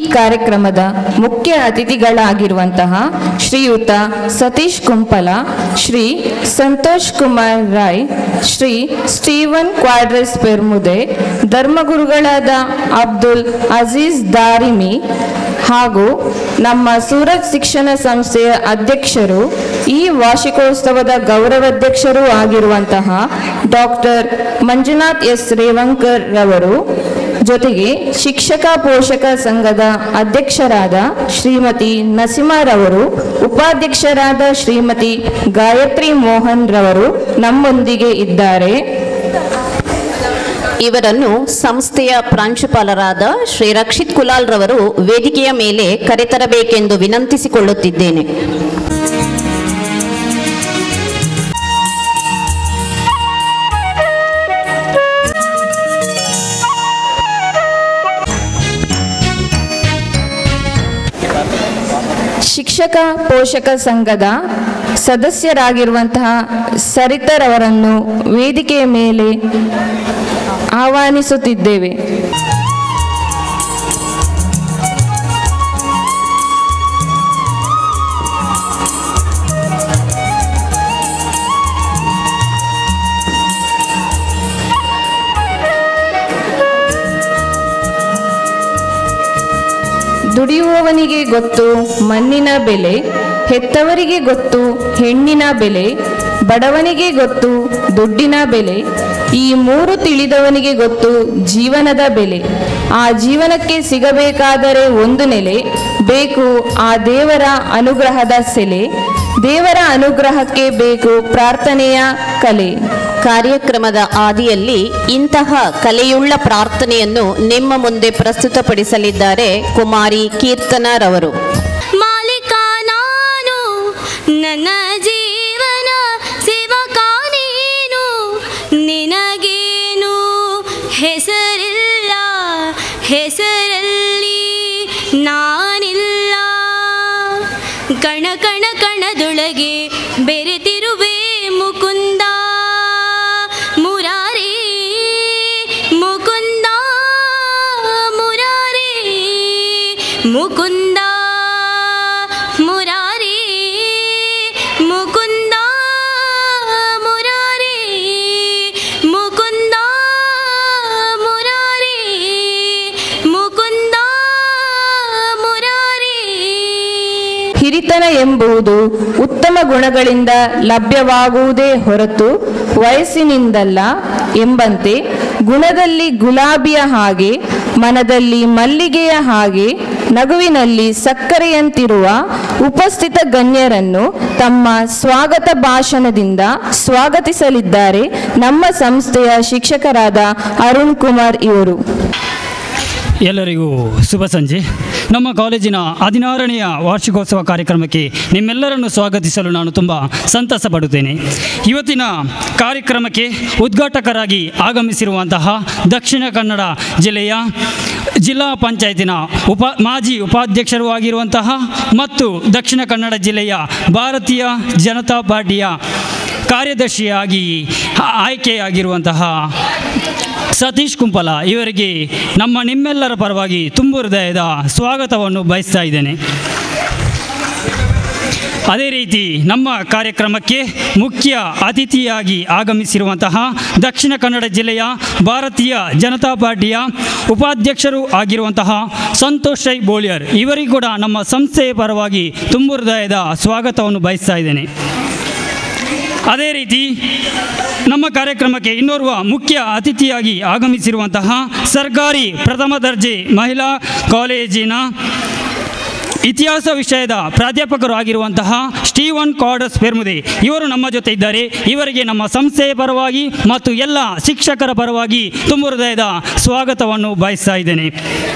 ಕಾರ್ಯಕ್ರಮದ ಮುಖ್ಯ ಅತಿಥಿಗಳಾಗಿರುವಂತಹ ಶ್ರೀಯುತ ಸತೀಶ್ ಕುಂಪಲ ಶ್ರೀ ಸಂತೋಷ್ ಕುಮಾರ್ ರಾಯ್ ಶ್ರೀ ಸ್ಟೀವನ್ ಕ್ವಾಡ್ರೆಸ್ ಪೆರ್ಮುದೆ ಧರ್ಮಗುರುಗಳಾದ ಅಬ್ದುಲ್ ಅಜೀಜ್ ದಾರಿಮಿ ಹಾಗೂ ನಮ್ಮ ಸೂರತ್ ಶಿಕ್ಷಣ ಸಂಸ್ಥೆಯ ಅಧ್ಯಕ್ಷರು ಈ ವಾರ್ಷಿಕೋತ್ಸವದ ಗೌರವಾಧ್ಯಕ್ಷರೂ ಆಗಿರುವಂತಹ ಡಾಕ್ಟರ್ ಮಂಜುನಾಥ್ ಎಸ್ ರೇವಂಕರ್ ರವರು ಜೊತೆಗೆ ಶಿಕ್ಷಕ ಪೋಷಕ ಸಂಘದ ಅಧ್ಯಕ್ಷರಾದ ಶ್ರೀಮತಿ ನಸೀಮಾರವರು ಉಪಾಧ್ಯಕ್ಷರಾದ ಶ್ರೀಮತಿ ಗಾಯತ್ರಿ ಮೋಹನ್ ರವರು ನಮ್ಮೊಂದಿಗೆ ಇದ್ದಾರೆ ಇವರನ್ನು ಸಂಸ್ಥೆಯ ಪ್ರಾಂಶುಪಾಲರಾದ ಶ್ರೀ ರಕ್ಷಿತ್ ಕುಲಾಲ್ ರವರು ವೇದಿಕೆಯ ಮೇಲೆ ಕರೆತರಬೇಕೆಂದು ವಿನಂತಿಸಿಕೊಳ್ಳುತ್ತಿದ್ದೇನೆ ಶಿಕ್ಷಕ ಪೋಷಕ ಸಂಘದ ಸದಸ್ಯರಾಗಿರುವಂತಹ ಸರಿತರವರನ್ನು ವೇದಿಕೆಯ ಮೇಲೆ ಆಹ್ವಾನಿಸುತ್ತಿದ್ದೇವೆ ದುಡಿಯುವವನಿಗೆ ಗೊತ್ತು ಮಣ್ಣಿನ ಬೆಲೆ ಹೆತ್ತವರಿಗೆ ಗೊತ್ತು ಹೆಣ್ಣಿನ ಬೆಲೆ ಬಡವನಿಗೆ ಗೊತ್ತು ದುಡ್ಡಿನ ಬೆಲೆ ಈ ಮೂರು ತಿಳಿದವನಿಗೆ ಗೊತ್ತು ಜೀವನದ ಬೆಲೆ ಆ ಜೀವನಕ್ಕೆ ಸಿಗಬೇಕಾದರೆ ಒಂದು ನೆಲೆ ಬೇಕು ಆ ದೇವರ ಅನುಗ್ರಹದ ಸೆಲೆ ದೇವರ ಅನುಗ್ರಹಕ್ಕೆ ಬೇಕು ಪ್ರಾರ್ಥನೆಯ ಕಲೆ ಕಾರ್ಯಕ್ರಮದ ಆದಿಯಲ್ಲಿ ಇಂತಹ ಕಲೆಯುಳ್ಳ ಪ್ರಾರ್ಥನೆಯನ್ನು ನಿಮ್ಮ ಮುಂದೆ ಪ್ರಸ್ತುತಪಡಿಸಲಿದ್ದಾರೆ ಕುಮಾರಿ ಕೀರ್ತನರವರು ಮಾಲೀಕ ನಾನು ನನ್ನ ಜೀವನ ಸೇವಕ ನೀನು ನಿನಗೇನು ಹೆಸರಿಲ್ಲ ಹೆಸರಲ್ಲಿ ನಾನಿಲ್ಲ ಕಣ ಕಣ ಕಣದೊಳಗೆ ಬೆರೆತಿರುವೆ ಮುಕುಂದ ಮುರಾರಿ ಮುಕುಂದ ಮುರಾರಿ ಮುಕುಂದ ಮುರಾರಿ ಮುಕುಂದ ಮುರಾರಿ ಮುಕುಂದ ಮುರಾರಿ ಮುಕುಂದ ಮುರಾರಿ ಹಿರಿತನ ಎಂಬುದು ಉತ್ತಮ ಗುಣಗಳಿಂದ ಲಭ್ಯವಾಗುವುದೇ ಹೊರತು ವಯಸ್ಸಿನಿಂದಲ್ಲ ಎಂಬಂತೆ ಗುಣದಲ್ಲಿ ಗುಲಾಬಿಯ ಹಾಗೆ ಮನದಲ್ಲಿ ಮಲ್ಲಿಗೆಯ ಹಾಗೆ ನಗುವಿನಲ್ಲಿ ಸಕ್ಕರೆಯಂತಿರುವ ಉಪಸ್ಥಿತ ಗಣ್ಯರನ್ನು ತಮ್ಮ ಸ್ವಾಗತ ಭಾಷಣದಿಂದ ಸ್ವಾಗತಿಸಲಿದ್ದಾರೆ ನಮ್ಮ ಸಂಸ್ಥೆಯ ಶಿಕ್ಷಕರಾದ ಅರುಣ್ ಕುಮಾರ್ ಇವರು ಎಲ್ಲರಿಗೂ ಶುಭ ಸಂಜೆ ನಮ್ಮ ಕಾಲೇಜಿನ ಹದಿನಾರನೆಯ ವಾರ್ಷಿಕೋತ್ಸವ ಕಾರ್ಯಕ್ರಮಕ್ಕೆ ನಿಮ್ಮೆಲ್ಲರನ್ನು ಸ್ವಾಗತಿಸಲು ನಾನು ತುಂಬ ಸಂತಸ ಪಡುತ್ತೇನೆ ಇವತ್ತಿನ ಕಾರ್ಯಕ್ರಮಕ್ಕೆ ಉದ್ಘಾಟಕರಾಗಿ ಆಗಮಿಸಿರುವಂತಹ ದಕ್ಷಿಣ ಕನ್ನಡ ಜಿಲ್ಲೆಯ ಜಿಲ್ಲಾ ಪಂಚಾಯತಿನ ಉಪ ಮಾಜಿ ಉಪಾಧ್ಯಕ್ಷರೂ ಆಗಿರುವಂತಹ ಮತ್ತು ದಕ್ಷಿಣ ಕನ್ನಡ ಜಿಲ್ಲೆಯ ಭಾರತೀಯ ಜನತಾ ಪಾರ್ಟಿಯ ಕಾರ್ಯದರ್ಶಿಯಾಗಿ ಆಯ್ಕೆಯಾಗಿರುವಂತಹ ಸತೀಶ್ ಕುಂಪಲ ಇವರಿಗೆ ನಮ್ಮ ನಿಮ್ಮೆಲ್ಲರ ಪರವಾಗಿ ತುಂಬು ಹೃದಯದ ಸ್ವಾಗತವನ್ನು ಬಯಸ್ತಾ ಇದ್ದೇನೆ ಅದೇ ರೀತಿ ನಮ್ಮ ಕಾರ್ಯಕ್ರಮಕ್ಕೆ ಮುಖ್ಯ ಅತಿಥಿಯಾಗಿ ಆಗಮಿಸಿರುವಂತಹ ದಕ್ಷಿಣ ಕನ್ನಡ ಜಿಲ್ಲೆಯ ಭಾರತೀಯ ಜನತಾ ಪಾರ್ಟಿಯ ಉಪಾಧ್ಯಕ್ಷರು ಆಗಿರುವಂತಹ ಸಂತೋಷ್ ರೈ ಬೋಳಿಯರ್ ಇವರಿಗೂ ಕೂಡ ನಮ್ಮ ಸಂಸ್ಥೆಯ ಪರವಾಗಿ ತುಂಬು ಹೃದಯದ ಸ್ವಾಗತವನ್ನು ಬಯಸ್ತಾ ಇದ್ದೇನೆ ಅದೇ ರೀತಿ ನಮ್ಮ ಕಾರ್ಯಕ್ರಮಕ್ಕೆ ಇನ್ನೋರ್ವ ಮುಖ್ಯ ಅತಿಥಿಯಾಗಿ ಆಗಮಿಸಿರುವಂತಹ ಸರ್ಕಾರಿ ಪ್ರಥಮ ದರ್ಜೆ ಮಹಿಳಾ ಕಾಲೇಜಿನ ಇತಿಹಾಸ ವಿಷಯದ ಪ್ರಾಧ್ಯಾಪಕರು ಆಗಿರುವಂತಹ ಸ್ಟೀವನ್ ಕಾರ್ಡಸ್ ಪೆರ್ಮುದೆ ಇವರು ನಮ್ಮ ಜೊತೆ ಇದ್ದಾರೆ ಇವರಿಗೆ ನಮ್ಮ ಸಂಸ್ಥೆಯ ಪರವಾಗಿ ಮತ್ತು ಎಲ್ಲ ಶಿಕ್ಷಕರ ಪರವಾಗಿ ತುಂಬ ಹೃದಯದ ಸ್ವಾಗತವನ್ನು ಬಯಸ್ತಾ ಇದ್ದೇನೆ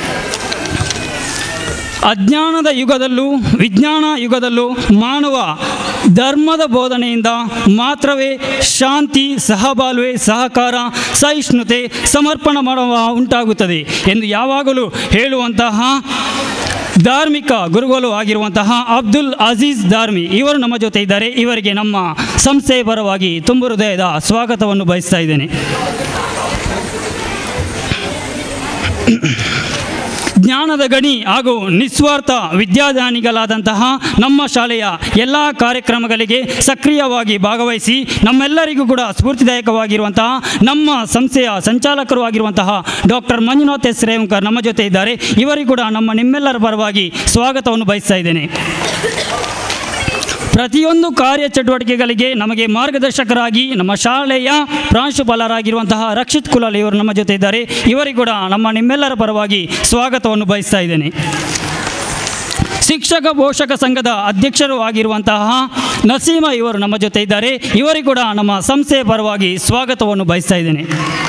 ಅಜ್ಞಾನದ ಯುಗದಲ್ಲೂ ವಿಜ್ಞಾನ ಯುಗದಲ್ಲೂ ಮಾನವ ಧರ್ಮದ ಬೋಧನೆಯಿಂದ ಮಾತ್ರವೇ ಶಾಂತಿ ಸಹಬಾಳ್ವೆ ಸಹಕಾರ ಸಹಿಷ್ಣುತೆ ಸಮರ್ಪಣ ಮಾಡುವ ಉಂಟಾಗುತ್ತದೆ ಎಂದು ಯಾವಾಗಲೂ ಹೇಳುವಂತಹ ಧಾರ್ಮಿಕ ಗುರುಗಳು ಆಗಿರುವಂತಹ ಅಬ್ದುಲ್ ಅಜೀಜ್ ದಾರ್ಮಿ ಇವರು ನಮ್ಮ ಜೊತೆ ಇದ್ದಾರೆ ಇವರಿಗೆ ನಮ್ಮ ಸಂಸ್ಥೆಯ ಪರವಾಗಿ ತುಂಬ ಹೃದಯದ ಸ್ವಾಗತವನ್ನು ಬಯಸ್ತಾ ಇದ್ದೇನೆ ಜ್ಞಾನದ ಗಣಿ ಹಾಗೂ ನಿಸ್ವಾರ್ಥ ವಿದ್ಯಾದಾನಿಗಳಾದಂತಹ ನಮ್ಮ ಶಾಲೆಯ ಎಲ್ಲ ಕಾರ್ಯಕ್ರಮಗಳಿಗೆ ಸಕ್ರಿಯವಾಗಿ ಭಾಗವಹಿಸಿ ನಮ್ಮೆಲ್ಲರಿಗೂ ಕೂಡ ಸ್ಫೂರ್ತಿದಾಯಕವಾಗಿರುವಂತಹ ನಮ್ಮ ಸಂಸ್ಥೆಯ ಸಂಚಾಲಕರು ಆಗಿರುವಂತಹ ಡಾಕ್ಟರ್ ಮಂಜುನಾಥ್ ಎಸ್ ರೇವಂಕರ್ ನಮ್ಮ ಜೊತೆ ಇದ್ದಾರೆ ಇವರಿಗೂ ಕೂಡ ನಮ್ಮ ನಿಮ್ಮೆಲ್ಲರ ಪರವಾಗಿ ಸ್ವಾಗತವನ್ನು ಬಯಸ್ತಾ ಇದ್ದೇನೆ ಪ್ರತಿಯೊಂದು ಕಾರ್ಯ ಚಟುವಟಿಕೆಗಳಿಗೆ ನಮಗೆ ಮಾರ್ಗದರ್ಶಕರಾಗಿ ನಮ್ಮ ಶಾಲೆಯ ಪ್ರಾಂಶುಪಾಲರಾಗಿರುವಂತಹ ರಕ್ಷಿತ್ ಕುಲಾಲ್ ಇವರು ನಮ್ಮ ಜೊತೆ ಇದ್ದಾರೆ ಇವರಿಗೂ ಕೂಡ ನಮ್ಮ ನಿಮ್ಮೆಲ್ಲರ ಪರವಾಗಿ ಸ್ವಾಗತವನ್ನು ಬಯಸ್ತಾ ಇದ್ದೇನೆ ಶಿಕ್ಷಕ ಪೋಷಕ ಸಂಘದ ಅಧ್ಯಕ್ಷರು ಆಗಿರುವಂತಹ ನಸೀಮ ಇವರು ನಮ್ಮ ಜೊತೆ ಇದ್ದಾರೆ ಇವರಿಗೂ ಕೂಡ ನಮ್ಮ ಸಂಸ್ಥೆಯ ಪರವಾಗಿ ಸ್ವಾಗತವನ್ನು ಬಯಸ್ತಾ ಇದ್ದೇನೆ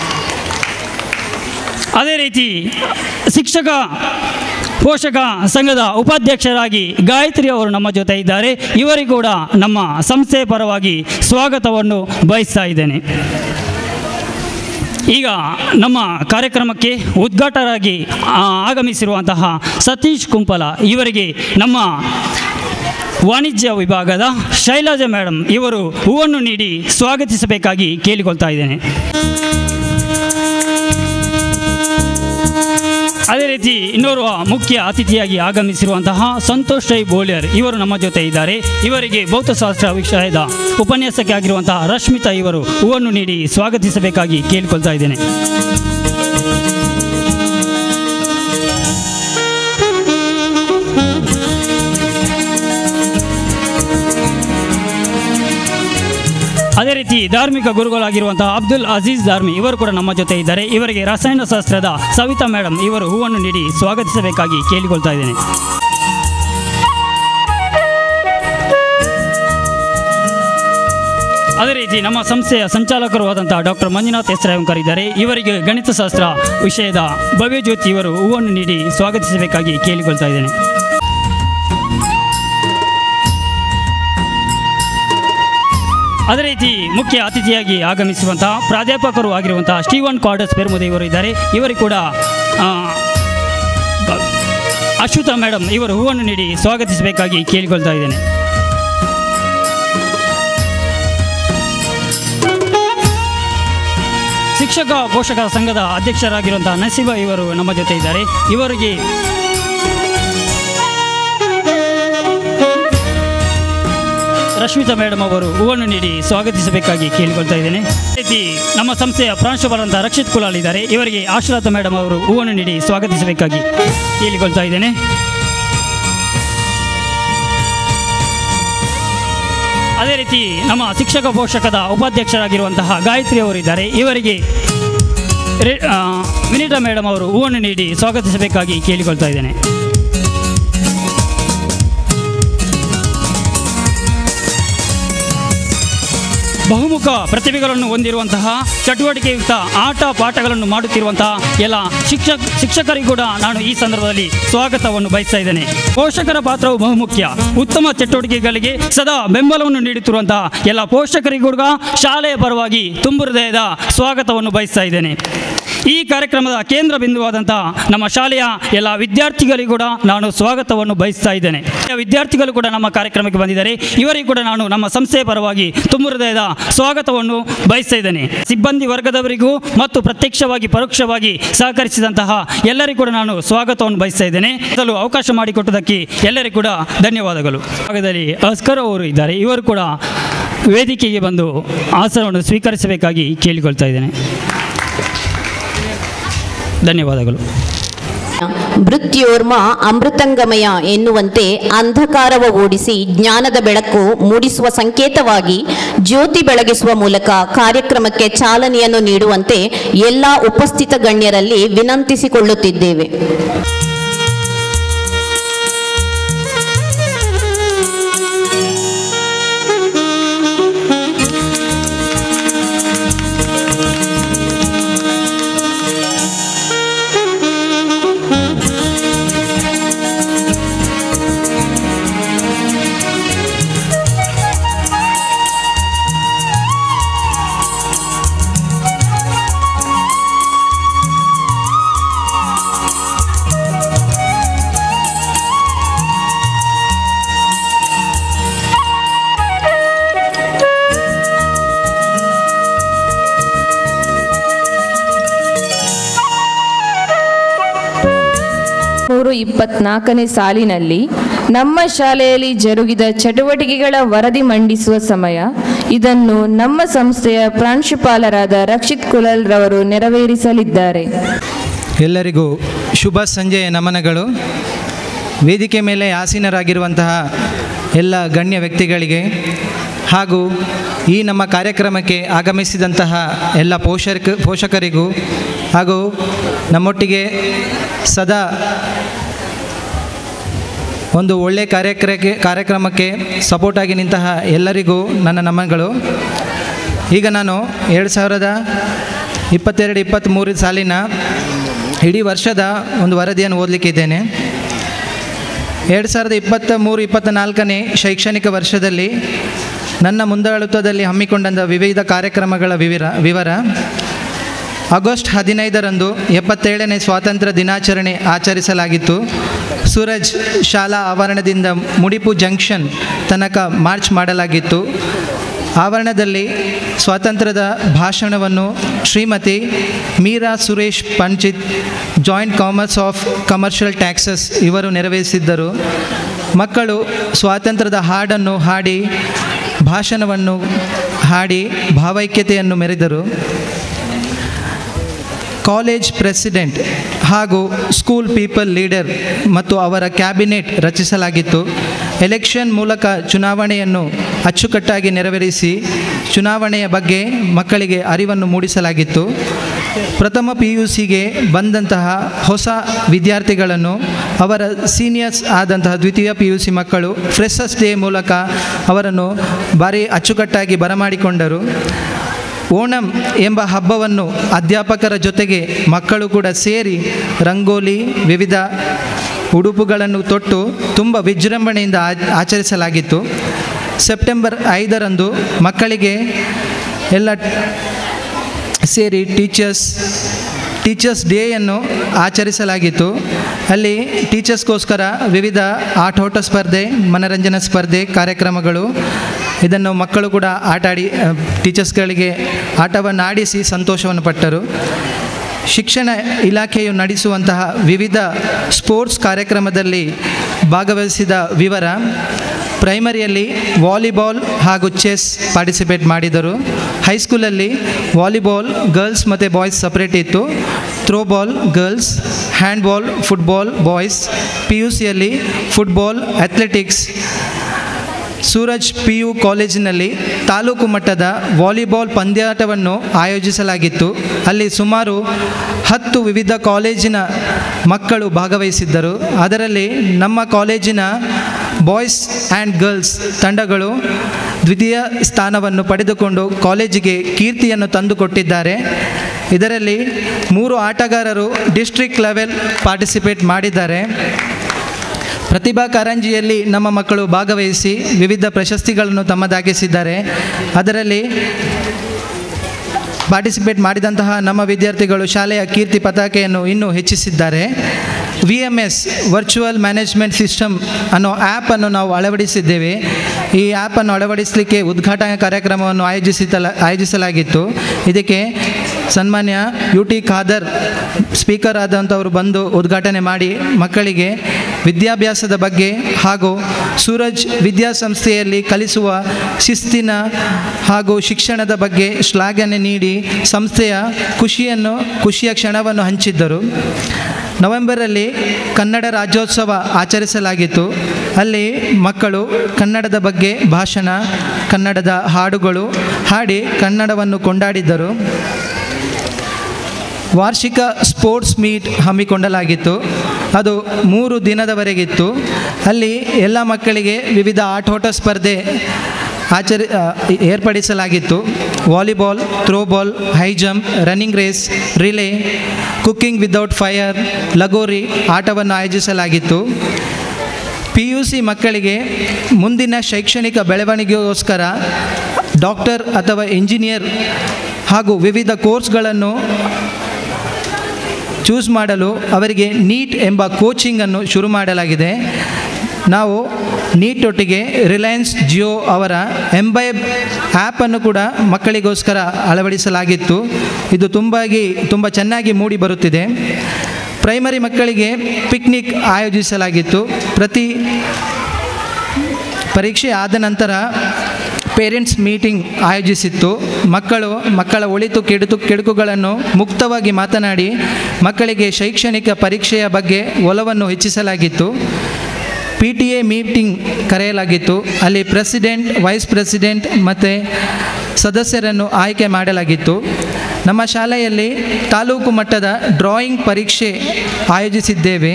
ಅದೇ ರೀತಿ ಶಿಕ್ಷಕ ಪೋಷಕ ಸಂಘದ ಉಪಾಧ್ಯಕ್ಷರಾಗಿ ಗಾಯತ್ರಿ ಅವರು ನಮ್ಮ ಜೊತೆ ಇದ್ದಾರೆ ಇವರಿಗೂ ಕೂಡ ನಮ್ಮ ಸಂಸ್ಥೆಯ ಪರವಾಗಿ ಸ್ವಾಗತವನ್ನು ಬಯಸ್ತಾ ಇದ್ದೇನೆ ಈಗ ನಮ್ಮ ಕಾರ್ಯಕ್ರಮಕ್ಕೆ ಉದ್ಘಾಟಕರಾಗಿ ಆ, ಆಗಮಿಸಿರುವಂತಹ ಸತೀಶ್ ಕುಂಪಲ ಇವರಿಗೆ ನಮ್ಮ ವಾಣಿಜ್ಯ ವಿಭಾಗದ ಶೈಲಜಾ ಮೇಡಮ್ ಇವರು ಹೂವನ್ನು ನೀಡಿ ಸ್ವಾಗತಿಸಬೇಕಾಗಿ ಕೇಳಿಕೊಳ್ತಾ ಇದ್ದೇನೆ ಅದೇ ರೀತಿ ಇನ್ನೋರ್ವ ಮುಖ್ಯ ಅತಿಥಿಯಾಗಿ ಆಗಮಿಸಿರುವಂತಹ ಸಂತೋಷ್ ರೈ ಬೋಳಿಯರ್ ಇವರು ನಮ್ಮ ಜೊತೆ ಇದ್ದಾರೆ ಇವರಿಗೆ ಭೌತಶಾಸ್ತ್ರ ವಿಷಯದ ಉಪನ್ಯಾಸಕ್ಕೆ ಆಗಿರುವಂತಹ ರಶ್ಮಿತಾ ಇವರು ಹೂವನ್ನು ನೀಡಿ ಸ್ವಾಗತಿಸಬೇಕಾಗಿ ಕೇಳಿಕೊಳ್ತಾ ಇದ್ದೇನೆ ಅದೇ ರೀತಿ ಧಾರ್ಮಿಕ ಗುರುಗಳಾಗಿರುವಂತಹ ಅಬ್ದುಲ್ ಅಜೀಜ್ ಧಾರ್ಮಿ ಇವರು ಕೂಡ ನಮ್ಮ ಜೊತೆ ಇದ್ದಾರೆ ಇವರಿಗೆ ರಸಾಯನಶಾಸ್ತ್ರದ ಸವಿತಾ ಮೇಡಮ್ ಇವರು ಹೂವನ್ನು ನೀಡಿ ಸ್ವಾಗತಿಸಬೇಕಾಗಿ ಕೇಳಿಕೊಳ್ತಾ ಇದ್ದೇನೆ ಅದೇ ರೀತಿ ನಮ್ಮ ಸಂಸ್ಥೆಯ ಸಂಚಾಲಕರು ಆದಂತಹ ಡಾಕ್ಟರ್ ಮಂಜುನಾಥ್ ಎಸ್ ರೇವಂಕರ್ ಇದ್ದಾರೆ ಇವರಿಗೆ ಗಣಿತಶಾಸ್ತ್ರ ವಿಷಯದ ಭವ್ಯಜ್ಯೋತಿ ಇವರು ಹೂವನ್ನು ನೀಡಿ ಸ್ವಾಗತಿಸಬೇಕಾಗಿ ಕೇಳಿಕೊಳ್ತಾ ಇದ್ದೇನೆ ಅದೇ ರೀತಿ ಮುಖ್ಯ ಅತಿಥಿಯಾಗಿ ಆಗಮಿಸುವಂತಹ ಪ್ರಾಧ್ಯಾಪಕರು ಆಗಿರುವಂತಹ ಸ್ಟೀವನ್ ಕ್ವಾರ್ಟರ್ಸ್ ಪೆರ್ಮುದೆ ಇವರು ಇದ್ದಾರೆ ಇವರಿಗೆ ಕೂಡ ಆ, ಬ- ಅಶ್ವಥ ಮೇಡಮ್ ಇವರು ಹೂವನ್ನು ನೀಡಿ ಸ್ವಾಗತಿಸಬೇಕಾಗಿ ಕೇಳಿಕೊಳ್ತಾ ಇದ್ದೇನೆ ಶಿಕ್ಷಕ ಪೋಷಕ ಸಂಘದ ಅಧ್ಯಕ್ಷರಾಗಿರುವಂತಹ ನಸೀಬ ಇವರು ನಮ್ಮ ಜೊತೆ ಇದ್ದಾರೆ ಇವರಿಗೆ ರಶ್ಮಿತಾ ಮೇಡಮ್ ಅವರು ಹೂವನ್ನು ನೀಡಿ ಸ್ವಾಗತಿಸಬೇಕಾಗಿ ಕೇಳಿಕೊಳ್ತಾ ಇದ್ದೇನೆ ಅದೇ ರೀತಿ ನಮ್ಮ ಸಂಸ್ಥೆಯ ಪ್ರಾಂಶುಪಾಲರಂತ ರಕ್ಷಿತ್ ಕುಲಾಲ್ ಇದ್ದಾರೆ ಇವರಿಗೆ ಆಶ್ರಾತ ಮೇಡಮ್ ಅವರು ಹೂವನ್ನು ನೀಡಿ ಸ್ವಾಗತಿಸಬೇಕಾಗಿ ಕೇಳಿಕೊಳ್ತಾ ಇದ್ದೇನೆ ಅದೇ ರೀತಿ ನಮ್ಮ ಶಿಕ್ಷಕ ಪೋಷಕದ ಉಪಾಧ್ಯಕ್ಷರಾಗಿರುವಂತಹ ಗಾಯತ್ರಿ ಅವರು ಇದ್ದಾರೆ ಇವರಿಗೆ ರೇ- ಆ, ವಿನೀತಾ ಮೇಡಮ್ ಅವರು ಹೂವನ್ನು ನೀಡಿ ಸ್ವಾಗತಿಸಬೇಕಾಗಿ ಕೇಳಿಕೊಳ್ತಾ ಇದ್ದೇನೆ ಬಹುಮುಖ ಪ್ರತಿಭೆಗಳನ್ನು ಹೊಂದಿರುವಂತಹ ಚಟುವಟಿಕೆಯುಕ್ತ ಆಟ ಪಾಠಗಳನ್ನು ಮಾಡುತ್ತಿರುವಂತಹ ಎಲ್ಲ ಶಿಕ್ಷಕ ಶಿಕ್ಷಕರಿಗೂ ಕೂಡ ನಾನು ಈ ಸಂದರ್ಭದಲ್ಲಿ ಸ್ವಾಗತವನ್ನು ಬಯಸ್ತಾ ಇದ್ದೇನೆ ಪೋಷಕರ ಪಾತ್ರವು ಬಹುಮುಖ್ಯ ಉತ್ತಮ ಚಟುವಟಿಕೆಗಳಿಗೆ ಸದಾ ಬೆಂಬಲವನ್ನು ನೀಡುತ್ತಿರುವಂತಹ ಎಲ್ಲ ಪೋಷಕರಿಗೂ ಕೂಡ ಶಾಲೆಯ ಪರವಾಗಿ ತುಂಬು ಹೃದಯದ ಸ್ವಾಗತವನ್ನು ಬಯಸ್ತಾ ಇದ್ದೇನೆ ಈ ಕಾರ್ಯಕ್ರಮದ ಕೇಂದ್ರ ಬಿಂದುವಾದಂತಹ ನಮ್ಮ ಶಾಲೆಯ ಎಲ್ಲ ವಿದ್ಯಾರ್ಥಿಗಳಿಗೂ ಕೂಡ ನಾನು ಸ್ವಾಗತವನ್ನು ಬಯಸ್ತಾ ಇದ್ದೇನೆ ವಿದ್ಯಾರ್ಥಿಗಳು ಕೂಡ ನಮ್ಮ ಕಾರ್ಯಕ್ರಮಕ್ಕೆ ಬಂದಿದ್ದಾರೆ ಇವರಿಗೂ ಕೂಡ ನಾನು ನಮ್ಮ ಸಂಸ್ಥೆಯ ಪರವಾಗಿ ತುಂಬ ಹೃದಯದ ಸ್ವಾಗತವನ್ನು ಬಯಸ್ತಾ ಇದ್ದೇನೆ ಸಿಬ್ಬಂದಿ ವರ್ಗದವರಿಗೂ ಮತ್ತು ಪ್ರತ್ಯಕ್ಷವಾಗಿ ಪರೋಕ್ಷವಾಗಿ ಸಹಕರಿಸಿದಂತಹ ಎಲ್ಲರಿಗೂ ಕೂಡ ನಾನು ಸ್ವಾಗತವನ್ನು ಬಯಸ್ತಾ ಇದ್ದೇನೆ ಮೊದಲು ಅವಕಾಶ ಮಾಡಿಕೊಟ್ಟದಕ್ಕೆ ಎಲ್ಲರಿಗೂ ಕೂಡ ಧನ್ಯವಾದಗಳು ಭಾಗದಲ್ಲಿ ಅಸ್ಕರ್ ಅವರು ಇದ್ದಾರೆ ಇವರು ಕೂಡ ವೇದಿಕೆಗೆ ಬಂದು ಆಸನವನ್ನು ಸ್ವೀಕರಿಸಬೇಕಾಗಿ ಕೇಳಿಕೊಳ್ತಾ ಇದ್ದೇನೆ ಧನ್ಯವಾದಗಳು ಮೃತ್ಯೋರ್ಮ ಅಮೃತಂಗಮಯ ಎನ್ನುವಂತೆ ಅಂಧಕಾರವ ಓಡಿಸಿ ಜ್ಞಾನದ ಬೆಳಕು ಮೂಡಿಸುವ ಸಂಕೇತವಾಗಿ ಜ್ಯೋತಿ ಬೆಳಗಿಸುವ ಮೂಲಕ ಕಾರ್ಯಕ್ರಮಕ್ಕೆ ಚಾಲನೆಯನ್ನು ನೀಡುವಂತೆ ಎಲ್ಲ ಉಪಸ್ಥಿತ ಗಣ್ಯರಲ್ಲಿ ವಿನಂತಿಸಿಕೊಳ್ಳುತ್ತಿದ್ದೇವೆ ಮೂರು ಇಪ್ಪತ್ನಾಲ್ಕನೇ ಸಾಲಿನಲ್ಲಿ ನಮ್ಮ ಶಾಲೆಯಲ್ಲಿ ಜರುಗಿದ ಚಟುವಟಿಕೆಗಳ ವರದಿ ಮಂಡಿಸುವ ಸಮಯ ಇದನ್ನು ನಮ್ಮ ಸಂಸ್ಥೆಯ ಪ್ರಾಂಶುಪಾಲರಾದ ರಕ್ಷಿತ್ ಕುಲಲ್ ರವರು ನೆರವೇರಿಸಲಿದ್ದಾರೆ ಎಲ್ಲರಿಗೂ ಶುಭ ಸಂಜೆಯ ನಮನಗಳು ವೇದಿಕೆ ಮೇಲೆ ಆಸೀನರಾಗಿರುವಂತಹ ಎಲ್ಲ ಗಣ್ಯ ವ್ಯಕ್ತಿಗಳಿಗೆ ಹಾಗೂ ಈ ನಮ್ಮ ಕಾರ್ಯಕ್ರಮಕ್ಕೆ ಆಗಮಿಸಿದಂತಹ ಎಲ್ಲ ಪೋಷಕ ಪೋಷಕರಿಗೂ ಹಾಗೂ ನಮ್ಮೊಟ್ಟಿಗೆ ಸದಾ ಒಂದು ಒಳ್ಳೆಯ ಕಾರ್ಯಕ್ರಮಕ್ಕೆ ಕಾರ್ಯಕ್ರಮಕ್ಕೆ ಸಪೋರ್ಟಾಗಿ ನಿಂತಹ ಎಲ್ಲರಿಗೂ ನನ್ನ ನಮನಗಳು ಈಗ ನಾನು ಎರಡು ಸಾವಿರದ ಇಪ್ಪತ್ತೆರಡು ಇಪ್ಪತ್ತ್ಮೂರು ಸಾಲಿನ ಇಡೀ ವರ್ಷದ ಒಂದು ವರದಿಯನ್ನು ಓದಲಿಕ್ಕಿದ್ದೇನೆ ಎರಡು ಸಾವಿರದ ಇಪ್ಪತ್ತ ಮೂರು ಇಪ್ಪತ್ತ ನಾಲ್ಕನೇ ಶೈಕ್ಷಣಿಕ ವರ್ಷದಲ್ಲಿ ನನ್ನ ಮುಂದಾಳುತ್ವದಲ್ಲಿ ಹಮ್ಮಿಕೊಂಡಂಥ ವಿವಿಧ ಕಾರ್ಯಕ್ರಮಗಳ ವಿವರ ವಿವರ ಆಗಸ್ಟ್ ಹದಿನೈದರಂದು ಎಪ್ಪತ್ತೇಳನೇ ಸ್ವಾತಂತ್ರ್ಯ ದಿನಾಚರಣೆ ಆಚರಿಸಲಾಗಿತ್ತು ಸೂರಜ್ ಶಾಲಾ ಆವರಣದಿಂದ ಮುಡಿಪು ಜಂಕ್ಷನ್ ತನಕ ಮಾರ್ಚ್ ಮಾಡಲಾಗಿತ್ತು ಆವರಣದಲ್ಲಿ ಸ್ವಾತಂತ್ರ್ಯದ ಭಾಷಣವನ್ನು Shrimati Meera Suresh Panchit joint commerce of commercial taxes ಇವರು ನೆರವೇರಿಸಿದ್ದರು ಮಕ್ಕಳು ಸ್ವಾತಂತ್ರ್ಯದ ಹಾಡನ್ನು ಹಾಡಿ ಭಾಷಣವನ್ನು ಹಾಡಿ ಭಾವೈಕ್ಯತೆಯನ್ನು ಮೆರೆದರು ಕಾಲೇಜ್ ಪ್ರೆಸಿಡೆಂಟ್ ಹಾಗೂ ಸ್ಕೂಲ್ ಪೀಪಲ್ ಲೀಡರ್ ಮತ್ತು ಅವರ ಕ್ಯಾಬಿನೆಟ್ ರಚಿಸಲಾಗಿತ್ತು ಎಲೆಕ್ಷನ್ ಮೂಲಕ ಚುನಾವಣೆಯನ್ನು ಅಚ್ಚುಕಟ್ಟಾಗಿ ನೆರವೇರಿಸಿ ಚುನಾವಣೆಯ ಬಗ್ಗೆ ಮಕ್ಕಳಿಗೆ ಅರಿವನ್ನು ಮೂಡಿಸಲಾಗಿತ್ತು ಪ್ರಥಮ ಪಿ ಯು ಸಿಗೆ ಬಂದಂತಹ ಹೊಸ ವಿದ್ಯಾರ್ಥಿಗಳನ್ನು ಅವರ ಸೀನಿಯರ್ಸ್ ಆದಂತಹ ದ್ವಿತೀಯ ಪಿ ಯು ಸಿ ಮಕ್ಕಳು ಫ್ರೆಶರ್ಸ್ ಡೇ ಮೂಲಕ ಅವರನ್ನು ಭಾರಿ ಅಚ್ಚುಕಟ್ಟಾಗಿ ಬರಮಾಡಿಕೊಂಡರು ಓಣಂ ಎಂಬ ಹಬ್ಬವನ್ನು ಅಧ್ಯಾಪಕರ ಜೊತೆಗೆ ಮಕ್ಕಳು ಕೂಡ ಸೇರಿ ರಂಗೋಲಿ ವಿವಿಧ ಉಡುಪುಗಳನ್ನು ತೊಟ್ಟು ತುಂಬ ವಿಜೃಂಭಣೆಯಿಂದ ಆ- ಆಚರಿಸಲಾಗಿತ್ತು ಸೆಪ್ಟೆಂಬರ್ ಐದರಂದು ಮಕ್ಕಳಿಗೆ ಎಲ್ಲ ಸೇರಿ ಟೀಚರ್ಸ್ ಟೀಚರ್ಸ್ ಡೇಯನ್ನು ಆಚರಿಸಲಾಗಿತ್ತು ಅಲ್ಲಿ ಟೀಚರ್ಸ್ಗೋಸ್ಕರ ವಿವಿಧ ಆಟೋಟ ಸ್ಪರ್ಧೆ ಮನರಂಜನಾ ಸ್ಪರ್ಧೆ ಕಾರ್ಯಕ್ರಮಗಳು ಇದನ್ನು ಮಕ್ಕಳು ಕೂಡ ಆಟ ಆಡಿ ಆ, ಟೀಚರ್ಸ್ಗಳಿಗೆ ಆಟವನ್ನು ಆಡಿಸಿ ಸಂತೋಷವನ್ನು ಪಟ್ಟರು ಶಿಕ್ಷಣ ಇಲಾಖೆಯು ನಡೆಸುವಂತಹ ವಿವಿಧ ಸ್ಪೋರ್ಟ್ಸ್ ಕಾರ್ಯಕ್ರಮದಲ್ಲಿ ಭಾಗವಹಿಸಿದ ವಿವರ ಪ್ರೈಮರಿಯಲ್ಲಿ ವಾಲಿಬಾಲ್ ಹಾಗೂ ಚೆಸ್ ಪಾರ್ಟಿಸಿಪೇಟ್ ಮಾಡಿದರು ಹೈಸ್ಕೂಲಲ್ಲಿ ವಾಲಿಬಾಲ್ ಗರ್ಲ್ಸ್ ಮತ್ತು ಬಾಯ್ಸ್ ಸಪ್ರೇಟ್ ಇತ್ತು throwball girls handball football boys P U ಸಿಯಲ್ಲಿ football athletics Suraj P U ಕಾಲೇಜಿನಲ್ಲಿ ತಾಲೂಕು ಮಟ್ಟದ ವಾಲಿಬಾಲ್ ಪಂದ್ಯಾಟವನ್ನು ಆಯೋಜಿಸಲಾಗಿತ್ತು ಅಲ್ಲಿ ಸುಮಾರು ಹತ್ತು ವಿವಿಧ ಕಾಲೇಜಿನ ಮಕ್ಕಳು ಭಾಗವಹಿಸಿದ್ದರು ಅದರಲ್ಲಿ ನಮ್ಮ ಕಾಲೇಜಿನ ಬಾಯ್ಸ್ ಆ್ಯಂಡ್ ಗರ್ಲ್ಸ್ ತಂಡಗಳು ದ್ವಿತೀಯ ಸ್ಥಾನವನ್ನು ಪಡೆದುಕೊಂಡು ಕಾಲೇಜಿಗೆ ಕೀರ್ತಿಯನ್ನು ತಂದುಕೊಟ್ಟಿದ್ದಾರೆ ಇದರಲ್ಲಿ ಮೂರು ಆಟಗಾರರು ಡಿಸ್ಟ್ರಿಕ್ಟ್ ಲೆವೆಲ್ ಪಾರ್ಟಿಸಿಪೇಟ್ ಮಾಡಿದ್ದಾರೆ ಪ್ರತಿಭಾ ಕಾರಂಜಿಯಲ್ಲಿ ನಮ್ಮ ಮಕ್ಕಳು ಭಾಗವಹಿಸಿ ವಿವಿಧ ಪ್ರಶಸ್ತಿಗಳನ್ನು ತಮ್ಮದಾಗಿಸಿದ್ದಾರೆ ಅದರಲ್ಲಿ ಪಾರ್ಟಿಸಿಪೇಟ್ ಮಾಡಿದಂತಹ ನಮ್ಮ ವಿದ್ಯಾರ್ಥಿಗಳು ಶಾಲೆಯ ಕೀರ್ತಿ ಪತಾಕೆಯನ್ನು ಇನ್ನೂ ಹೆಚ್ಚಿಸಿದ್ದಾರೆ V M S virtual management system ಅನ್ನೋ ಆ್ಯಪನ್ನು ನಾವು ಅಳವಡಿಸಿದ್ದೇವೆ ಈ ಆ್ಯಪನ್ನು ಅಳವಡಿಸಲಿಕ್ಕೆ ಉದ್ಘಾಟನಾ ಕಾರ್ಯಕ್ರಮವನ್ನು ಆಯೋಜಿಸಿತಲ ಆಯೋಜಿಸಲಾಗಿತ್ತು ಇದಕ್ಕೆ ಸನ್ಮಾನ್ಯ ಯು ಟಿ ಖಾದರ್ ಸ್ಪೀಕರ್ ಆದಂಥವರು ಬಂದು ಉದ್ಘಾಟನೆ ಮಾಡಿ ಮಕ್ಕಳಿಗೆ ವಿದ್ಯಾಭ್ಯಾಸದ ಬಗ್ಗೆ ಹಾಗೂ ಸೂರಜ್ ವಿದ್ಯಾಸಂಸ್ಥೆಯಲ್ಲಿ ಕಲಿಸುವ ಶಿಸ್ತಿನ ಹಾಗೂ ಶಿಕ್ಷಣದ ಬಗ್ಗೆ ಶ್ಲಾಘನೆ ನೀಡಿ ಸಂಸ್ಥೆಯ ಖುಷಿಯನ್ನು ಖುಷಿಯ ಕ್ಷಣವನ್ನು ಹಂಚಿದ್ದರು ನವೆಂಬರಲ್ಲಿ ಕನ್ನಡ ರಾಜ್ಯೋತ್ಸವ ಆಚರಿಸಲಾಗಿತ್ತು ಅಲ್ಲಿ ಮಕ್ಕಳು ಕನ್ನಡದ ಬಗ್ಗೆ ಭಾಷಣ ಕನ್ನಡದ ಹಾಡುಗಳು ಹಾಡಿ ಕನ್ನಡವನ್ನು ಕೊಂಡಾಡಿದ್ದರು ವಾರ್ಷಿಕ ಸ್ಪೋರ್ಟ್ಸ್ ಮೀಟ್ ಹಮ್ಮಿಕೊಂಡಲಾಗಿತ್ತು ಅದು ಮೂರು ದಿನದವರೆಗಿತ್ತು ಅಲ್ಲಿ ಎಲ್ಲ ಮಕ್ಕಳಿಗೆ ವಿವಿಧ ಆಟೋಟ ಸ್ಪರ್ಧೆ ಆಚರಿ ಆ, ಏರ್ಪಡಿಸಲಾಗಿತ್ತು volleyball throwball high jump running race relay cooking without fire lagori ಆಟವನ್ನು ಆಯೋಜಿಸಲಾಗಿತ್ತು ಪಿ ಯು ಸಿ ಮಕ್ಕಳಿಗೆ ಮುಂದಿನ ಶೈಕ್ಷಣಿಕ ಬೆಳವಣಿಗೆಗೋಸ್ಕರ ಡಾಕ್ಟರ್ ಅಥವಾ ಇಂಜಿನಿಯರ್ ಹಾಗೂ ವಿವಿಧ ಕೋರ್ಸ್ಗಳನ್ನು ಚೂಸ್ ಮಾಡಲು ಅವರಿಗೆ ನೀಟ್ ಎಂಬ ಕೋಚಿಂಗನ್ನು ಶುರು ಮಾಡಲಾಗಿದೆ ನಾವು ನೀಟ್ ಒಟ್ಟಿಗೆ ರಿಲಯನ್ಸ್ ಜಿಯೋ ಅವರ ಎಂಬೈಬ್ ಆ್ಯಪನ್ನು ಕೂಡ ಮಕ್ಕಳಿಗೋಸ್ಕರ ಅಳವಡಿಸಲಾಗಿತ್ತು ಇದು ತುಂಬಾಗಿ ತುಂಬ ಚೆನ್ನಾಗಿ ಮೂಡಿ ಬರುತ್ತಿದೆ ಪ್ರೈಮರಿ ಮಕ್ಕಳಿಗೆ ಪಿಕ್ನಿಕ್ ಆಯೋಜಿಸಲಾಗಿತ್ತು ಪ್ರತಿ ಪರೀಕ್ಷೆ ಆದ ನಂತರ ಪೇರೆಂಟ್ಸ್ ಮೀಟಿಂಗ್ ಆಯೋಜಿಸಿತ್ತು ಮಕ್ಕಳು ಮಕ್ಕಳ ಒಳಿತು ಕೆಡುತು ಕೆಡುಕುಗಳನ್ನು ಮುಕ್ತವಾಗಿ ಮಾತನಾಡಿ ಮಕ್ಕಳಿಗೆ ಶೈಕ್ಷಣಿಕ ಪರೀಕ್ಷೆಯ ಬಗ್ಗೆ ಒಲವನ್ನು ಹೆಚ್ಚಿಸಲಾಗಿತ್ತು ಪಿ ಟಿ ಎ ಮೀಟಿಂಗ್ ಕರೆಯಲಾಗಿತ್ತು ಅಲ್ಲಿ ಪ್ರೆಸಿಡೆಂಟ್ ವೈಸ್ ಪ್ರೆಸಿಡೆಂಟ್ ಮತ್ತು ಸದಸ್ಯರನ್ನು ಆಯ್ಕೆ ಮಾಡಲಾಗಿತ್ತು ನಮ್ಮ ಶಾಲೆಯಲ್ಲಿ ತಾಲೂಕು ಮಟ್ಟದ ಡ್ರಾಯಿಂಗ್ ಪರೀಕ್ಷೆ ಆಯೋಜಿಸಿದ್ದೇವೆ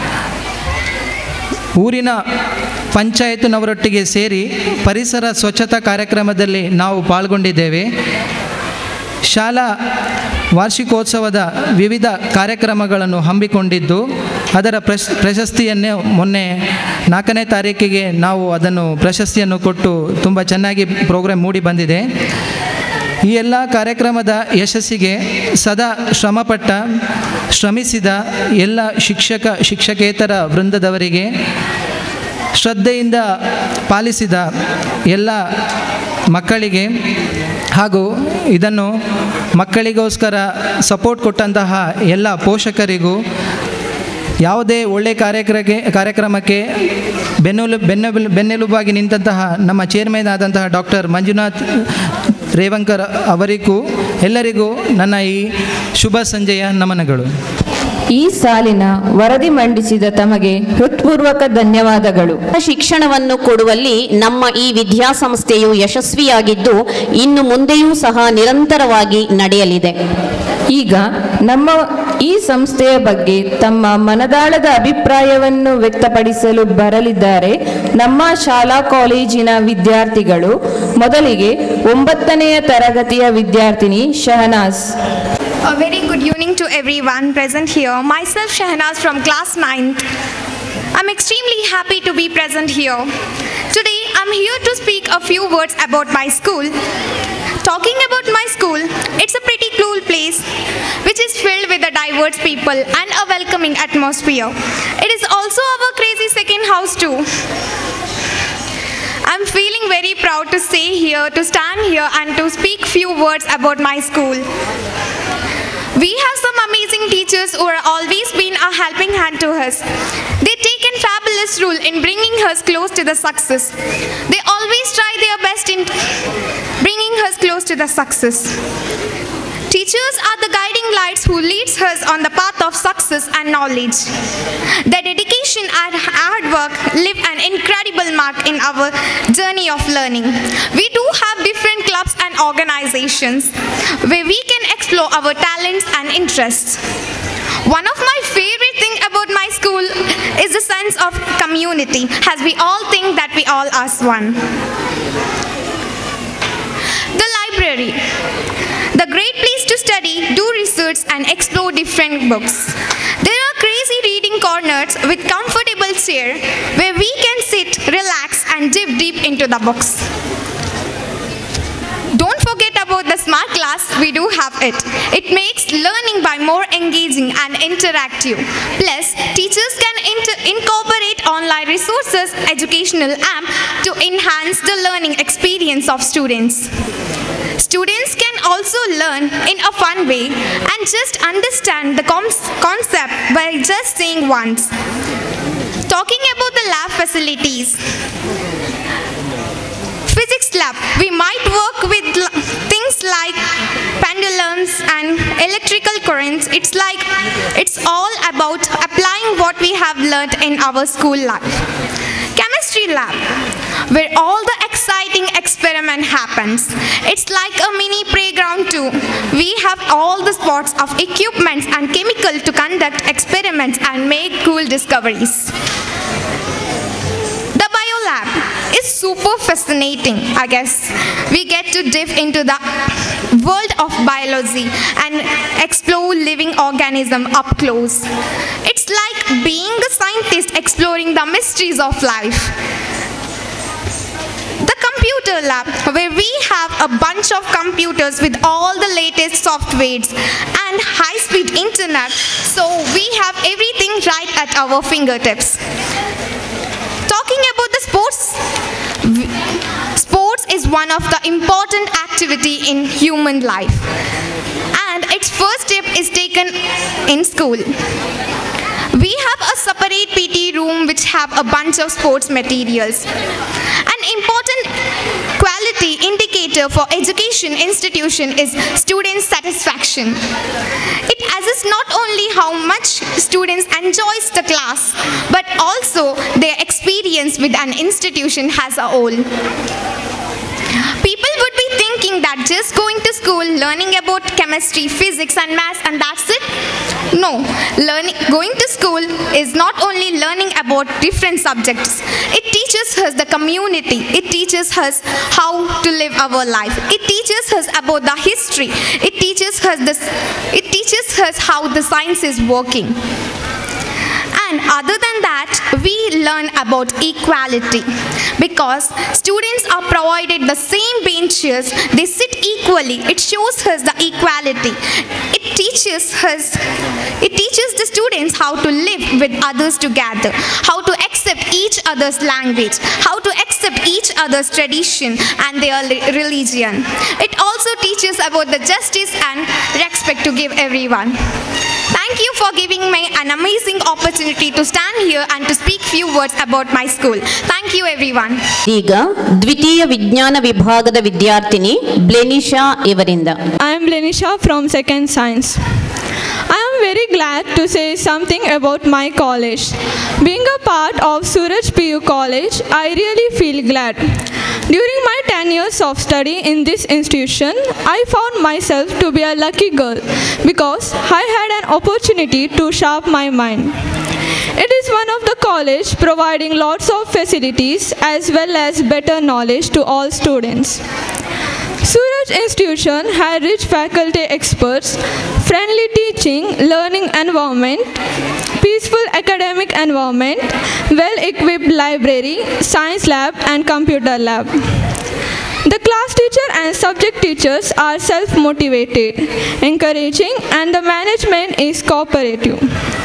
ಊರಿನ ಪಂಚಾಯತ್ನವರೊಟ್ಟಿಗೆ ಸೇರಿ ಪರಿಸರ ಸ್ವಚ್ಛತಾ ಕಾರ್ಯಕ್ರಮದಲ್ಲಿ ನಾವು ಪಾಲ್ಗೊಂಡಿದ್ದೇವೆ ಶಾಲಾ ವಾರ್ಷಿಕೋತ್ಸವದ ವಿವಿಧ ಕಾರ್ಯಕ್ರಮಗಳನ್ನು ಹಮ್ಮಿಕೊಂಡಿದ್ದು ಅದರ ಪ್ರಶ್ ಪ್ರಶಸ್ತಿಯನ್ನೇ ಮೊನ್ನೆ ನಾಲ್ಕನೇ ತಾರೀಕಿಗೆ ನಾವು ಅದನ್ನು ಪ್ರಶಸ್ತಿಯನ್ನು ಕೊಟ್ಟು ತುಂಬ ಚೆನ್ನಾಗಿ ಪ್ರೋಗ್ರಾಮ್ ಮೂಡಿ ಬಂದಿದೆ ಈ ಎಲ್ಲ ಕಾರ್ಯಕ್ರಮದ ಯಶಸ್ಸಿಗೆ ಸದಾ ಶ್ರಮಪಟ್ಟ ಶ್ರಮಿಸಿದ ಎಲ್ಲ ಶಿಕ್ಷಕ ಶಿಕ್ಷಕೇತರ ವೃಂದದವರಿಗೆ ಶ್ರದ್ಧೆಯಿಂದ ಪಾಲಿಸಿದ ಎಲ್ಲ ಮಕ್ಕಳಿಗೆ ಹಾಗೂ ಇದನ್ನು ಮಕ್ಕಳಿಗೋಸ್ಕರ ಸಪೋರ್ಟ್ ಕೊಟ್ಟಂತಹ ಎಲ್ಲ ಪೋಷಕರಿಗೂ ಯಾವುದೇ ಒಳ್ಳೆಯ ಕಾರ್ಯಕ್ರಮಕ್ಕೆ ಕಾರ್ಯಕ್ರಮಕ್ಕೆ ಬೆನ್ನೆಲು ಬೆನ್ನೆಲು ಬೆನ್ನೆಲುಬಾಗಿ ನಿಂತಹ ನಮ್ಮ ಚೇರ್ಮನ್ ಆದಂತಹ ಡಾಕ್ಟರ್ ಮಂಜುನಾಥ್ ರೇವಂಕರ್ ಅವರಿಗೂ ಎಲ್ಲರಿಗೂ ನನ್ನ ಈ ಶುಭ ಸಂಜೆಯ ನಮನಗಳು ಈ ಸಾಲಿನ ವರದಿ ಮಂಡಿಸಿದ ತಮಗೆ ಹೃತ್ಪೂರ್ವಕ ಧನ್ಯವಾದಗಳು ಶಿಕ್ಷಣವನ್ನು ಕೊಡುವಲ್ಲಿ ನಮ್ಮ ಈ ವಿದ್ಯಾಸಂಸ್ಥೆಯು ಯಶಸ್ವಿಯಾಗಿದ್ದು ಇನ್ನು ಮುಂದೆಯೂ ಸಹ ನಿರಂತರವಾಗಿ ನಡೆಯಲಿದೆ ಈಗ ನಮ್ಮ ಈ ಸಂಸ್ಥೆಯ ಬಗ್ಗೆ ತಮ್ಮ ಮನದಾಳದ ಅಭಿಪ್ರಾಯವನ್ನು ವ್ಯಕ್ತಪಡಿಸಲು ಬರಲಿದ್ದಾರೆ ನಮ್ಮ ಶಾಲಾ ಕಾಲೇಜಿನ ವಿದ್ಯಾರ್ಥಿಗಳು ಮೊದಲಿಗೆ ಒಂಬತ್ತನೆಯ ತರಗತಿಯ ವಿದ್ಯಾರ್ಥಿನಿ ಶಹನಾಸ್ A very good evening to everyone present here. Myself, Shahnaz from class 9th. I'm extremely happy to be present here. Today, I'm here to speak a few words about my school. Talking about my school, it's a pretty cool place which is filled with the diverse people and a welcoming atmosphere. It is also our crazy second house too. I'm feeling very proud to stay here, to stand here and to speak few words about my school. We have some amazing teachers who have always been a helping hand to us. They take a fabulous role in bringing us close to the success. They always try their best in bringing us close to the success. Teachers are the guiding lights who leads us on the path of success and knowledge. Their dedication and hard work leave an incredible mark in our journey of learning. We do have different clubs and organizations where we can explore our talents and interests. One of my favorite thing about my school is the sense of community as we all think that we all are one. The library. The great place to study, do research, and explore different books. There are crazy reading corners with comfortable chair where we can sit, relax, and dip deep into the books. Don't forget about the smart class, we do have it. It makes learning by more engaging and interactive. Plus, teachers can inter- incorporate online resources, educational app to enhance the learning experience of students. Students can also learn in a fun way and just understand the com- concept by just saying once. Talking about the lab facilities. Physics lab, we might work with l- things like pendulums and electrical currents. It's like it's all about applying what we have learned in our school life. Chemistry lab, where all the exciting experiment happens. It's like a mini playground too. We have all the spots of equipments and chemical to conduct experiments and make cool discoveries. The biolab is super fascinating, I guess. We get to dive into the world of biology and explore living organism up close. It's like being a scientist exploring the mysteries of life. The computer lab, where we have a bunch of computers with all the latest softwares and high speed internet, so we have everything right at our fingertips. Talking about the sports, w- sports is one of the important activity in human life. And it's first step is taken in school. We have a separate PT room which have a bunch of sports materials. An important quality indicator for education institution is student satisfaction. It assesses not only how much students enjoys the class, but also their experience with an institution as a whole. People would be thinking that just going to school, learning about chemistry, physics, and maths, and that's it. No, learning, going to school is not only learning about different subjects. It teaches us the community. It teaches us how to live our life. It teaches us about the history. It teaches us this. It teaches us how the science is working. And other than that, we learn about equality because students are provided the same benches, they sit equally. It shows us the equality. It teaches us, it teaches the students how to live with others together, how to accept each other's language, how to accept each other's tradition and their li- religion. It also teaches about the justice and respect to give everyone. Thank you for giving me an amazing opportunity to stand here and to speak few words about my school. Thank you everyone. ಈಗ ದ್ವಿತೀಯ ವಿಜ್ಞಾನ ವಿಭಾಗದ ವಿದ್ಯಾರ್ಥಿನಿ ಬ್ಲೆನಿಶಾ ಇವರಿಂದ I am Lenisha from Second Science. I am very glad to say something about my college. Being a part of Suraj PU College, I really feel glad. During my 10 years of study in this institution, I found myself to be a lucky girl because I had an opportunity to sharp my mind. It is one of the college providing lots of facilities as well as better knowledge to all students. Suraj Institution had rich faculty experts, friendly teaching, learning environment, peaceful academic environment, well-equipped library, science lab and computer lab. The class teacher and subject teachers are self-motivated, encouraging and the management is cooperative.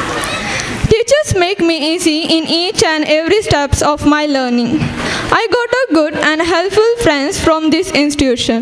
Teachers make me easy in each and every steps of my learning. I got a good and helpful friends from this institution.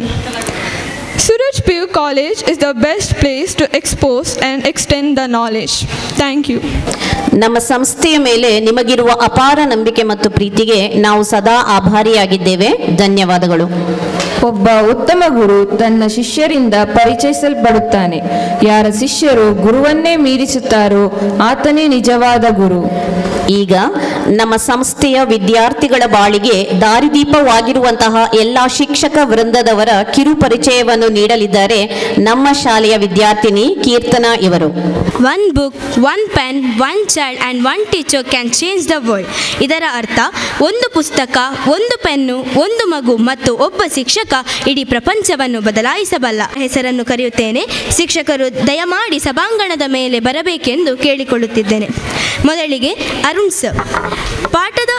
Suraj PU College is the best place to expose and extend the knowledge. Thank you. ನಮ್ಮ ಸಂಸ್ಥೆಯ ಮೇಲೆ ನಿಮಗಿರುವ ಅಪಾರ ನಂಬಿಕೆ ಮತ್ತು ಪ್ರೀತಿಗೆ ನಾವು ಸದಾ ಆಭಾರಿಯಾಗಿದ್ದೇವೆ ಧನ್ಯವಾದಗಳು ಒಬ್ಬ ಉತ್ತಮ ಗುರು ತನ್ನ ಶಿಷ್ಯರಿಂದ ಪರಿಚಯಿಸಲ್ಪಡುತ್ತಾನೆ ಯಾರ ಶಿಷ್ಯರು ಗುರುವನ್ನೇ ಮೀರಿಸುತ್ತಾರೋ ಆತನೇ ನಿಜವಾದ ಗುರು ಈಗ ನಮ್ಮ ಸಂಸ್ಥೆಯ ವಿದ್ಯಾರ್ಥಿಗಳ ಬಾಳಿಗೆ ದಾರಿದೀಪವಾಗಿರುವಂತಹ ಎಲ್ಲ ಶಿಕ್ಷಕ ವೃಂದದವರ ಕಿರು ಪರಿಚಯವನ್ನು ನೀಡಲಿದ್ದಾರೆ ನಮ್ಮ ಶಾಲೆಯ ವಿದ್ಯಾರ್ಥಿನಿ ಕೀರ್ತನಾ ಇವರು one book one pen one child and one teacher can change the world ಇದರ ಅರ್ಥ ಒಂದು ಪುಸ್ತಕ ಒಂದು ಪೆನ್ನು ಒಂದು ಮಗು ಮತ್ತು ಒಬ್ಬ ಶಿಕ್ಷಕ ಇಡೀ ಪ್ರಪಂಚವನ್ನು ಬದಲಾಯಿಸಬಲ್ಲ ಹೆಸರನ್ನು ಕರೆಯುತ್ತೇನೆ ಶಿಕ್ಷಕರು ದಯಮಾಡಿ ಸಭಾಂಗಣದ ಮೇಲೆ ಬರಬೇಕೆಂದು ಕೇಳಿಕೊಳ್ಳುತ್ತಿದ್ದೇನೆ ಮೊದಲಿಗೆ ಅರುಣ್ ಸರ್ ಪಾಠದ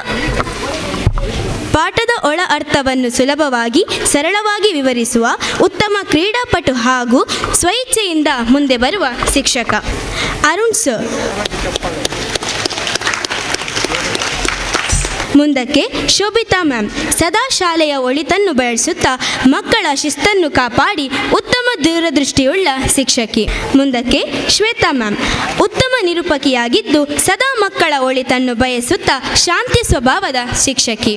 ಪಾಠದ ಒಳ ಅರ್ಥವನ್ನು ಸುಲಭವಾಗಿ ಸರಳವಾಗಿ ವಿವರಿಸುವ ಉತ್ತಮ ಕ್ರೀಡಾಪಟು ಹಾಗೂ ಸ್ವಇಚ್ಛೆಯಿಂದ ಮುಂದೆ ಬರುವ ಶಿಕ್ಷಕ ಅರುಣ್ ಸರ್ ಮುಂದಕ್ಕೆ ಶೋಭಿತಾ ಮ್ಯಾಮ್ ಸದಾ ಶಾಲೆಯ ಒಳಿತನ್ನು ಬೆಳೆಸುತ್ತಾ ಮಕ್ಕಳ ಶಿಸ್ತನ್ನು ಕಾಪಾಡಿ ಉತ್ತಮ ದೂರದೃಷ್ಟಿಯುಳ್ಳ ಶಿಕ್ಷಕಿ ಮುಂದಕ್ಕೆ ಶ್ವೇತಾ ಮ್ಯಾಮ್ ಉತ್ತಮ ನಿರೂಪಕಿಯಾಗಿದ್ದು ಸದಾ ಮಕ್ಕಳ ಒಳಿತನ್ನು ಬಯಸುತ್ತಾ ಶಾಂತಿ ಸ್ವಭಾವದ ಶಿಕ್ಷಕಿ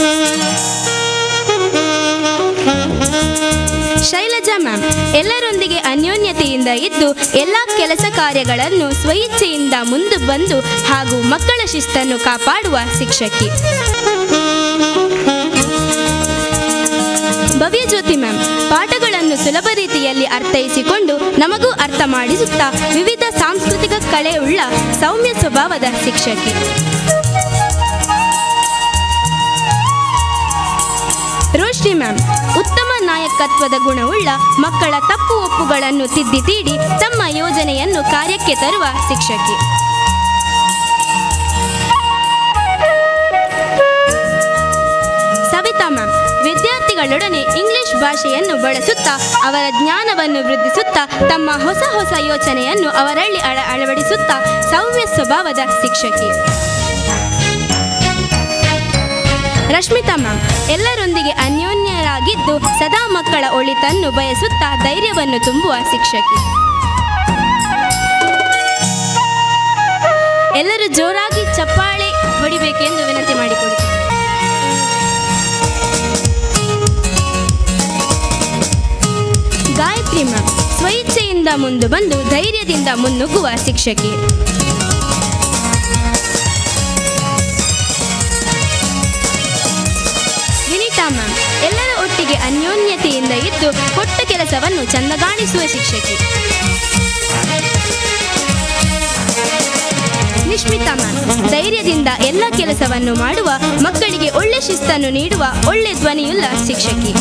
ಶೈಲಜಾ ಮ್ಯಾಮ್ ಎಲ್ಲರೊಂದಿಗೆ ಅನ್ಯೋನ್ಯತೆಯಿಂದ ಇದ್ದು ಎಲ್ಲ ಕೆಲಸ ಕಾರ್ಯಗಳನ್ನು ಸ್ವಇಚ್ಛೆಯಿಂದ ಮುಂದೆ ಬಂದು ಹಾಗೂ ಮಕ್ಕಳ ಶಿಸ್ತನ್ನು ಕಾಪಾಡುವ ಶಿಕ್ಷಕಿ ಭವ್ಯಜ್ಯೋತಿ ಮ್ಯಾಮ್ ಪಾಠಗಳನ್ನು ಸುಲಭ ರೀತಿಯಲ್ಲಿ ಅರ್ಥೈಸಿಕೊಂಡು ನಮಗೂ ಅರ್ಥ ಮಾಡಿಸುತ್ತಾ ವಿವಿಧ ಸಾಂಸ್ಕೃತಿಕ ಕಳೆಯುಳ್ಳ ಸೌಮ್ಯ ಸ್ವಭಾವದ ಶಿಕ್ಷಕಿ ರೋಶ್ನಿ ಮ್ಯಾಮ್ ಉತ್ತಮ ನಾಯಕತ್ವದ ಗುಣವುಳ್ಳ ಮಕ್ಕಳ ತಪ್ಪು ಒಪ್ಪುಗಳನ್ನು ತಿದ್ದಿ ತೀಡಿ ತಮ್ಮ ಯೋಜನೆಯನ್ನು ಕಾರ್ಯಕ್ಕೆ ತರುವ ಶಿಕ್ಷಕಿ ಸವಿತಾ ಮ್ಯಾಮ್ ವಿದ್ಯಾರ್ಥಿಗಳೊಡನೆ ಇಂಗ್ಲಿಷ್ ಭಾಷೆಯನ್ನು ಬಳಸುತ್ತಾ ಅವರ ಜ್ಞಾನವನ್ನು ವೃದ್ಧಿಸುತ್ತಾ ತಮ್ಮ ಹೊಸ ಹೊಸ ಯೋಚನೆಯನ್ನು ಅವರಲ್ಲಿ ಅಳ ಅಳವಡಿಸುತ್ತಾ ಸೌಮ್ಯ ಸ್ವಭಾವದ ಶಿಕ್ಷಕಿ ರಶ್ಮಿತಾ ಮ್ಯಾಮ್ ಎಲ್ಲರೊಂದಿಗೆ ಅನ್ಯೋನ್ಯರಾಗಿದ್ದು ಸದಾ ಮಕ್ಕಳ ಒಳಿತನ್ನು ಬಯಸುತ್ತಾ ಧೈರ್ಯವನ್ನು ತುಂಬುವ ಶಿಕ್ಷಕಿ ಜೋರಾಗಿ ಚಪ್ಪಾಳೆ ಹೊಡಿಬೇಕೆಂದು ವಿನಂತಿ ಮಾಡಿಕೊಳ್ಳುತ್ತೇನೆ ಗಾಯತ್ರಿ ಮ್ಯಾಮ್ ಸ್ವಇಚ್ಛೆಯಿಂದ ಮುಂದೆ ಬಂದು ಧೈರ್ಯದಿಂದ ಮುನ್ನುಗ್ಗುವ ಶಿಕ್ಷಕಿ ವಿನಿತಾ ಮ್ಯಾಮ್ ಎಲ್ಲರ ಒಟ್ಟಿಗೆ ಅನ್ಯೋನ್ಯತೆಯಿಂದ ಇದ್ದು ಕೊಟ್ಟ ಕೆಲಸವನ್ನು ಚಂದಗಾಣಿಸುವ ಶಿಕ್ಷಕಿ ನಿಶ್ಮಿತಾ ಮ್ಯಾಮ್ ಧೈರ್ಯದಿಂದ ಎಲ್ಲ ಕೆಲಸವನ್ನು ಮಾಡುವ ಮಕ್ಕಳಿಗೆ ಒಳ್ಳೆ ಶಿಸ್ತನ್ನು ನೀಡುವ ಒಳ್ಳೆ ಧ್ವನಿಯುಳ್ಳ ಶಿಕ್ಷಕಿ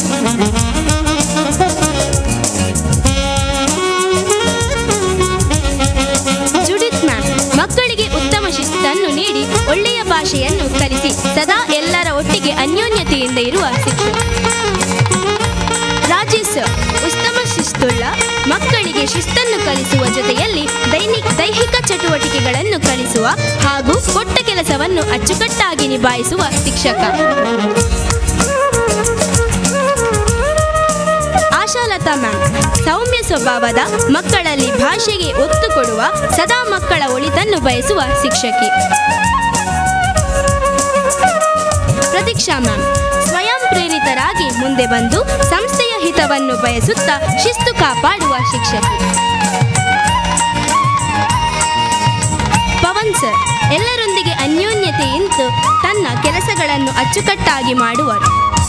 ಜುಡಿತ್ ಮ್ಯಾಮ್ ಮಕ್ಕಳಿಗೆ ಉತ್ತಮ ಶಿಸ್ತನ್ನು ನೀಡಿ ಒಳ್ಳೆಯ ಭಾಷೆಯನ್ನು ಕಲಿಸಿ ಸದಾ ಎಲ್ಲರ ಒಟ್ಟಿಗೆ ಅನ್ಯೋನ್ಯತೆಯಿಂದ ಇರುವ ಶಿಕ್ಷಕ ರಾಜೇಶ್ ಸರ್ ಉತ್ತಮ ಶಿಸ್ತುಳ್ಳ ಮಕ್ಕಳಿಗೆ ಶಿಸ್ತನ್ನು ಕಲಿಸುವ ಜೊತೆಯಲ್ಲಿ ದೈನಿಕ ದೈಹಿಕ ಚಟುವಟಿಕೆಗಳನ್ನು ಕಲಿಸುವ ಹಾಗೂ ಕೊಟ್ಟ ಕೆಲಸವನ್ನು ಅಚ್ಚುಕಟ್ಟಾಗಿ ನಿಭಾಯಿಸುವ ಶಿಕ್ಷಕ ಆಶಾಲತಾ ಮ್ಯಾಮ್ ಸೌಮ್ಯ ಸ್ವಭಾವದ ಮಕ್ಕಳಲ್ಲಿ ಭಾಷೆಗೆ ಒತ್ತು ಕೊಡುವ ಸದಾ ಮಕ್ಕಳ ಒಳಿತನ್ನು ಬಯಸುವ ಶಿಕ್ಷಕಿ ಪ್ರತೀಕ್ಷಾ ಮ್ಯಾಮ್ ಸ್ವಯಂ ಪ್ರೇರಿತರಾಗಿ ಮುಂದೆ ಬಂದು ಸಂಸ್ಥೆಯ ಹಿತವನ್ನು ಬಯಸುತ್ತಾ ಶಿಸ್ತು ಕಾಪಾಡುವ ಶಿಕ್ಷಕಿ ಪವನ್ ಸರ್ ಎಲ್ಲರೊಂದಿಗೆ ಅನ್ಯೋನ್ಯತೆಯಿಂದ ತನ್ನ ಕೆಲಸಗಳನ್ನು ಅಚ್ಚುಕಟ್ಟಾಗಿ ಮಾಡುವರು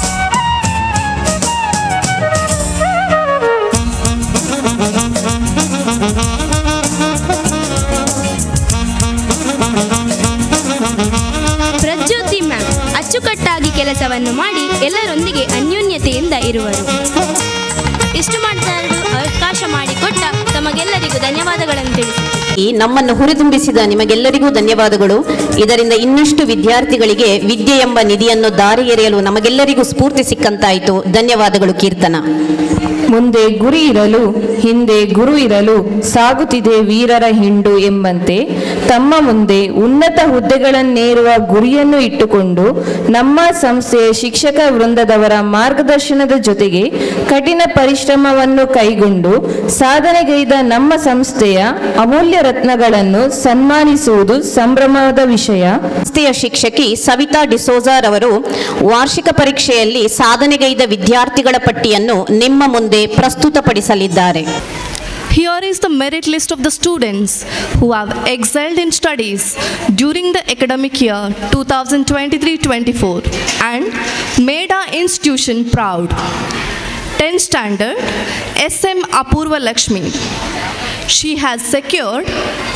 ಪ್ರಜ್ಯೋತಿ ಮ್ಯಾಮ್ ಅಚ್ಚುಕಟ್ಟಾಗಿ ಕೆಲಸವನ್ನು ಮಾಡಿ ಎಲ್ಲರೊಂದಿಗೆ ಅನ್ಯೋನ್ಯತೆಯಿಂದ ಇರುವರು ಇಷ್ಟು ಮಾತನಾಡಲು ಅವಕಾಶ ಮಾಡಿಕೊಟ್ಟ ತಮಗೆಲ್ಲರಿಗೂ ಧನ್ಯವಾದಗಳನ್ನು ತಿಳಿಸುತ್ತೇನೆ ಈ ನಮ್ಮನ್ನು ಹುರಿದುಂಬಿಸಿದ ನಿಮಗೆಲ್ಲರಿಗೂ ಧನ್ಯವಾದಗಳು ಇದರಿಂದ ಇನ್ನಷ್ಟು ವಿದ್ಯಾರ್ಥಿಗಳಿಗೆ ವಿದ್ಯೆ ಎಂಬ ನಿಧಿಯನ್ನು ದಾರಿ ಎರೆಯಲು ನಮಗೆಲ್ಲರಿಗೂ ಸ್ಫೂರ್ತಿ ಸಿಕ್ಕಂತಾಯಿತು ಧನ್ಯವಾದಗಳು ಕೀರ್ತನ ಮುಂದೆ ಗುರಿ ಇರಲು ಹಿಂದೆ ಗುರು ಇರಲು ಸಾಗುತ್ತಿದೆ ವೀರರ ಹಿಂಡು ಎಂಬಂತೆ ತಮ್ಮ ಮುಂದೆ ಉನ್ನತ ಹುದ್ದೆಗಳನ್ನೇರುವ ಗುರಿಯನ್ನು ಇಟ್ಟುಕೊಂಡು ನಮ್ಮ ಸಂಸ್ಥೆಯ ಶಿಕ್ಷಕ ವೃಂದದವರ ಮಾರ್ಗದರ್ಶನದ ಜೊತೆಗೆ ಕಠಿಣ ಪರಿಶ್ರಮವನ್ನು ಕೈಗೊಂಡು ಸಾಧನೆಗೈದ ನಮ್ಮ ಸಂಸ್ಥೆಯ ಅಮೂಲ್ಯ ರತ್ನಗಳನ್ನು ಸನ್ಮಾನಿಸುವುದು ಸಂಭ್ರಮದ ವಿಷಯ ಸಂಸ್ಥೆಯ ಶಿಕ್ಷಕಿ ಸವಿತಾ ಡಿಸೋಜಾರ್ ಅವರು ವಾರ್ಷಿಕ ಪರೀಕ್ಷೆಯಲ್ಲಿ ಸಾಧನೆಗೈದ ವಿದ್ಯಾರ್ಥಿಗಳ ಪಟ್ಟಿಯನ್ನು ನಿಮ್ಮ ಮುಂದೆ ಪ್ರಸ್ತುತಪಡಿಸಲಿದ್ದಾರೆ Here is the merit list of the students who have excelled in studies during the academic year 2023-24 and made our institution proud. 10th standard SM Apurva Lakshmi. She has secured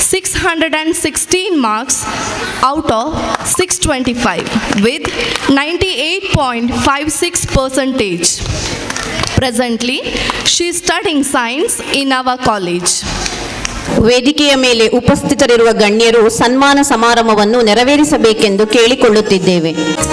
616 marks out of 625 with 98.56 percentage. Presently, she is studying science in our college. ವೇದಿಕೆಯ ಮೇಲೆ ಉಪಸ್ಥಿತರಿರುವ ಗಣ್ಯರು ಸನ್ಮಾನ ಸಮಾರಂಭವನ್ನು ನೆರವೇರಿಸಬೇಕೆಂದು ಕೇಳಿಕೊಳ್ಳುತ್ತಿದ್ದೇವೆ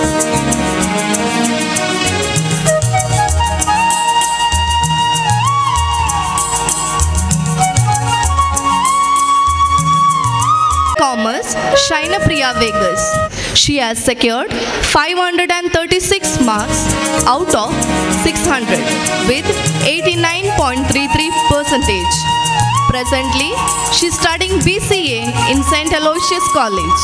Commerce, Shaina Priya Vegas. She has secured 536 marks out of 600 with 89.33 percentage. Presently, she is studying BCA in St. Aloysius College.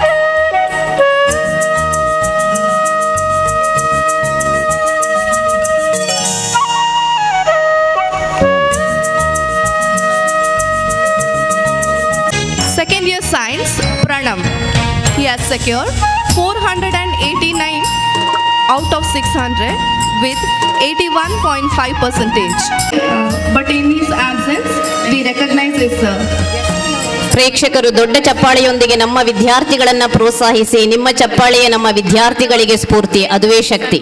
Second year science, Pranam. He has secured 489 out of 600 with 81.5 percentage. But in his absence, we recognize this sir. ಪ್ರೇಕ್ಷಕರು ದೊಡ್ಡ ಚಪ್ಪಾಳೆಯೊಂದಿಗೆ ನಮ್ಮ ವಿದ್ಯಾರ್ಥಿಗಳನ್ನ ಪ್ರೋತ್ಸಾಹಿಸಿ ನಿಮ್ಮ ಚಪ್ಪಾಳೆಯೇ ನಮ್ಮ ವಿದ್ಯಾರ್ಥಿಗಳಿಗೆ ಸ್ಫೂರ್ತಿ ಅದುವೇ ಶಕ್ತಿ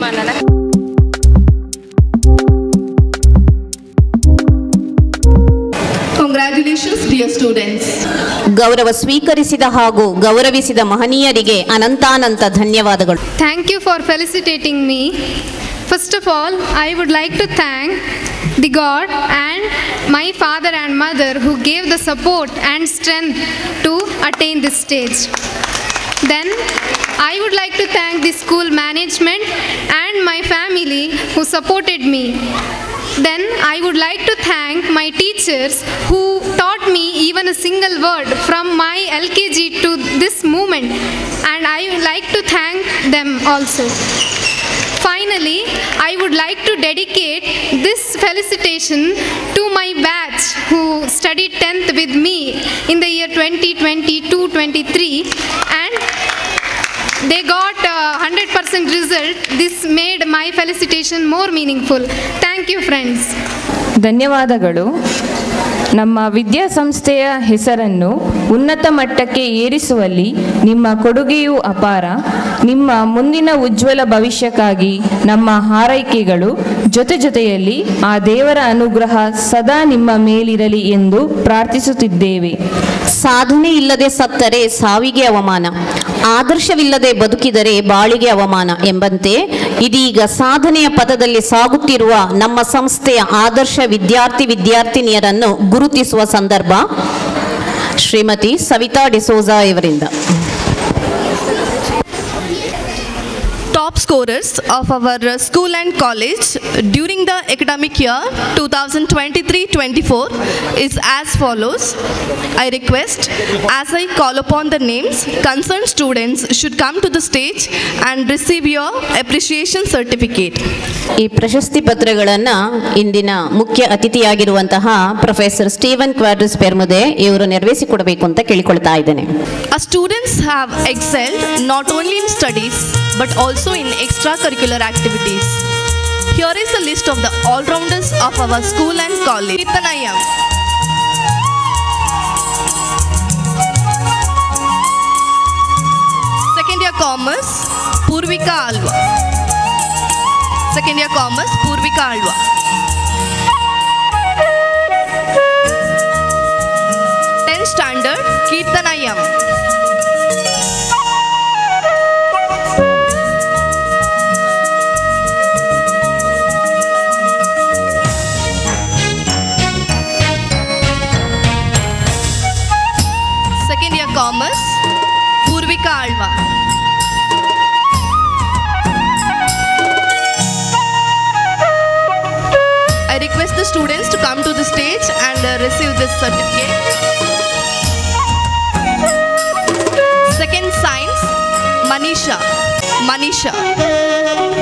Congratulations, dear students. ಗೌರವ ಸ್ವೀಕರಿಸಿದ ಹಾಗೂ ಗೌರವಿಸಿದ ಮಹನೀಯರಿಗೆ ಅನಂತಾನಂತ ಧನ್ಯವಾದಗಳು Thank you for felicitating me. First of all, I would like to thank the God and my father and mother who gave the support and strength to attain this stage. Then, I would like to thank the school management and my family who supported me. Then I would like to thank my teachers who taught me even a single word from my LKG to this moment, and I would like to thank them also. Finally, I would like to dedicate this felicitation to my batch who studied 10th with me in the year 2022-23 and they got a 100% result. This made my felicitation more meaningful. Thank you, friends. ಧನ್ಯವಾದಗಳು ನಮ್ಮ ವಿದ್ಯಾಸಂಸ್ಥೆಯ ಹೆಸರನ್ನು ಉನ್ನತ ಮಟ್ಟಕ್ಕೆ ಏರಿಸುವಲ್ಲಿ ನಿಮ್ಮ ಕೊಡುಗೆಯೂ ಅಪಾರ ನಿಮ್ಮ ಮುಂದಿನ ಉಜ್ವಲ ಭವಿಷ್ಯಕ್ಕಾಗಿ ನಮ್ಮ ಹಾರೈಕೆಗಳು ಜೊತೆ ಜೊತೆಯಲ್ಲಿ ಆ ದೇವರ ಅನುಗ್ರಹ ಸದಾ ನಿಮ್ಮ ಮೇಲಿರಲಿ ಎಂದು ಪ್ರಾರ್ಥಿಸುತ್ತಿದ್ದೇವೆ ಸಾಧನೆ ಇಲ್ಲದೆ ಸತ್ತರೆ ಸಾವಿಗೆ ಅವಮಾನ ಆದರ್ಶವಿಲ್ಲದೆ ಬದುಕಿದರೆ ಬಾಳಿಗೆ ಅವಮಾನ ಎಂಬಂತೆ ಇದೀಗ ಸಾಧನೆಯ ಪಥದಲ್ಲಿ ಸಾಗುತ್ತಿರುವ ನಮ್ಮ ಸಂಸ್ಥೆಯ ಆದರ್ಶ ವಿದ್ಯಾರ್ಥಿ ವಿದ್ಯಾರ್ಥಿನಿಯರನ್ನು ಗುರುತಿಸುವ ಸಂದರ್ಭ ಶ್ರೀಮತಿ ಸವಿತಾ ಡಿಸೋಜಾ ಇವರಿಂದ top scorers of our uh, school and college during the academic year 2023-24 is as follows. I request as I call upon the names, concerned students should come to the stage and receive your appreciation certificate. ಈ ಪ್ರಶಸ್ತಿ ಪತ್ರಗಳನ್ನು ಇಂದಿನ ಮುಖ್ಯ ಅತಿಥಿಯಾಗಿರುವಂತಹ professor Steven Quadros Permude ಇವರು ನೆರವೇರಿಸಿಕೊಡಬೇಕು ಅಂತ ಕೇಳಿಕೊಳ್ತಾ ಇದ್ದೇನೆ Our students have excelled not only in studies but also in extracurricular activities. Here is a list of the all-rounders of our school and college. Kirtanayam. Second year commerce, Purvika Alva. Second year commerce, Purvika Alva. Tenth standard, Kirtanayam. Second year commerce, Purvika Alva. I request the students to come to the stage and uh, receive this certificate. Second science, Manisha. Manisha.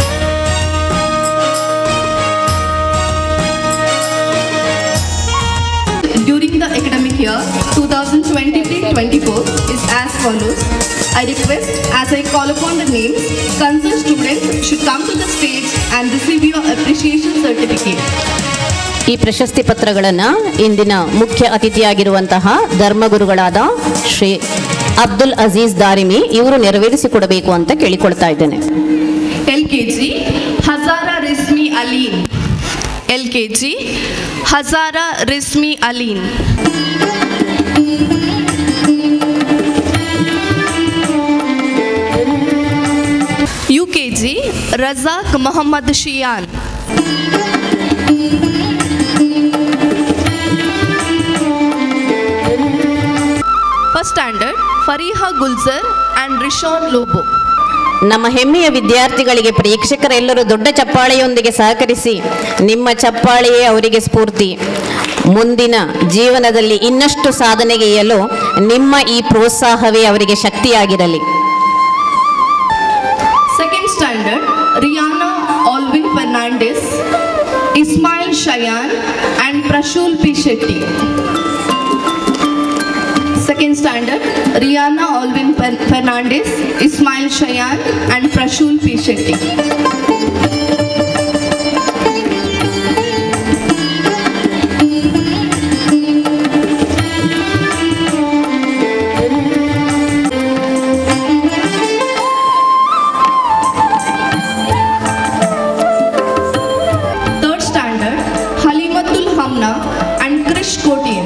During the academic year 2023-24 is as follows. I request as I call upon the names, concerned students should come to the stage and receive your appreciation certificate. ಈ ಪ್ರಶಸ್ತಿ ಪತ್ರಗಳನ್ನು ಇಂದಿನ ಮುಖ್ಯ ಅತಿಥಿಯಾಗಿರುವಂತಹ ಧರ್ಮಗುರುಗಳಾದ ಶ್ರೀ ಅಬ್ದುಲ್ ಅಜೀಜ್ ದಾರಿಮಿ ಇವರು ನೆರವೇರಿಸಿಕೊಡಬೇಕು ಅಂತ ಕೇಳಿಕೊಳ್ತಾ ಇದ್ದೇನೆ LKG Hazara Rizmi Aleen. LKG Hazara Rizmi Aleen. UKG Razak Muhammad Shian. First standard Fariha Gulzar and Rishon Lobo. ನಮ್ಮ ಹೆಮ್ಮೆಯ ವಿದ್ಯಾರ್ಥಿಗಳಿಗೆ ಪ್ರೇಕ್ಷಕರೆಲ್ಲರೂ ದೊಡ್ಡ ಚಪ್ಪಾಳೆಯೊಂದಿಗೆ ಸಹಕರಿಸಿ ನಿಮ್ಮ ಚಪ್ಪಾಳೆಯೇ ಅವರಿಗೆ ಸ್ಫೂರ್ತಿ ಮುಂದಿನ ಜೀವನದಲ್ಲಿ ಇನ್ನಷ್ಟು ಸಾಧನೆಗೆಯಲು ನಿಮ್ಮ ಈ ಪ್ರೋತ್ಸಾಹವೇ ಅವರಿಗೆ ಶಕ್ತಿಯಾಗಿರಲಿ Second standard, Rihanna Alvin Fernandez, Ismail Shayan, and Prashul P. Shetty. Second standard, Rihanna Alvin Fer- Fernandez, Ismail Shayan, and Prashul P. Shetty. Third standard, Halimatul Hamna and Krish Kotian.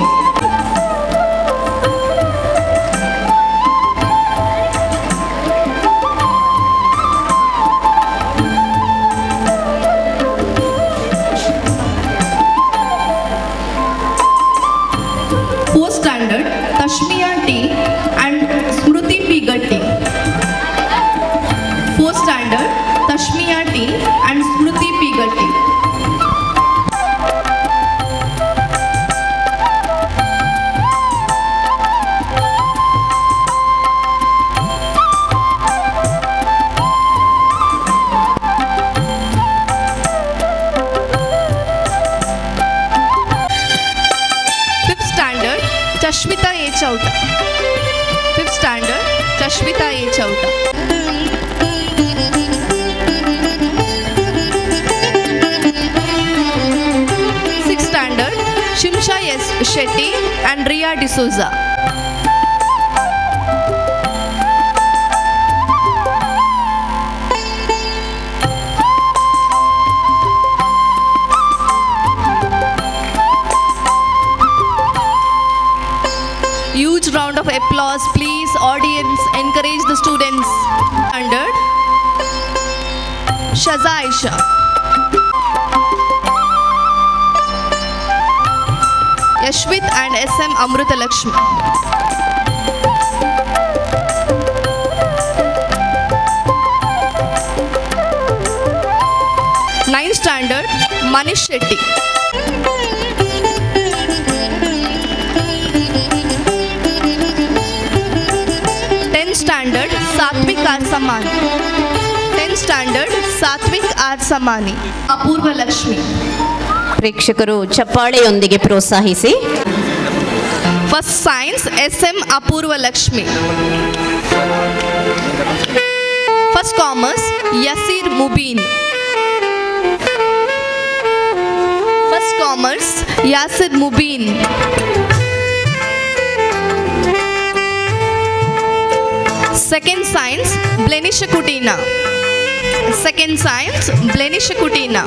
Fifth standard, Tashvita A. Chauta. Sixth standard, Shimsha S. Shetty and Ria D'Souza. Huge round of applause, please, audience. Encourage the students. Standard. Shaza Aisha. Yashwit and SM Amruta Lakshmi. Ninth standard, Manish Shetty. Tenth standard, Satvik R. Samani. Tenth standard, Satvik R. Samani. Apurva Lakshmi. ಪ್ರೇಕ್ಷಕರು ಚಪ್ಪಾಳೆಯೊಂದಿಗೆ ಪ್ರೋತ್ಸಾಹಿಸಿ First science, SM Apurva Lakshmi. First commerce, Yasir Mubin. First commerce, Yasir Mubin. Second science, Blenisha Kutina. Second science, Blenisha Kutina.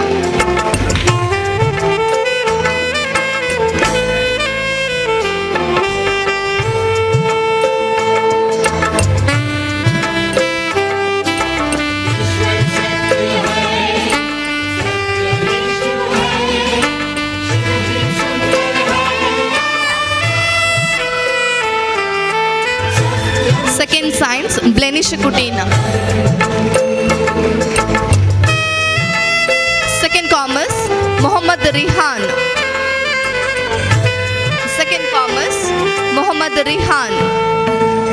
Second science, Blenisha Kutina. Second commerce, Muhammad Rihan. Second commerce, Muhammad Rihan.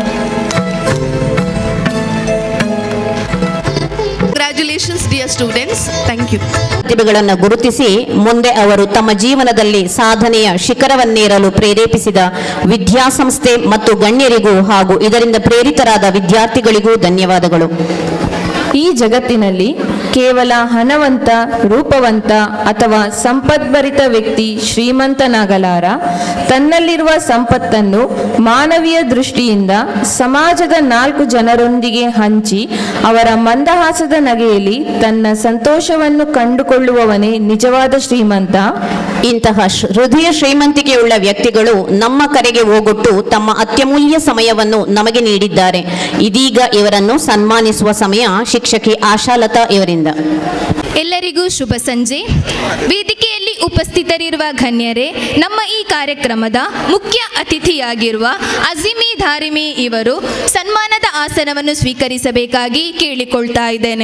Congratulations, dear students. Thank you. ಪ್ರತಿಭೆಗಳನ್ನು ಗುರುತಿಸಿ ಮುಂದೆ ಅವರು ತಮ್ಮ ಜೀವನದಲ್ಲಿ ಸಾಧನೆಯ ಶಿಖರವನ್ನೇರಲು ಪ್ರೇರೇಪಿಸಿದ ವಿದ್ಯಾಸಂಸ್ಥೆ ಮತ್ತು ಗಣ್ಯರಿಗೂ ಹಾಗೂ ಇದರಿಂದ ಪ್ರೇರಿತರಾದ ವಿದ್ಯಾರ್ಥಿಗಳಿಗೂ ಧನ್ಯವಾದಗಳು ಈ ಜಗತ್ತಿನಲ್ಲಿ ಕೇವಲ ಹಣವಂತ ರೂಪವಂತ ಅಥವಾ ಸಂಪದ್ಭರಿತ ವ್ಯಕ್ತಿ ಶ್ರೀಮಂತನಾಗಲಾರ ತನ್ನಲ್ಲಿರುವ ಸಂಪತ್ತನ್ನು ಮಾನವೀಯ ದೃಷ್ಟಿಯಿಂದ ಸಮಾಜದ ನಾಲ್ಕು ಜನರೊಂದಿಗೆ ಹಂಚಿ ಅವರ ಮಂದಹಾಸದ ನಗೆಯಲ್ಲಿ ತನ್ನ ಸಂತೋಷವನ್ನು ಕಂಡುಕೊಳ್ಳುವವನೇ ನಿಜವಾದ ಶ್ರೀಮಂತ ಇಂತಹ ಶ್ರ- ಹೃದಯ ಶ್ರೀಮಂತಿಕೆಯುಳ್ಳ ವ್ಯಕ್ತಿಗಳು ನಮ್ಮ ಕರೆಗೆ ಹೋಗೊಟ್ಟು ತಮ್ಮ ಅತ್ಯಮೂಲ್ಯ ಸಮಯವನ್ನು ನಮಗೆ ನೀಡಿದ್ದಾರೆ ಇದೀಗ ಇವರನ್ನು ಸನ್ಮಾನಿಸುವ ಸಮಯ ಶಿಕ್ಷಕಿ ಆಶಾಲತಾ ಇವರಿಂದ ಎಲ್ಲರಿಗೂ ಶುಭ ಸಂಜೆ ವೇದಿಕೆಯಲ್ಲಿ ಉಪಸ್ಥಿತರಿರುವ ಗಣ್ಯರೇ ನಮ್ಮ ಈ ಕಾರ್ಯಕ್ರಮದ ಮುಖ್ಯ ಅತಿಥಿಯಾಗಿರುವ ಅಜಿಮಿ ಧಾರಿಮಿ ಇವರು ಸನ್ಮಾನದ ಆಸನವನ್ನು ಸ್ವೀಕರಿಸಬೇಕಾಗಿ ಕೇಳಿಕೊಳ್ತಾ ಇದ್ದೇನೆ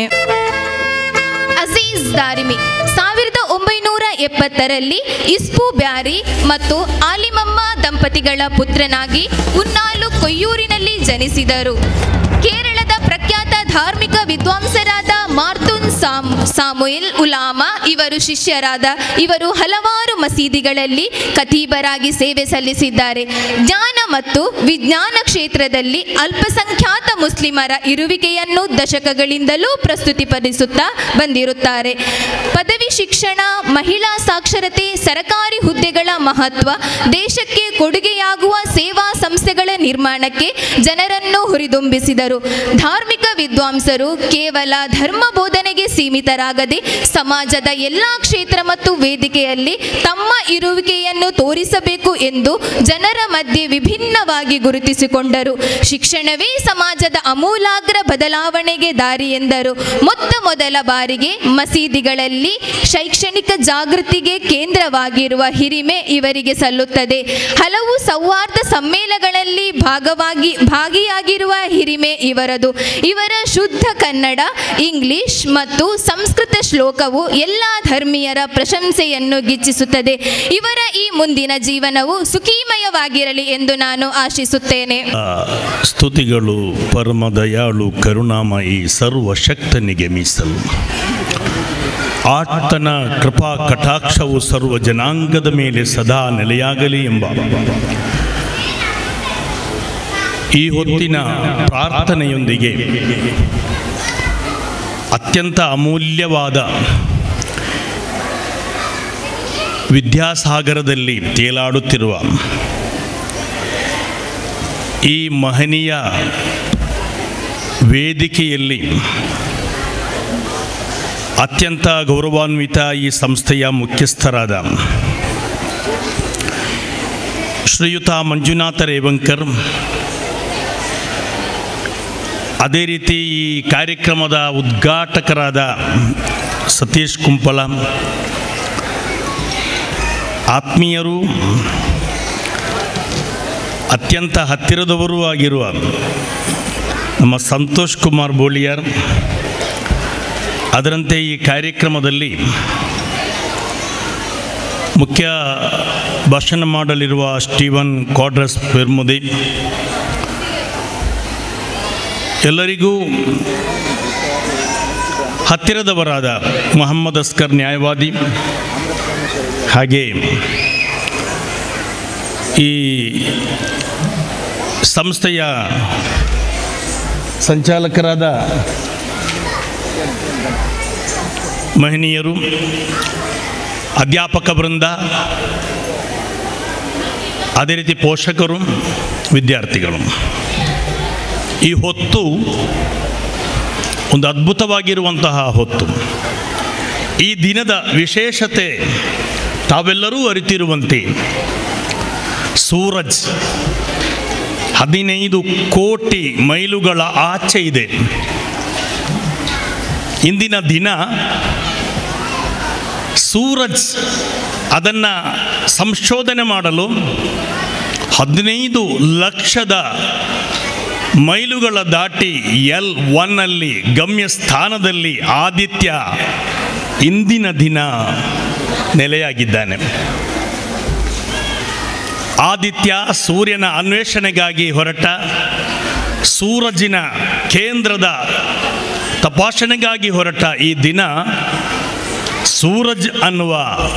ಅಜೀಜ್ ದಾರಿಮಿ ಸಾವಿರದ ಒಂಬೈನೂರ ಎಪ್ಪತ್ತರಲ್ಲಿ ಇಸ್ಪು ಬ್ಯಾರಿ ಮತ್ತು ಆಲಿಮಮ್ಮ ದಂಪತಿಗಳ ಪುತ್ರನಾಗಿ ಉನ್ನಾಲು ಕೊಯ್ಯೂರಿನಲ್ಲಿ ಜನಿಸಿದರು ಕೇರಳದ ಪ್ರಖ್ಯಾತ ಧಾರ್ಮಿಕ ವಿದ್ವಾಂಸರಾದ ಮಾರ್ತುನ್ ಸಾಮ್ ಸಾಮುಯಿಲ್ ಉಲಾಮಾ ಇವರು ಶಿಷ್ಯರಾದ ಇವರು ಹಲವಾರು ಮಸೀದಿಗಳಲ್ಲಿ ಖತೀಬರಾಗಿ ಸೇವೆ ಸಲ್ಲಿಸಿದ್ದಾರೆ ಜ್ಞಾನ ಮತ್ತು ವಿಜ್ಞಾನ ಕ್ಷೇತ್ರದಲ್ಲಿ ಅಲ್ಪಸಂಖ್ಯಾತ ಮುಸ್ಲಿಮರ ಇರುವಿಕೆಯನ್ನು ದಶಕಗಳಿಂದಲೂ ಪ್ರಸ್ತುತಿಪಡಿಸುತ್ತಾ ಬಂದಿರುತ್ತಾರೆ ಪದವಿ ಶಿಕ್ಷಣ ಮಹಿಳಾ ಸಾಕ್ಷರತೆ ಸರಕಾರಿ ಹುದ್ದೆಗಳ ಮಹತ್ವ ದೇಶಕ್ಕೆ ಕೊಡುಗೆಯಾಗುವ ಸೇವಾ ಸಂಸ್ಥೆಗಳ ನಿರ್ಮಾಣಕ್ಕೆ ಜನರನ್ನು ಹುರಿದುಂಬಿಸಿದರು ಧಾರ್ಮಿಕ ವಿದ್ವಾಂಸರು ಕೇವಲ ಧರ್ಮ ಬೋಧನೆಗೆ ಸೀಮಿತರಾಗದೆ ಸಮಾಜದ ಎಲ್ಲ ಕ್ಷೇತ್ರ ಮತ್ತು ವೇದಿಕೆಯಲ್ಲಿ ತಮ್ಮ ಇರುವಿಕೆಯನ್ನು ತೋರಿಸಬೇಕು ಎಂದು ಜನರ ಮಧ್ಯೆ ವಿಭಿನ್ನವಾಗಿ ಗುರುತಿಸಿಕೊಂಡರು ಶಿಕ್ಷಣವೇ ಸಮಾಜದ ಅಮೂಲಾಗ್ರ ಬದಲಾವಣೆಗೆ ದಾರಿ ಎಂದರು ಮೊತ್ತ ಮೊದಲ ಬಾರಿಗೆ ಮಸೀದಿಗಳಲ್ಲಿ ಶೈಕ್ಷಣಿಕ ಜಾಗೃತಿಗೆ ಕೇಂದ್ರವಾಗಿರುವ ಹಿರಿಮೆ ಇವರಿಗೆ ಸಲ್ಲುತ್ತದೆ ಹಲವು ಸೌಹಾರ್ದ ಸಮ್ಮೇಳನಗಳಲ್ಲಿ ಭಾಗವಾಗಿ ಭಾಗಿಯಾಗಿರುವ ಹಿರಿಮೆ ಇವರದು ಇವರ ಶುದ್ಧ ಕನ್ನಡ ಇಂಗ್ಲಿಷ್ ಮತ್ತು ಸಂಸ್ಕೃತ ಶ್ಲೋಕವು ಎಲ್ಲ ಧರ್ಮೀಯರ ಪ್ರಶಂಸೆಯನ್ನು ಗಿಚ್ಚಿಸುತ್ತದೆ ಇವರ ಈ ಮುಂದಿನ ಜೀವನವು ಸುಖೀಮಯವಾಗಿರಲಿ ಎಂದು ನಾನು ಆಶಿಸುತ್ತೇನೆ ಆ, ಸ್ತುತಿಗಳು ಪರಮ ದಯಾಳು ಕರುಣಾಮಯಿ ಸರ್ವಶಕ್ತನಿಗೆ ಮೀಸಲು ಆತನ ಕೃಪಾ ಕಟಾಕ್ಷವು ಸರ್ವ ಜನಾಂಗದ ಮೇಲೆ ಸದಾ ನೆಲೆಯಾಗಲಿ ಎಂಬ ಈ ಹೊತ್ತಿನ ಪ್ರಾರ್ಥನೆಯೊಂದಿಗೆ ಅತ್ಯಂತ ಅಮೂಲ್ಯವಾದ ವಿದ್ಯಾಸಾಗರದಲ್ಲಿ ತೇಲಾಡುತ್ತಿರುವ ಈ ಮಹನೀಯ ವೇದಿಕೆಯಲ್ಲಿ ಅತ್ಯಂತ ಗೌರವಾನ್ವಿತ ಈ ಸಂಸ್ಥೆಯ ಮುಖ್ಯಸ್ಥರಾದ ಶ್ರೀಯುತ ಮಂಜುನಾಥ ರೇವಂಕರ್ ಅದೇ ರೀತಿ ಈ ಕಾರ್ಯಕ್ರಮದ ಉದ್ಘಾಟಕರಾದ ಸತೀಶ್ ಕುಂಪಲ ಆತ್ಮೀಯರು ಅತ್ಯಂತ ಹತ್ತಿರದವರೂ ಆಗಿರುವ ನಮ್ಮ ಸಂತೋಷ್ ಕುಮಾರ್ ಬೋಳಿಯರ್ ಅದರಂತೆ ಈ ಕಾರ್ಯಕ್ರಮದಲ್ಲಿ ಮುಖ್ಯ ಭಾಷಣ ಮಾಡಲಿರುವ ಸ್ಟೀವನ್ ಕ್ವಾಡ್ರಸ್ ಪೆರ್ಮುದಿ ಎಲ್ಲರಿಗೂ ಹತ್ತಿರದವರಾದ ಮೊಹಮ್ಮದ್ ಅಸ್ಕರ್ ನ್ಯಾಯವಾದಿ ಹಾಗೆ ಈ ಸಂಸ್ಥೆಯ ಸಂಚಾಲಕರಾದ ಮಹನೀಯರು ಅಧ್ಯಾಪಕ ವೃಂದ ಅದೇ ರೀತಿ ಪೋಷಕರು ವಿದ್ಯಾರ್ಥಿಗಳು ಈ ಹೊತ್ತು ಒಂದು ಅದ್ಭುತವಾಗಿರುವಂತಹ ಹೊತ್ತು ಈ ದಿನದ ವಿಶೇಷತೆ ತಾವೆಲ್ಲರೂ ಅರಿತಿರುವಂತೆ ಸೂರಜ್ ಹದಿನೈದು ಕೋಟಿ ಮೈಲುಗಳ ಆಚೆ ಇದೆ ಇಂದಿನ ದಿನ ಸೂರಜ್ ಅದನ್ನು ಸಂಶೋಧನೆ ಮಾಡಲು ಹದಿನೈದು ಲಕ್ಷದ ಮೈಲುಗಳ ದಾಟಿ ಎಲ್ ಒನ್ನಲ್ಲಿ ಗಮ್ಯ ಸ್ಥಾನದಲ್ಲಿ ಆದಿತ್ಯ ಇಂದಿನ ದಿನ ನೆಲೆಯಾಗಿದ್ದಾನೆ ಆದಿತ್ಯ ಸೂರ್ಯನ ಅನ್ವೇಷಣೆಗಾಗಿ ಹೊರಟ ಸೂರಜಿನ ಕೇಂದ್ರದ ತಪಾಸಣೆಗಾಗಿ ಹೊರಟ ಈ ದಿನ ಸೂರಜ್ ಅನ್ನುವ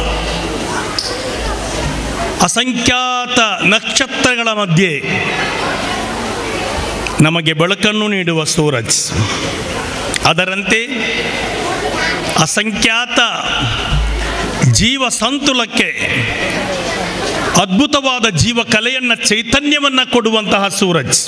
ಅಸಂಖ್ಯಾತ ನಕ್ಷತ್ರಗಳ ಮಧ್ಯೆ ನಮಗೆ ಬೆಳಕನ್ನು ನೀಡುವ ಸೂರಜ್ ಅದರಂತೆ ಅಸಂಖ್ಯಾತ ಜೀವ ಸಂತುಲಕ್ಕೆ ಅದ್ಭುತವಾದ ಜೀವ ಕಲೆಯನ್ನು ಚೈತನ್ಯವನ್ನು ಕೊಡುವಂತಹ ಸೂರಜ್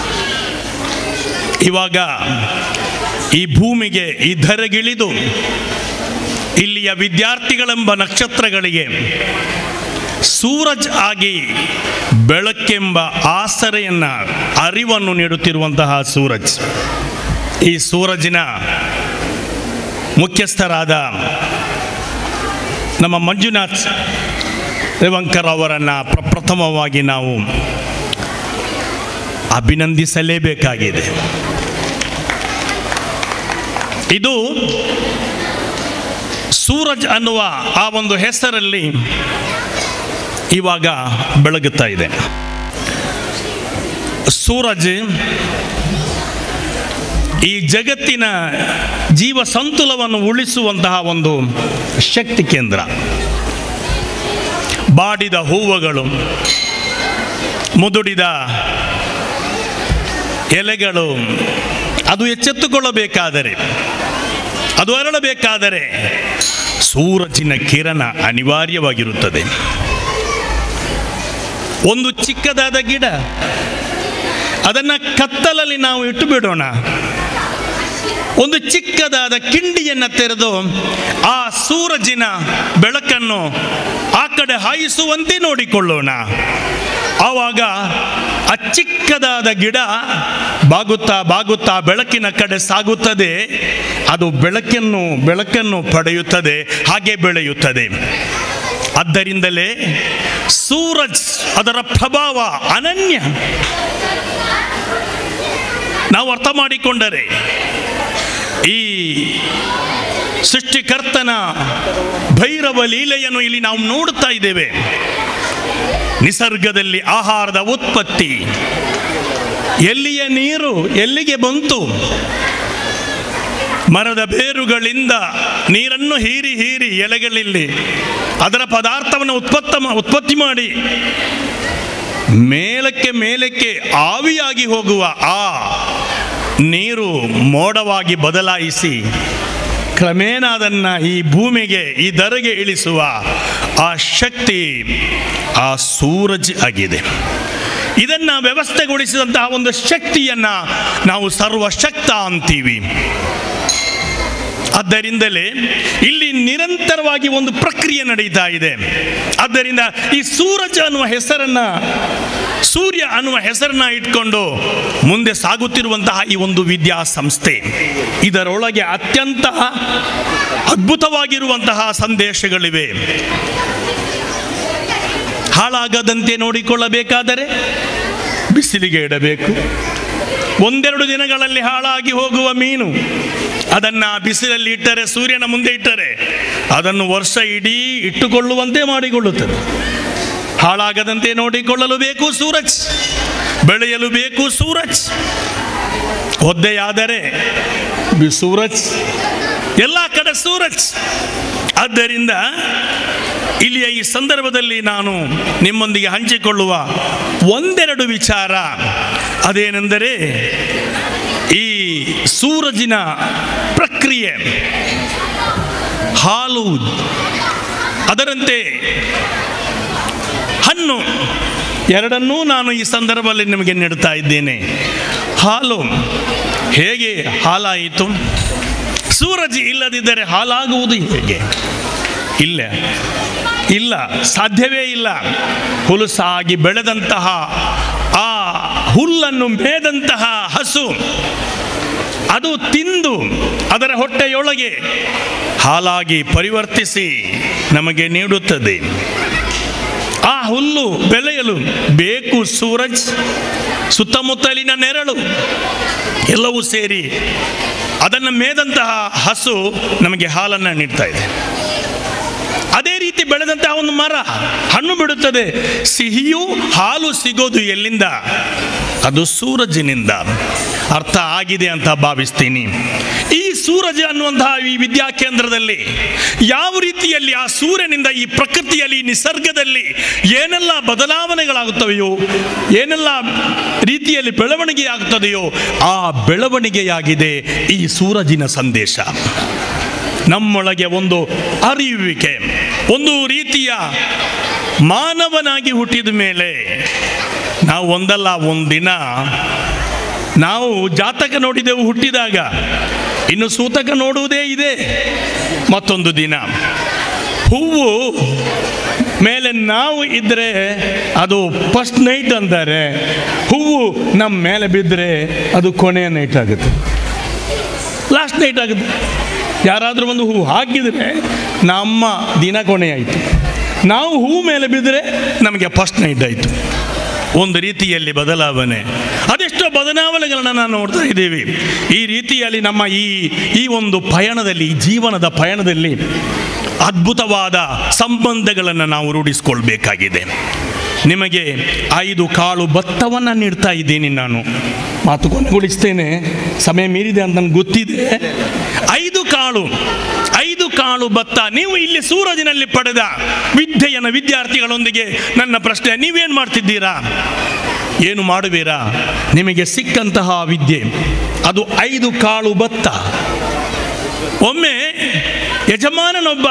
ಇವಾಗ ಈ ಭೂಮಿಗೆ ಈ ಧರೆಗಿಳಿದು ಇಲ್ಲಿಯ ವಿದ್ಯಾರ್ಥಿಗಳೆಂಬ ನಕ್ಷತ್ರಗಳಿಗೆ ಸೂರಜ್ ಆಗಿ ಬೆಳಕೆಂಬ ಆಸರೆಯನ್ನು ಅರಿವನ್ನು ನೀಡುತ್ತಿರುವಂತಹ ಸೂರಜ್ ಈ ಸೂರಜಿನ ಮುಖ್ಯಸ್ಥರಾದ ನಮ್ಮ ಮಂಜುನಾಥ್ ರೇವಂಕರ್ ಅವರನ್ನು ಪ್ರಪ್ರಥಮವಾಗಿ ನಾವು ಅಭಿನಂದಿಸಲೇಬೇಕಾಗಿದೆ ಇದು ಸೂರಜ್ ಅನ್ನುವ ಆ ಒಂದು ಹೆಸರಲ್ಲಿ ಇವಾಗ ಬೆಳಗುತ್ತಾ ಇದೆ ಸೂರಜ್ ಈ ಜಗತ್ತಿನ ಜೀವ ಸಂತುಲವನ್ನು ಉಳಿಸುವಂತಹ ಒಂದು ಶಕ್ತಿ ಕೇಂದ್ರ ಬಾಡಿದ ಹೂವುಗಳು ಮುದುಡಿದ ಎಲೆಗಳು ಅದು ಎಚ್ಚೆತ್ತುಕೊಳ್ಳಬೇಕಾದರೆ ಅದು ಅರಳಬೇಕಾದರೆ ಸೂರಜಿನ ಕಿರಣ ಅನಿವಾರ್ಯವಾಗಿರುತ್ತದೆ ಒಂದು ಚಿಕ್ಕದಾದ ಗಿಡ ಅದನ್ನು ಕತ್ತಲಲ್ಲಿ ನಾವು ಇಟ್ಟು ಬಿಡೋಣ ಒಂದು ಚಿಕ್ಕದಾದ ಕಿಂಡಿಯನ್ನು ತೆರೆದು ಆ ಸೂರಜಿನ ಬೆಳಕನ್ನು ಆ ಕಡೆ ಹಾಯಿಸುವಂತೆ ನೋಡಿಕೊಳ್ಳೋಣ ಆವಾಗ ಆ ಚಿಕ್ಕದಾದ ಗಿಡ ಬಾಗುತ್ತಾ ಬಾಗುತ್ತಾ ಬೆಳಕಿನ ಕಡೆ ಸಾಗುತ್ತದೆ ಅದು ಬೆಳಕನ್ನು ಬೆಳಕನ್ನು ಪಡೆಯುತ್ತದೆ ಹಾಗೆ ಬೆಳೆಯುತ್ತದೆ ಆದ್ದರಿಂದಲೇ ಸೂರಜ್ ಅದರ ಪ್ರಭಾವ ಅನನ್ಯ ನಾವು ಅರ್ಥ ಮಾಡಿಕೊಂಡರೆ ಈ ಸೃಷ್ಟಿಕರ್ತನ ಭೈರವ ಲೀಲೆಯನ್ನು ಇಲ್ಲಿ ನಾವು ನೋಡುತ್ತಾ ಇದ್ದೇವೆ ನಿಸರ್ಗದಲ್ಲಿ ಆಹಾರದ ಉತ್ಪತ್ತಿ ಎಲ್ಲಿಯ ನೀರು ಎಲ್ಲಿಗೆ ಬಂತು ಮರದ ಬೇರುಗಳಿಂದ ನೀರನ್ನು ಹೀರಿ ಹೀರಿ ಎಲೆಗಳಲ್ಲಿ ಅದರ ಪದಾರ್ಥವನ್ನು ಉತ್ಪತ್ತ ಉತ್ಪತ್ತಿ ಮಾಡಿ ಮೇಲಕ್ಕೆ ಮೇಲಕ್ಕೆ ಆವಿಯಾಗಿ ಹೋಗುವ ಆ ನೀರು ಮೋಡವಾಗಿ ಬದಲಾಯಿಸಿ ಕ್ರಮೇಣ ಅದನ್ನು ಈ ಭೂಮಿಗೆ ಈ ದರೆಗೆ ಇಳಿಸುವ ಆ ಶಕ್ತಿ ಆ ಸೂರಜ್ ಆಗಿದೆ ಇದನ್ನು ವ್ಯವಸ್ಥೆಗೊಳಿಸಿದಂತಹ ಒಂದು ಶಕ್ತಿಯನ್ನು ನಾವು ಸರ್ವಶಕ್ತ ಅಂತೀವಿ ಆದ್ದರಿಂದಲೇ ಇಲ್ಲಿ ನಿರಂತರವಾಗಿ ಒಂದು ಪ್ರಕ್ರಿಯೆ ನಡೀತಾ ಇದೆ ಆದ್ದರಿಂದ ಈ ಸೂರಜ ಅನ್ನುವ ಹೆಸರನ್ನ ಸೂರ್ಯ ಅನ್ನುವ ಹೆಸರನ್ನ ಇಟ್ಕೊಂಡು ಮುಂದೆ ಸಾಗುತ್ತಿರುವಂತಹ ಈ ಒಂದು ವಿದ್ಯಾಸಂಸ್ಥೆ ಇದರೊಳಗೆ ಅತ್ಯಂತ ಅದ್ಭುತವಾಗಿರುವಂತಹ ಸಂದೇಶಗಳಿವೆ ಹಾಳಾಗದಂತೆ ನೋಡಿಕೊಳ್ಳಬೇಕಾದರೆ ಬಿಸಿಲಿಗೆ ಇಡಬೇಕು ಒಂದೆರಡು ದಿನಗಳಲ್ಲಿ ಹಾಳಾಗಿ ಹೋಗುವ ಮೀನು ಅದನ್ನು ಬಿಸಿಲಲ್ಲಿ ಇಟ್ಟರೆ ಸೂರ್ಯನ ಮುಂದೆ ಇಟ್ಟರೆ ಅದನ್ನು ವರ್ಷ ಇಡೀ ಇಟ್ಟುಕೊಳ್ಳುವಂತೆ ಮಾಡಿಕೊಳ್ಳುತ್ತದೆ ಹಾಳಾಗದಂತೆ ನೋಡಿಕೊಳ್ಳಲು ಬೇಕು ಸೂರಜ್ ಬೆಳೆಯಲು ಬೇಕು ಸೂರಜ್ ಒದ್ದೆಯಾದರೆ ಬಿ- ಸೂರಜ್ ಎಲ್ಲ ಕಡೆ ಸೂರಜ್ ಆದ್ದರಿಂದ ಇಲ್ಲಿಯ ಈ ಸಂದರ್ಭದಲ್ಲಿ ನಾನು ನಿಮ್ಮೊಂದಿಗೆ ಹಂಚಿಕೊಳ್ಳುವ ಒಂದೆರಡು ವಿಚಾರ ಅದೇನೆಂದರೆ ಈ ಸೂರಜಿನ ಪ್ರಕ್ರಿಯೆ ಹಾಲು ಅದರಂತೆ ಹಣ್ಣು ಎರಡನ್ನೂ ನಾನು ಈ ಸಂದರ್ಭದಲ್ಲಿ ನಿಮಗೆ ನೀಡ್ತಾ ಇದ್ದೇನೆ ಹಾಲು ಹೇಗೆ ಹಾಲಾಯಿತು ಸೂರಜ್ ಇಲ್ಲದಿದ್ದರೆ ಹಾಲಾಗುವುದು ಹೇಗೆ ಇಲ್ಲ ಇಲ್ಲ ಸಾಧ್ಯವೇ ಇಲ್ಲ ಹುಲುಸಾಗಿ ಬೆಳೆದಂತಹ ಆ ಹುಲ್ಲನ್ನು ಮೇದಂತಹ ಹಸು ಅದು ತಿಂದು ಅದರ ಹೊಟ್ಟೆಯೊಳಗೆ ಹಾಲಾಗಿ ಪರಿವರ್ತಿಸಿ ನಮಗೆ ನೀಡುತ್ತದೆ ಆ ಹುಲ್ಲು ಬೆಳೆಯಲು ಬೇಕು ಸೂರಜ್ ಸುತ್ತಮುತ್ತಲಿನ ನೆರಳು ಎಲ್ಲವೂ ಸೇರಿ ಅದನ್ನು ಮೇದಂತಹ ಹಸು ನಮಗೆ ಹಾಲನ್ನು ನೀಡ್ತಾ ಇದೆ ಅದೇ ರೀತಿ ಬೆಳೆದಂತಹ ಒಂದು ಮರ ಹಣ್ಣು ಬಿಡುತ್ತದೆ ಸಿಹಿಯೂ ಹಾಲು ಸಿಗೋದು ಎಲ್ಲಿಂದ ಅದು ಸೂರಜಿನಿಂದ ಅರ್ಥ ಆಗಿದೆ ಅಂತ ಭಾವಿಸ್ತೀನಿ ಈ ಸೂರಜ ಅನ್ನುವಂತಹ ಈ ವಿದ್ಯಾ ಕೇಂದ್ರದಲ್ಲಿ ಯಾವ ರೀತಿಯಲ್ಲಿ ಆ ಸೂರ್ಯನಿಂದ ಈ ಪ್ರಕೃತಿಯಲ್ಲಿ ಈ ನಿಸರ್ಗದಲ್ಲಿ ಏನೆಲ್ಲ ಬದಲಾವಣೆಗಳಾಗುತ್ತವೆಯೋ ಏನೆಲ್ಲ ರೀತಿಯಲ್ಲಿ ಬೆಳವಣಿಗೆ ಆಗುತ್ತದೆಯೋ ಆ ಬೆಳವಣಿಗೆಯಾಗಿದೆ ಈ ಸೂರಜಿನ ಸಂದೇಶ ನಮ್ಮೊಳಗೆ ಒಂದು ಅರಿಯುವಿಕೆ ಒಂದು ರೀತಿಯ ಮಾನವನಾಗಿ ಹುಟ್ಟಿದ ಮೇಲೆ ನಾವು ಒಂದಲ್ಲ ಒಂದಿನ ನಾವು ಜಾತಕ ನೋಡಿದೆವು ಹುಟ್ಟಿದಾಗ ಇನ್ನು ಸೂತಕ ನೋಡುವುದೇ ಇದೆ ಮತ್ತೊಂದು ದಿನ ಹೂವು ಮೇಲೆ ನಾವು ಇದ್ದರೆ ಅದು ಫಸ್ಟ್ ನೈಟ್ ಅಂತಾರೆ ಹೂವು ನಮ್ಮ ಮೇಲೆ ಬಿದ್ದರೆ ಅದು ಕೊನೆಯ ನೈಟ್ ಆಗುತ್ತೆ ಲಾಸ್ಟ್ ನೈಟ್ ಆಗುತ್ತೆ ಯಾರಾದರೂ ಒಂದು ಹೂವು ಹಾಕಿದರೆ ನಮ್ಮ ದಿನ ಕೊನೆ ಆಯಿತು ನಾವು ಹೂವು ಮೇಲೆ ಬಿದ್ದರೆ ನಮಗೆ ಫಸ್ಟ್ ನೈಟ್ ಆಯಿತು ಒಂದು ರೀತಿಯಲ್ಲಿ ಬದಲಾವಣೆ ಅದೆಷ್ಟೋ ಬದಲಾವಣೆಗಳನ್ನು ನಾವು ನೋಡ್ತಾ ಇದ್ದೀವಿ ಈ ರೀತಿಯಲ್ಲಿ ನಮ್ಮ ಈ ಈ ಒಂದು ಪಯಣದಲ್ಲಿ ಈ ಜೀವನದ ಪಯಣದಲ್ಲಿ ಅದ್ಭುತವಾದ ಸಂಬಂಧಗಳನ್ನು ನಾವು ರೂಢಿಸ್ಕೊಳ್ಬೇಕಾಗಿದೆ ನಿಮಗೆ ಐದು ಕಾಳು ಭತ್ತವನ್ನು ನೀಡ್ತಾ ಇದ್ದೀನಿ ನಾನು ಮಾತು ಕೊನೆಗೊಳಿಸ್ತೇನೆ ಸಮಯ ಮೀರಿದೆ ಅಂತ ನನಗೆ ಗೊತ್ತಿದೆ ಐದು ಕಾಳು ಐದು ಕಾಳು ಭತ್ತ ನೀವು ಇಲ್ಲಿ ಸೂರಜಿನಲ್ಲಿ ಪಡೆದ ವಿದ್ಯೆಯನ್ನ ವಿದ್ಯಾರ್ಥಿಗಳೊಂದಿಗೆ ನನ್ನ ಪ್ರಶ್ನೆ ನೀವೇನು ಮಾಡ್ತಿದ್ದೀರಾ ಏನು ಮಾಡುವೀರಾ ನಿಮಗೆ ಸಿಕ್ಕಂತಹ ವಿದ್ಯೆ ಅದು ಐದು ಕಾಳು ಭತ್ತ ಒಮ್ಮೆ ಯಜಮಾನನೊಬ್ಬ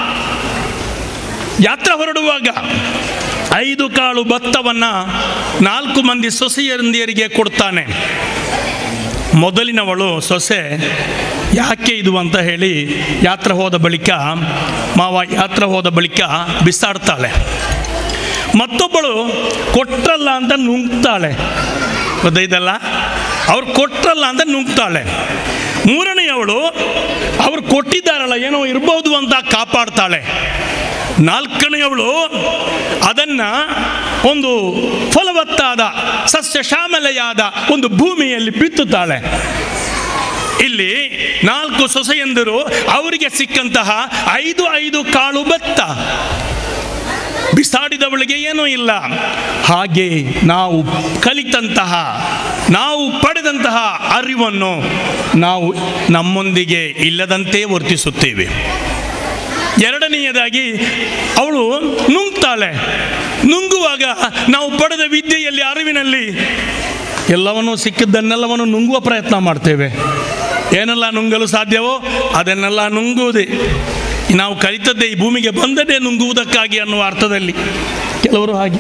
ಯಾತ್ರೆ ಹೊರಡುವಾಗ ಐದು ಕಾಳು ಭತ್ತವನ್ನು ನಾಲ್ಕು ಮಂದಿ ಸೊಸೆಯಂದಿಯರಿಗೆ ಕೊಡ್ತಾನೆ ಮೊದಲಿನವಳು ಸೊಸೆ ಯಾಕೆ ಇದು ಅಂತ ಹೇಳಿ ಯಾತ್ರೆ ಹೋದ ಬಳಿಕ ಮಾವ ಯಾತ್ರೆ ಹೋದ ಬಳಿಕ ಬಿಸಾಡ್ತಾಳೆ ಮತ್ತೊಬ್ಬಳು ಕೊಟ್ರಲ್ಲ ಅಂತ ನುಂಗ್ತಾಳೆ ಗೊತ್ತೈತಲ್ಲ ಅವ್ರು ಕೊಟ್ರಲ್ಲ ಅಂತ ನುಂಗ್ತಾಳೆ ಮೂರನೆಯವಳು ಅವ್ರು ಕೊಟ್ಟಿದ್ದಾರಲ್ಲ ಏನೋ ಇರ್ಬೋದು ಅಂತ ಕಾಪಾಡ್ತಾಳೆ ನಾಲ್ಕನೆಯವಳು ಅದನ್ನ ಒಂದು ಫಲವತ್ತಾದ ಸಸ್ಯ ಶ್ಯಾಮಲೆಯಾದ ಒಂದು ಭೂಮಿಯಲ್ಲಿ ಬಿತ್ತುತ್ತಾಳೆ ಇಲ್ಲಿ ನಾಲ್ಕು ಸೊಸೆಯಂದರು ಅವರಿಗೆ ಸಿಕ್ಕಂತಹ ಐದು ಐದು ಕಾಳು ಭತ್ತ ಬಿಸಾಡಿದವಳಿಗೆ ಏನೂ ಇಲ್ಲ ಹಾಗೆ ನಾವು ಕಲಿತಂತಹ ನಾವು ಪಡೆದಂತಹ ಅರಿವನ್ನು ನಾವು ನಮ್ಮೊಂದಿಗೆ ಇಲ್ಲದಂತೆ ವರ್ತಿಸುತ್ತೇವೆ ಎರಡನೆಯದಾಗಿ ಅವಳು ನುಂಗ್ತಾಳೆ ನುಂಗುವಾಗ ನಾವು ಪಡೆದ ವಿದ್ಯೆಯಲ್ಲಿ ಅರಿವಿನಲ್ಲಿ ಎಲ್ಲವನ್ನೂ ಸಿಕ್ಕಿದ್ದನ್ನೆಲ್ಲವನ್ನು ನುಂಗುವ ಪ್ರಯತ್ನ ಮಾಡ್ತೇವೆ ಏನೆಲ್ಲ ನುಂಗಲು ಸಾಧ್ಯವೋ ಅದನ್ನೆಲ್ಲ ನುಂಗುವುದೇ ನಾವು ಕಲಿತದ್ದೇ ಈ ಭೂಮಿಗೆ ಬಂದದೇ ನುಂಗುವುದಕ್ಕಾಗಿ ಅನ್ನುವ ಅರ್ಥದಲ್ಲಿ ಕೆಲವರು ಹಾಗೆ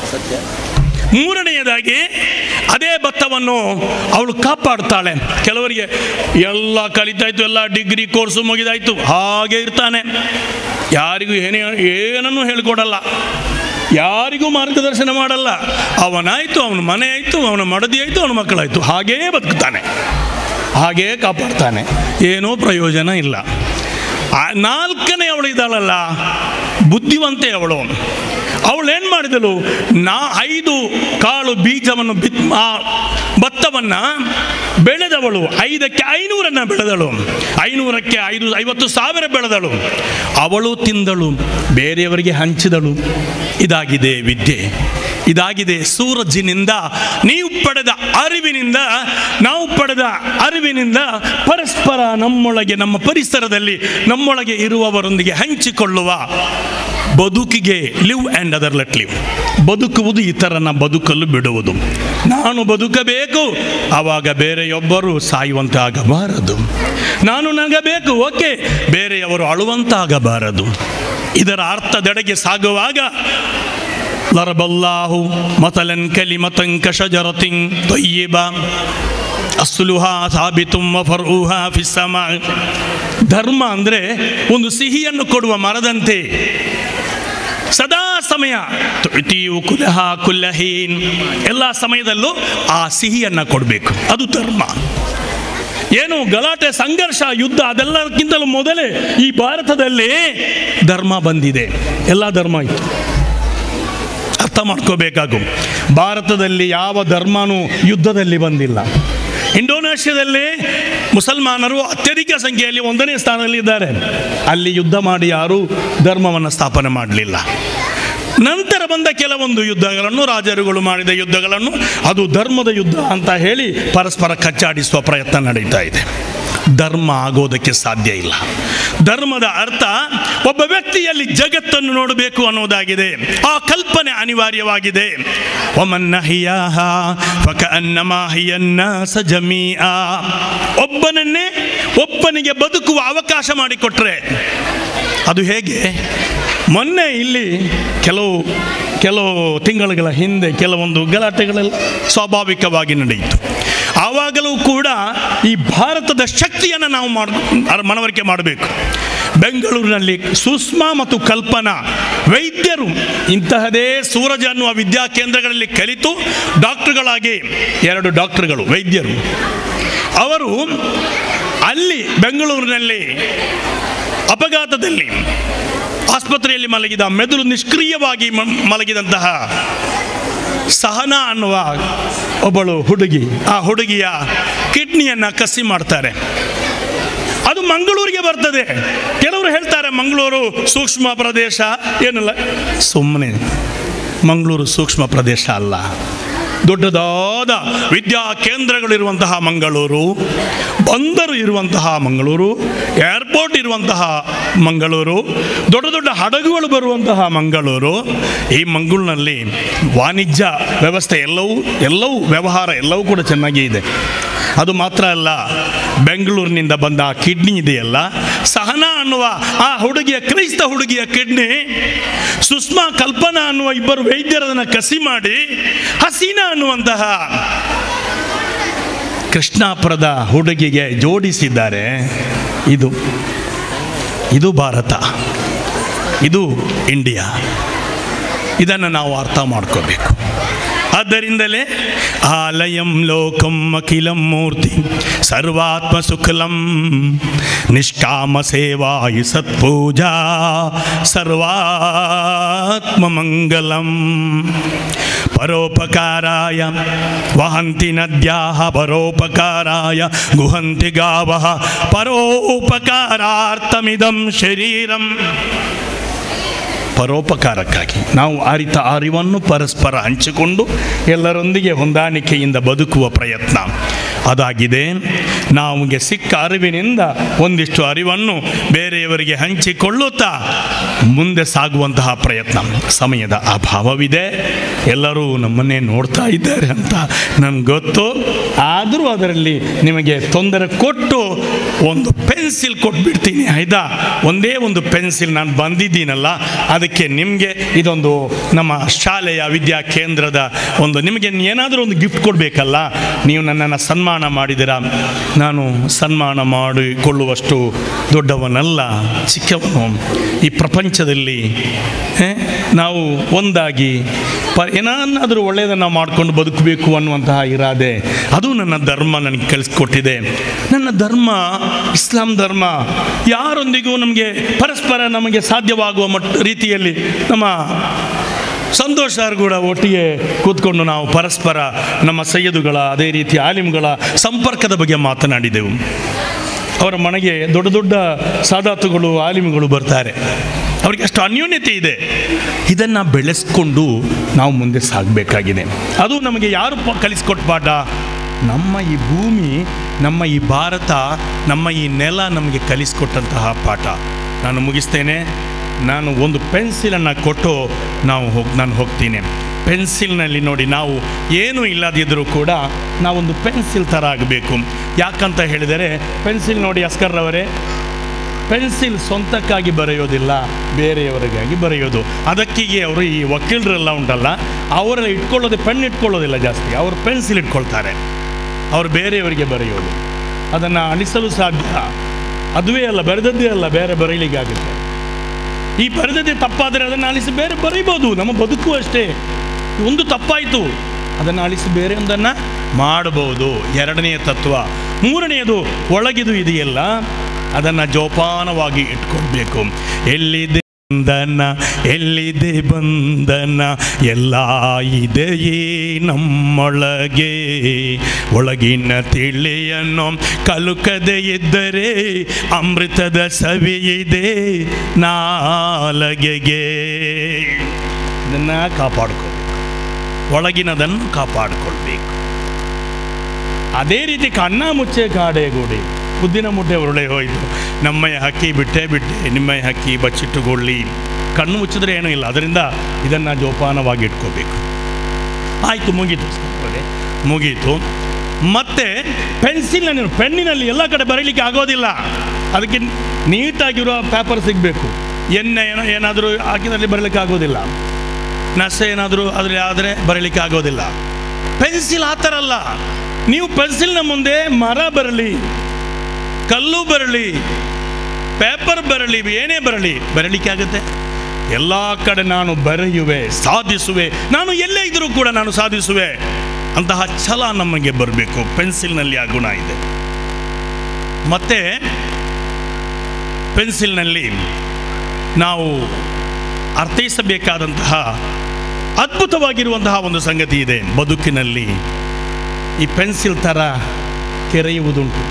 ಮೂರನೆಯದಾಗಿ ಅದೇ ಭತ್ತವನ್ನು ಅವಳು ಕಾಪಾಡ್ತಾಳೆ ಕೆಲವರಿಗೆ ಎಲ್ಲ ಕಲಿತಾಯ್ತು ಎಲ್ಲ ಡಿಗ್ರಿ ಕೋರ್ಸು ಮುಗಿದಾಯ್ತು ಹಾಗೆ ಇರ್ತಾನೆ ಯಾರಿಗೂ ಏನೇ ಏನನ್ನೂ ಹೇಳ್ಕೊಡಲ್ಲ ಯಾರಿಗೂ ಮಾರ್ಗದರ್ಶನ ಮಾಡಲ್ಲ ಅವನಾಯ್ತು ಅವನ ಮನೆ ಆಯಿತು ಅವನ ಮಡದಿ ಆಯಿತು ಅವನ ಮಕ್ಕಳಾಯಿತು ಹಾಗೇ ಬದುಕ್ತಾನೆ ಹಾಗೇ ಕಾಪಾಡ್ತಾನೆ ಏನೂ ಪ್ರಯೋಜನ ಇಲ್ಲ ಆ ನಾಲ್ಕನೇ ಅವಳು ಇದ್ದಾಳಲ್ಲ ಬುದ್ಧಿವಂತೆ ಅವಳು ಅವಳು ಏನು ಮಾಡಿದಳು ನಾ ಐದು ಕಾಳು ಬೀಜವನ್ನು ಬಿತ್ ಆ ಭತ್ತವನ್ನು ಬೆಳೆದವಳು ಐದಕ್ಕೆ ಐನೂರನ್ನು ಬೆಳೆದಳು ಐನೂರಕ್ಕೆ ಐದು ಐವತ್ತು ಸಾವಿರ ಬೆಳೆದಳು ಅವಳು ತಿಂದಳು ಬೇರೆಯವರಿಗೆ ಹಂಚಿದಳು ಇದಾಗಿದೆ ವಿದ್ಯೆ ಇದಾಗಿದೆ ಸೂರಜ್ಜಿನಿಂದ ನೀವು ಪಡೆದ ಅರಿವಿನಿಂದ ನಾವು ಪಡೆದ ಅರಿವಿನಿಂದ ಪರಸ್ಪರ ನಮ್ಮೊಳಗೆ ನಮ್ಮ ಪರಿಸರದಲ್ಲಿ ನಮ್ಮೊಳಗೆ ಇರುವವರೊಂದಿಗೆ ಹಂಚಿಕೊಳ್ಳುವ ಬದುಕಿಗೆ live and other let live ಬದುಕುವುದು ಇತರನ ಬದುಕಲು ಬಿಡುವುದು ನಾನು ಬದುಕಬೇಕು ಆವಾಗ ಬೇರೆಯೊಬ್ಬರು ಸಾಯುವಂತಾಗಬಾರದು ನಾನು ನಗಬೇಕು ಓಕೆ ಬೇರೆಯವರು ಅಳುವಂತಾಗಬಾರದು ಇದರ ಅರ್ಥದೆಡೆಗೆ ಸಾಗುವಾಗ ಲರಬಲ್ಲಾಹು ಮತಲನ್ ಕಲಿಮತಂ ಕಶಜರತಿಂ ತೊಯ್ಯಿಬ ಅಸ್ಲುಹಾ ಸಾಬಿತುಂ ಫರ್ಊಹಾ ಫಿಸ್ಸಮ ಧರ್ಮ ಅಂದರೆ ಒಂದು ಸಿಹಿಯನ್ನು ಕೊಡುವ ಮರದಂತೆ ಸದಾ ಸಮಯ ತುತಿಯು ಕುಲಹ ಕುಲ್ಲಹೀನ್ ಎಲ್ಲ ಸಮಯದಲ್ಲೂ ಆ ಸಿಹಿಯನ್ನು ಕೊಡಬೇಕು ಅದು ಧರ್ಮ ಏನು ಗಲಾಟೆ ಸಂಘರ್ಷ ಯುದ್ಧ ಅದೆಲ್ಲಕ್ಕಿಂತಲೂ ಮೊದಲೇ ಈ ಭಾರತದಲ್ಲಿ ಧರ್ಮ ಬಂದಿದೆ ಎಲ್ಲ ಧರ್ಮ ಇತ್ತು ಅರ್ಥ ಮಾಡ್ಕೋಬೇಕಾಗು ಭಾರತದಲ್ಲಿ ಯಾವ ಧರ್ಮನೂ ಯುದ್ಧದಲ್ಲಿ ಬಂದಿಲ್ಲ ಇಂಡೋನೇಷ್ಯಾದಲ್ಲಿ ಮುಸಲ್ಮಾನರು ಅತ್ಯಧಿಕ ಸಂಖ್ಯೆಯಲ್ಲಿ ಒಂದನೇ ಸ್ಥಾನದಲ್ಲಿದ್ದಾರೆ ಅಲ್ಲಿ ಯುದ್ಧ ಮಾಡಿ ಯಾರೂ ಧರ್ಮವನ್ನು ಸ್ಥಾಪನೆ ಮಾಡಲಿಲ್ಲ ನಂತರ ಬಂದ ಕೆಲವೊಂದು ಯುದ್ಧಗಳನ್ನು ರಾಜರುಗಳು ಮಾಡಿದ ಯುದ್ಧಗಳನ್ನು ಅದು ಧರ್ಮದ ಯುದ್ಧ ಅಂತ ಹೇಳಿ ಪರಸ್ಪರ ಕಚ್ಚಾಡಿಸುವ ಪ್ರಯತ್ನ ನಡೀತಾ ಇದೆ ಧರ್ಮ ಆಗೋದಕ್ಕೆ ಸಾಧ್ಯ ಇಲ್ಲ ಧರ್ಮದ ಅರ್ಥ ಒಬ್ಬ ವ್ಯಕ್ತಿಯಲ್ಲಿ ಜಗತ್ತನ್ನು ನೋಡಬೇಕು ಅನ್ನೋದಾಗಿದೆ ಆ ಕಲ್ಪನೆ ಅನಿವಾರ್ಯವಾಗಿದೆ ಒಮನ್ನ ಹಿಯಾಹ ಫಕಅನ್ನಮಾ ಹಿಯನ್ನಾಸ ಜಮೀಆ ಒಬ್ಬನನ್ನೇ ಒಬ್ಬನಿಗೆ ಬದುಕುವ ಅವಕಾಶ ಮಾಡಿಕೊಟ್ರೆ ಅದು ಹೇಗೆ ಮೊನ್ನೆ ಇಲ್ಲಿ ಕೆಲವು ಕೆಲವು ತಿಂಗಳುಗಳ ಹಿಂದೆ ಕೆಲವೊಂದು ಗಲಾಟೆಗಳೆಲ್ಲ ಸ್ವಾಭಾವಿಕವಾಗಿ ನಡೆಯಿತು ಆವಾಗಲೂ ಕೂಡ ಈ ಭಾರತದ ಶಕ್ತಿಯನ್ನು ನಾವು ಮಾಡ್ ಅರ್- ಮನವರಿಕೆ ಮಾಡಬೇಕು ಬೆಂಗಳೂರಿನಲ್ಲಿ ಸುಷ್ಮಾ ಮತ್ತು ಕಲ್ಪನಾ ವೈದ್ಯರು ಇಂತಹದೇ ಸೂರಜ್ ಅನ್ನುವ ವಿದ್ಯಾ ಕೇಂದ್ರಗಳಲ್ಲಿ ಕಲಿತು ಡಾಕ್ಟರ್ಗಳಾಗಿ ಎರಡು ಡಾಕ್ಟರ್ಗಳು ವೈದ್ಯರು ಅವರು ಅಲ್ಲಿ ಬೆಂಗಳೂರಿನಲ್ಲಿ ಅಪಘಾತದಲ್ಲಿ ಆಸ್ಪತ್ರೆಯಲ್ಲಿ ಮಲಗಿದ ಮೆದುಳು ನಿಷ್ಕ್ರಿಯವಾಗಿ ಮ- ಮಲಗಿದಂತಹ ಸಹನಾ ಅನ್ನುವ ಒಬ್ಬಳು ಹುಡುಗಿ ಆ ಹುಡುಗಿಯ ಕಿಡ್ನಿಯನ್ನು ಕಸಿ ಮಾಡ್ತಾರೆ ಅದು ಮಂಗಳೂರಿಗೆ ಬರ್ತದೆ ಕೆಲವರು ಹೇಳ್ತಾರೆ ಮಂಗಳೂರು ಸೂಕ್ಷ್ಮ ಪ್ರದೇಶ ಏನಿಲ್ಲ ಸುಮ್ಮನೆ ಮಂಗಳೂರು ಸೂಕ್ಷ್ಮ ಪ್ರದೇಶ ಅಲ್ಲ ದೊಡ್ಡದಾದ ವಿದ್ಯಾ ಕೇಂದ್ರಗಳಿರುವಂತಹ ಮಂಗಳೂರು ಬಂದರು ಇರುವಂತಹ ಮಂಗಳೂರು ಏರ್ಪೋರ್ಟ್ ಇರುವಂತಹ ಮಂಗಳೂರು ದೊಡ್ಡ ದೊಡ್ಡ ಹಡಗುಗಳು ಬರುವಂತಹ ಮಂಗಳೂರು ಈ ಮಂಗಳೂರಿನಲ್ಲಿ ವಾಣಿಜ್ಯ ವ್ಯವಸ್ಥೆ ಎಲ್ಲವೂ ಎಲ್ಲವೂ ವ್ಯವಹಾರ ಎಲ್ಲವೂ ಕೂಡ ಚೆನ್ನಾಗೇ ಇದೆ ಅದು ಮಾತ್ರ ಅಲ್ಲ ಬೆಂಗಳೂರಿನಿಂದ ಬಂದ ಆ ಕಿಡ್ನಿ ಇದೆಯಲ್ಲ ಸಹನಾ ಅನ್ನುವ ಆ ಹುಡುಗಿಯ ಕ್ರೈಸ್ತ ಹುಡುಗಿಯ ಕಿಡ್ನಿ ಸುಷ್ಮಾ ಕಲ್ಪನಾ ಅನ್ನುವ ಇಬ್ಬರು ವೈದ್ಯರನ್ನು ಕಸಿ ಮಾಡಿ ಹಸೀನಾ ಅನ್ನುವಂತಹ ಕೃಷ್ಣಾಪುರದ ಹುಡುಗಿಗೆ ಜೋಡಿಸಿದ್ದಾರೆ ಇದು ಇದು ಭಾರತ ಇದು ಇಂಡಿಯಾ ಇದನ್ನು ನಾವು ಅರ್ಥ ಮಾಡ್ಕೋಬೇಕು ಆದ್ದರಿಂದಲೇ ಆಲಯಂ ಲೋಕಂ ಅಖಿಲಂ ಮೂರ್ತಿ ಸರ್ವಾತ್ಮ ಸುಖಲಂ ನಿಷ್ಕಾಮ ಸೇವಾಯಿ ಸತ್ಪೂಜಾ ಸರ್ವಾತ್ಮ ಮಂಗಲಂ ಪರೋಪಕಾರಾಯ ವಹಂತಿ ನದ್ಯಾಹ ಪರೋಪಕಾರಾಯ ಗುಹಂತಿ ಗಾವಃ ಪರೋಪಕಾರಾರ್ಥಮಿದಂ ಶರೀರಂ ಪರೋಪಕಾರಕ್ಕಾಗಿ ನಾವು ಅರಿತ ಅರಿವನ್ನು ಪರಸ್ಪರ ಹಂಚಿಕೊಂಡು ಎಲ್ಲರೊಂದಿಗೆ ಹೊಂದಾಣಿಕೆಯಿಂದ ಬದುಕುವ ಪ್ರಯತ್ನ ಅದಾಗಿದೆ ನಮಗೆ ಸಿಕ್ಕ ಅರಿವಿನಿಂದ ಒಂದಿಷ್ಟು ಅರಿವನ್ನು ಬೇರೆಯವರಿಗೆ ಹಂಚಿಕೊಳ್ಳುತ್ತಾ ಮುಂದೆ ಸಾಗುವಂತಹ ಪ್ರಯತ್ನ ಸಮಯದ ಅಭಾವವಿದೆ ಎಲ್ಲರೂ ನಮ್ಮನ್ನೇ ನೋಡ್ತಾ ಇದ್ದಾರೆ ಅಂತ ನನಗೆ ಗೊತ್ತು ಆದರೂ ಅದರಲ್ಲಿ ನಿಮಗೆ ತೊಂದರೆ ಕೊಟ್ಟು ಒಂದು ಪೆನ್ಸಿಲ್ ಕೊಟ್ಬಿಡ್ತೀನಿ ಆಯ್ತಾ ಒಂದೇ ಒಂದು ಪೆನ್ಸಿಲ್ ನಾನು ಬಂದಿದ್ದೀನಲ್ಲ ಅದಕ್ಕೆ ನಿಮಗೆ ಇದೊಂದು ನಮ್ಮ ಶಾಲೆಯ ವಿದ್ಯಾ ಕೇಂದ್ರದ ಒಂದು ನಿಮಗೆ ಏನಾದರೂ ಒಂದು ಗಿಫ್ಟ್ ಕೊಡಬೇಕಲ್ಲ ನೀವು ನನ್ನನ್ನು ಸನ್ಮಾನ ಮಾಡಿದಿರ ನಾನು ಸನ್ಮಾನ ಮಾಡಿಕೊಳ್ಳುವಷ್ಟು ದೊಡ್ಡವನಲ್ಲ ಚಿಕ್ಕವನು ಈ ಪ್ರಪಂಚದಲ್ಲಿ ಏ, ನಾವು ಒಂದಾಗಿ ಪ ಏನಾದರೂ ಒಳ್ಳೆಯದನ್ನು ಮಾಡಿಕೊಂಡು ಬದುಕಬೇಕು ಅನ್ನುವಂತಹ ಇರಾದೆ ಅದು ನನ್ನ ಧರ್ಮ ನನಗೆ ಕಲಿಸ್ಕೊಟ್ಟಿದೆ ನನ್ನ ಧರ್ಮ ಇಸ್ಲಾಂ ಧರ್ಮ ಯಾರೊಂದಿಗೂ ನಮಗೆ ಪರಸ್ಪರ ನಮಗೆ ಸಾಧ್ಯವಾಗುವ ಮಟ್ಟ ರೀತಿಯಲ್ಲಿ ನಮ್ಮ ಸಂತೋಷ್ ಸರ್ ಕೂಡ ಒಟ್ಟಿಗೆ ಕೂತ್ಕೊಂಡು ನಾವು ಪರಸ್ಪರ ನಮ್ಮ ಸೈಯದುಗಳ ಅದೇ ರೀತಿ ಆಲಿಮ್ಗಳ ಸಂಪರ್ಕದ ಬಗ್ಗೆ ಮಾತನಾಡಿದೆವು ಅವರ ಮನೆಗೆ ದೊಡ್ಡ ದೊಡ್ಡ ಸಾದಾತುಗಳು ಆಲಿಮ್ಗಳು ಬರ್ತಾರೆ ಅವರಿಗೆ ಅಷ್ಟು ಅನ್ಯೋನ್ಯತೆ ಇದೆ ಇದನ್ನು ಬೆಳೆಸ್ಕೊಂಡು ನಾವು ಮುಂದೆ ಸಾಗಬೇಕಾಗಿದೆ ಅದು ನಮಗೆ ಯಾರು ಪ ಕಲಿಸ್ಕೊಟ್ಟ ಪಾಠ ನಮ್ಮ ಈ ಭೂಮಿ ನಮ್ಮ ಈ ಭಾರತ ನಮ್ಮ ಈ ನೆಲ ನಮಗೆ ಕಲಿಸ್ಕೊಟ್ಟಂತಹ ಪಾಠ ನಾನು ಮುಗಿಸ್ತೇನೆ ನಾನು ಒಂದು ಪೆನ್ಸಿಲನ್ನು ಕೊಟ್ಟು ನಾವು ಹೋಗಿ ನಾನು ಹೋಗ್ತೀನಿ ಪೆನ್ಸಿಲ್ನಲ್ಲಿ ನೋಡಿ ನಾವು ಏನೂ ಇಲ್ಲದಿದ್ದರೂ ಕೂಡ ನಾವೊಂದು ಪೆನ್ಸಿಲ್ ಥರ ಆಗಬೇಕು ಯಾಕಂತ ಹೇಳಿದರೆ ಪೆನ್ಸಿಲ್ ನೋಡಿ ಅಸ್ಕರ್ರವರೇ ಪೆನ್ಸಿಲ್ ಸ್ವಂತಕ್ಕಾಗಿ ಬರೆಯೋದಿಲ್ಲ ಬೇರೆಯವರಿಗಾಗಿ ಬರೆಯೋದು ಅದಕ್ಕಿಗೆ ಅವರು ಈ ವಕೀಲರೆಲ್ಲ ಉಂಟಲ್ಲ ಅವರೆಲ್ಲ ಇಟ್ಕೊಳ್ಳೋದೆ ಪೆನ್ ಇಟ್ಕೊಳ್ಳೋದಿಲ್ಲ ಜಾಸ್ತಿ ಅವರು ಪೆನ್ಸಿಲ್ ಇಟ್ಕೊಳ್ತಾರೆ ಅವರು ಬೇರೆಯವರಿಗೆ ಬರೆಯೋದು ಅದನ್ನು ಅಳಿಸಲು ಸಾಧ್ಯ ಅದುವೇ ಅಲ್ಲ ಬರೆದದ್ದೇ ಅಲ್ಲ ಬೇರೆ ಬರೀಲಿಕ್ಕಾಗುತ್ತೆ ಈ ಬರೆದದ್ದೇ ತಪ್ಪಾದರೆ ಅದನ್ನು ಅಳಿಸಿ ಬೇರೆ ಬರೀಬೋದು ನಮ್ಮ ಬದುಕು ಅಷ್ಟೇ ಒಂದು ತಪ್ಪಾಯಿತು ಅದನ್ನು ಅಳಿಸಿ ಬೇರೆ ಒಂದನ್ನು ಮಾಡಬಹುದು ಎರಡನೆಯ ತತ್ವ ಮೂರನೆಯದು ಒಳಗಿದು ಇದೆಯಲ್ಲ ಅದನ್ನು ಜೋಪಾನವಾಗಿ ಇಟ್ಕೊಳ್ಬೇಕು ಎಲ್ಲಿದೆ ಬಂಧನ ಎಲ್ಲಿದೆ ಬಂಧನ ಎಲ್ಲ ಇದೆಯೇ ನಮ್ಮೊಳಗೆ ಒಳಗಿನ ತಿಳಿಯನ್ನು ಕಲುಕದೆ ಇದ್ದರೆ ಅಮೃತದ ಸವಿಯಿದೆ ನಾಲಗೆಗೆ ಇದನ್ನು ಕಾಪಾಡ್ಕೋಬೇಕು ಒಳಗಿನದನ್ನು ಕಾಪಾಡಿಕೊಳ್ಬೇಕು ಅದೇ ರೀತಿ ಕಣ್ಣ ಮುಚ್ಚೆ ಕಾಡೆಗೂಡಿ ಉದ್ದಿನ ಮುಟ್ಟೆ ಉರುಳೆ ಹೋಯಿತು ನಮ್ಮಯ ಹಕ್ಕಿ ಬಿಟ್ಟೆ ಬಿಟ್ಟೆ ನಿಮ್ಮಯ ಹಕ್ಕಿ ಬಚ್ಚಿಟ್ಟುಕೊಳ್ಳಿ ಕಣ್ಣು ಮುಚ್ಚಿದ್ರೆ ಏನೂ ಇಲ್ಲ ಅದರಿಂದ ಇದನ್ನು ಜೋಪಾನವಾಗಿ ಇಟ್ಕೋಬೇಕು ಆಯಿತು ಮುಗೀತು ಸ್ನೇಹಿತರೆ, ಮುಗೀತು ಮತ್ತೆ ಪೆನ್ಸಿಲ್ನ ಪೆನ್ನಿನಲ್ಲಿ ಎಲ್ಲ ಕಡೆ ಬರೀಲಿಕ್ಕೆ ಆಗೋದಿಲ್ಲ ಅದಕ್ಕೆ ನೀಟಾಗಿರೋ ಪೇಪರ್ ಸಿಗಬೇಕು ಎಣ್ಣೆ ಏನೋ ಏನಾದರೂ ಹಾಕಿದಲ್ಲಿ ಬರೀಲಿಕ್ಕೆ ಆಗೋದಿಲ್ಲ ನಸೆ ಏನಾದರೂ ಅದ್ರ ಆದರೆ ಬರೀಲಿಕ್ಕೆ ಆಗೋದಿಲ್ಲ ಪೆನ್ಸಿಲ್ ಆ ಥರ ಅಲ್ಲ ನೀವು ಪೆನ್ಸಿಲ್ನ ಮುಂದೆ ಮರ ಬರಲಿ ಕಲ್ಲು ಬರಲಿ ಪೇಪರ್ ಬರಲಿ ಏನೇ ಬರಲಿ ಬರಲಿಕ್ಕೆ ಆಗುತ್ತೆ ಎಲ್ಲ ಕಡೆ ನಾನು ಬರೆಯುವೆ ಸಾಧಿಸುವೆ ನಾನು ಎಲ್ಲೇ ಇದ್ದರೂ ಕೂಡ ನಾನು ಸಾಧಿಸುವೆ ಅಂತಹ ಛಲ ನಮಗೆ ಬರಬೇಕು ಪೆನ್ಸಿಲ್ನಲ್ಲಿ ಆ ಗುಣ ಇದೆ ಮತ್ತೆ ಪೆನ್ಸಿಲ್ನಲ್ಲಿ ನಾವು ಅರ್ಥೈಸಬೇಕಾದಂತಹ ಅದ್ಭುತವಾಗಿರುವಂತಹ ಒಂದು ಸಂಗತಿ ಇದೆ ಬದುಕಿನಲ್ಲಿ ಈ ಪೆನ್ಸಿಲ್ ಥರ ಕೆರೆಯುವುದುಂಟು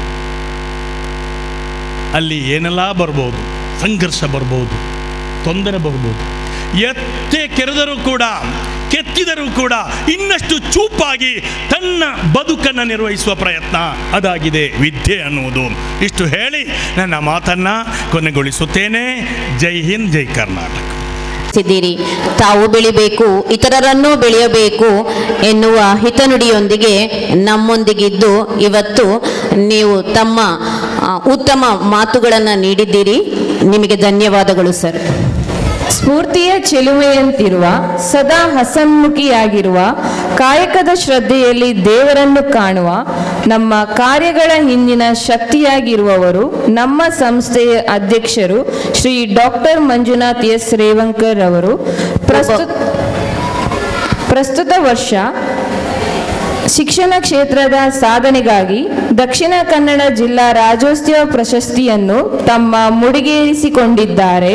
ಅಲ್ಲಿ ಏನೆಲ್ಲ ಬರ್ಬೋದು ಸಂಘರ್ಷ ಬರ್ಬೋದು ತೊಂದರೆ ಬರ್ಬೋದು ಎತ್ತೇ ಕೆರೆದರೂ ಕೂಡ ಕೆತ್ತಿದರೂ ಕೂಡ ಇನ್ನಷ್ಟು ಚೂಪಾಗಿ ತನ್ನ ಬದುಕನ್ನು ನಿರ್ವಹಿಸುವ ಪ್ರಯತ್ನ ಅದಾಗಿದೆ ವಿದ್ಯೆ ಅನ್ನುವುದು ಇಷ್ಟು ಹೇಳಿ ನನ್ನ ಮಾತನ್ನು ಕೊನೆಗೊಳಿಸುತ್ತೇನೆ ಜೈ ಹಿಂದ್ ಜೈ ಕರ್ನಾಟಕ ಸಿದ್ದೀರಿ ತಾವು ಬೆಳಿಬೇಕು ಇತರರನ್ನೂ ಬೆಳೆಯಬೇಕು ಎನ್ನುವ ಹಿತನುಡಿಯೊಂದಿಗೆ ನಮ್ಮೊಂದಿಗಿದ್ದು ಇವತ್ತು ನೀವು ತಮ್ಮ ಆ, ಉತ್ತಮ ಮಾತುಗಳನ್ನು ನೀಡಿದ್ದೀರಿ ನಿಮಗೆ ಧನ್ಯವಾದಗಳು ಸರ್ ಸ್ಫೂರ್ತಿಯ ಚೆಲುವೆಯಂತಿರುವ ಸದಾ ಹಸನ್ಮುಖಿಯಾಗಿರುವ ಕಾಯಕದ ಶ್ರದ್ಧೆಯಲ್ಲಿ ದೇವರನ್ನು ಕಾಣುವ ನಮ್ಮ ಕಾರ್ಯಗಳ ಹಿಂದಿನ ಶಕ್ತಿಯಾಗಿರುವವರು ನಮ್ಮ ಸಂಸ್ಥೆಯ ಅಧ್ಯಕ್ಷರು ಶ್ರೀ ಡಾಕ್ಟರ್ ಮಂಜುನಾಥ್ ಎಸ್ ರೇವಂಕರ್ ಅವರು ಪ್ರಸ್ತುತ ಪ್ರಸ್ತುತ ವರ್ಷ ಶಿಕ್ಷಣ ಕ್ಷೇತ್ರದ ಸಾಧನೆಗಾಗಿ ದಕ್ಷಿಣ ಕನ್ನಡ ಜಿಲ್ಲಾ ರಾಜ್ಯೋತ್ಸವ ಪ್ರಶಸ್ತಿಯನ್ನು ತಮ್ಮ ಮುಡಿಗೇರಿಸಿಕೊಂಡಿದ್ದಾರೆ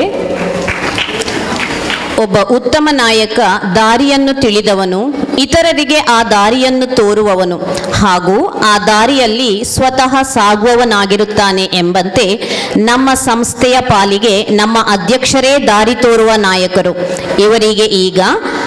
ಒಬ್ಬ ಉತ್ತಮ ನಾಯಕ ದಾರಿಯನ್ನು ತಿಳಿದವನು ಇತರರಿಗೆ ಆ ದಾರಿಯನ್ನು ತೋರುವವನು ಹಾಗೂ ಆ ದಾರಿಯಲ್ಲಿ ಸ್ವತಃ ಸಾಗುವವನಾಗಿರುತ್ತಾನೆ ಎಂಬಂತೆ ನಮ್ಮ ಸಂಸ್ಥೆಯ ಪಾಲಿಗೆ ನಮ್ಮ ಅಧ್ಯಕ್ಷರೇ ದಾರಿ ತೋರುವ ನಾಯಕರು ಇವರಿಗೆ ಈಗ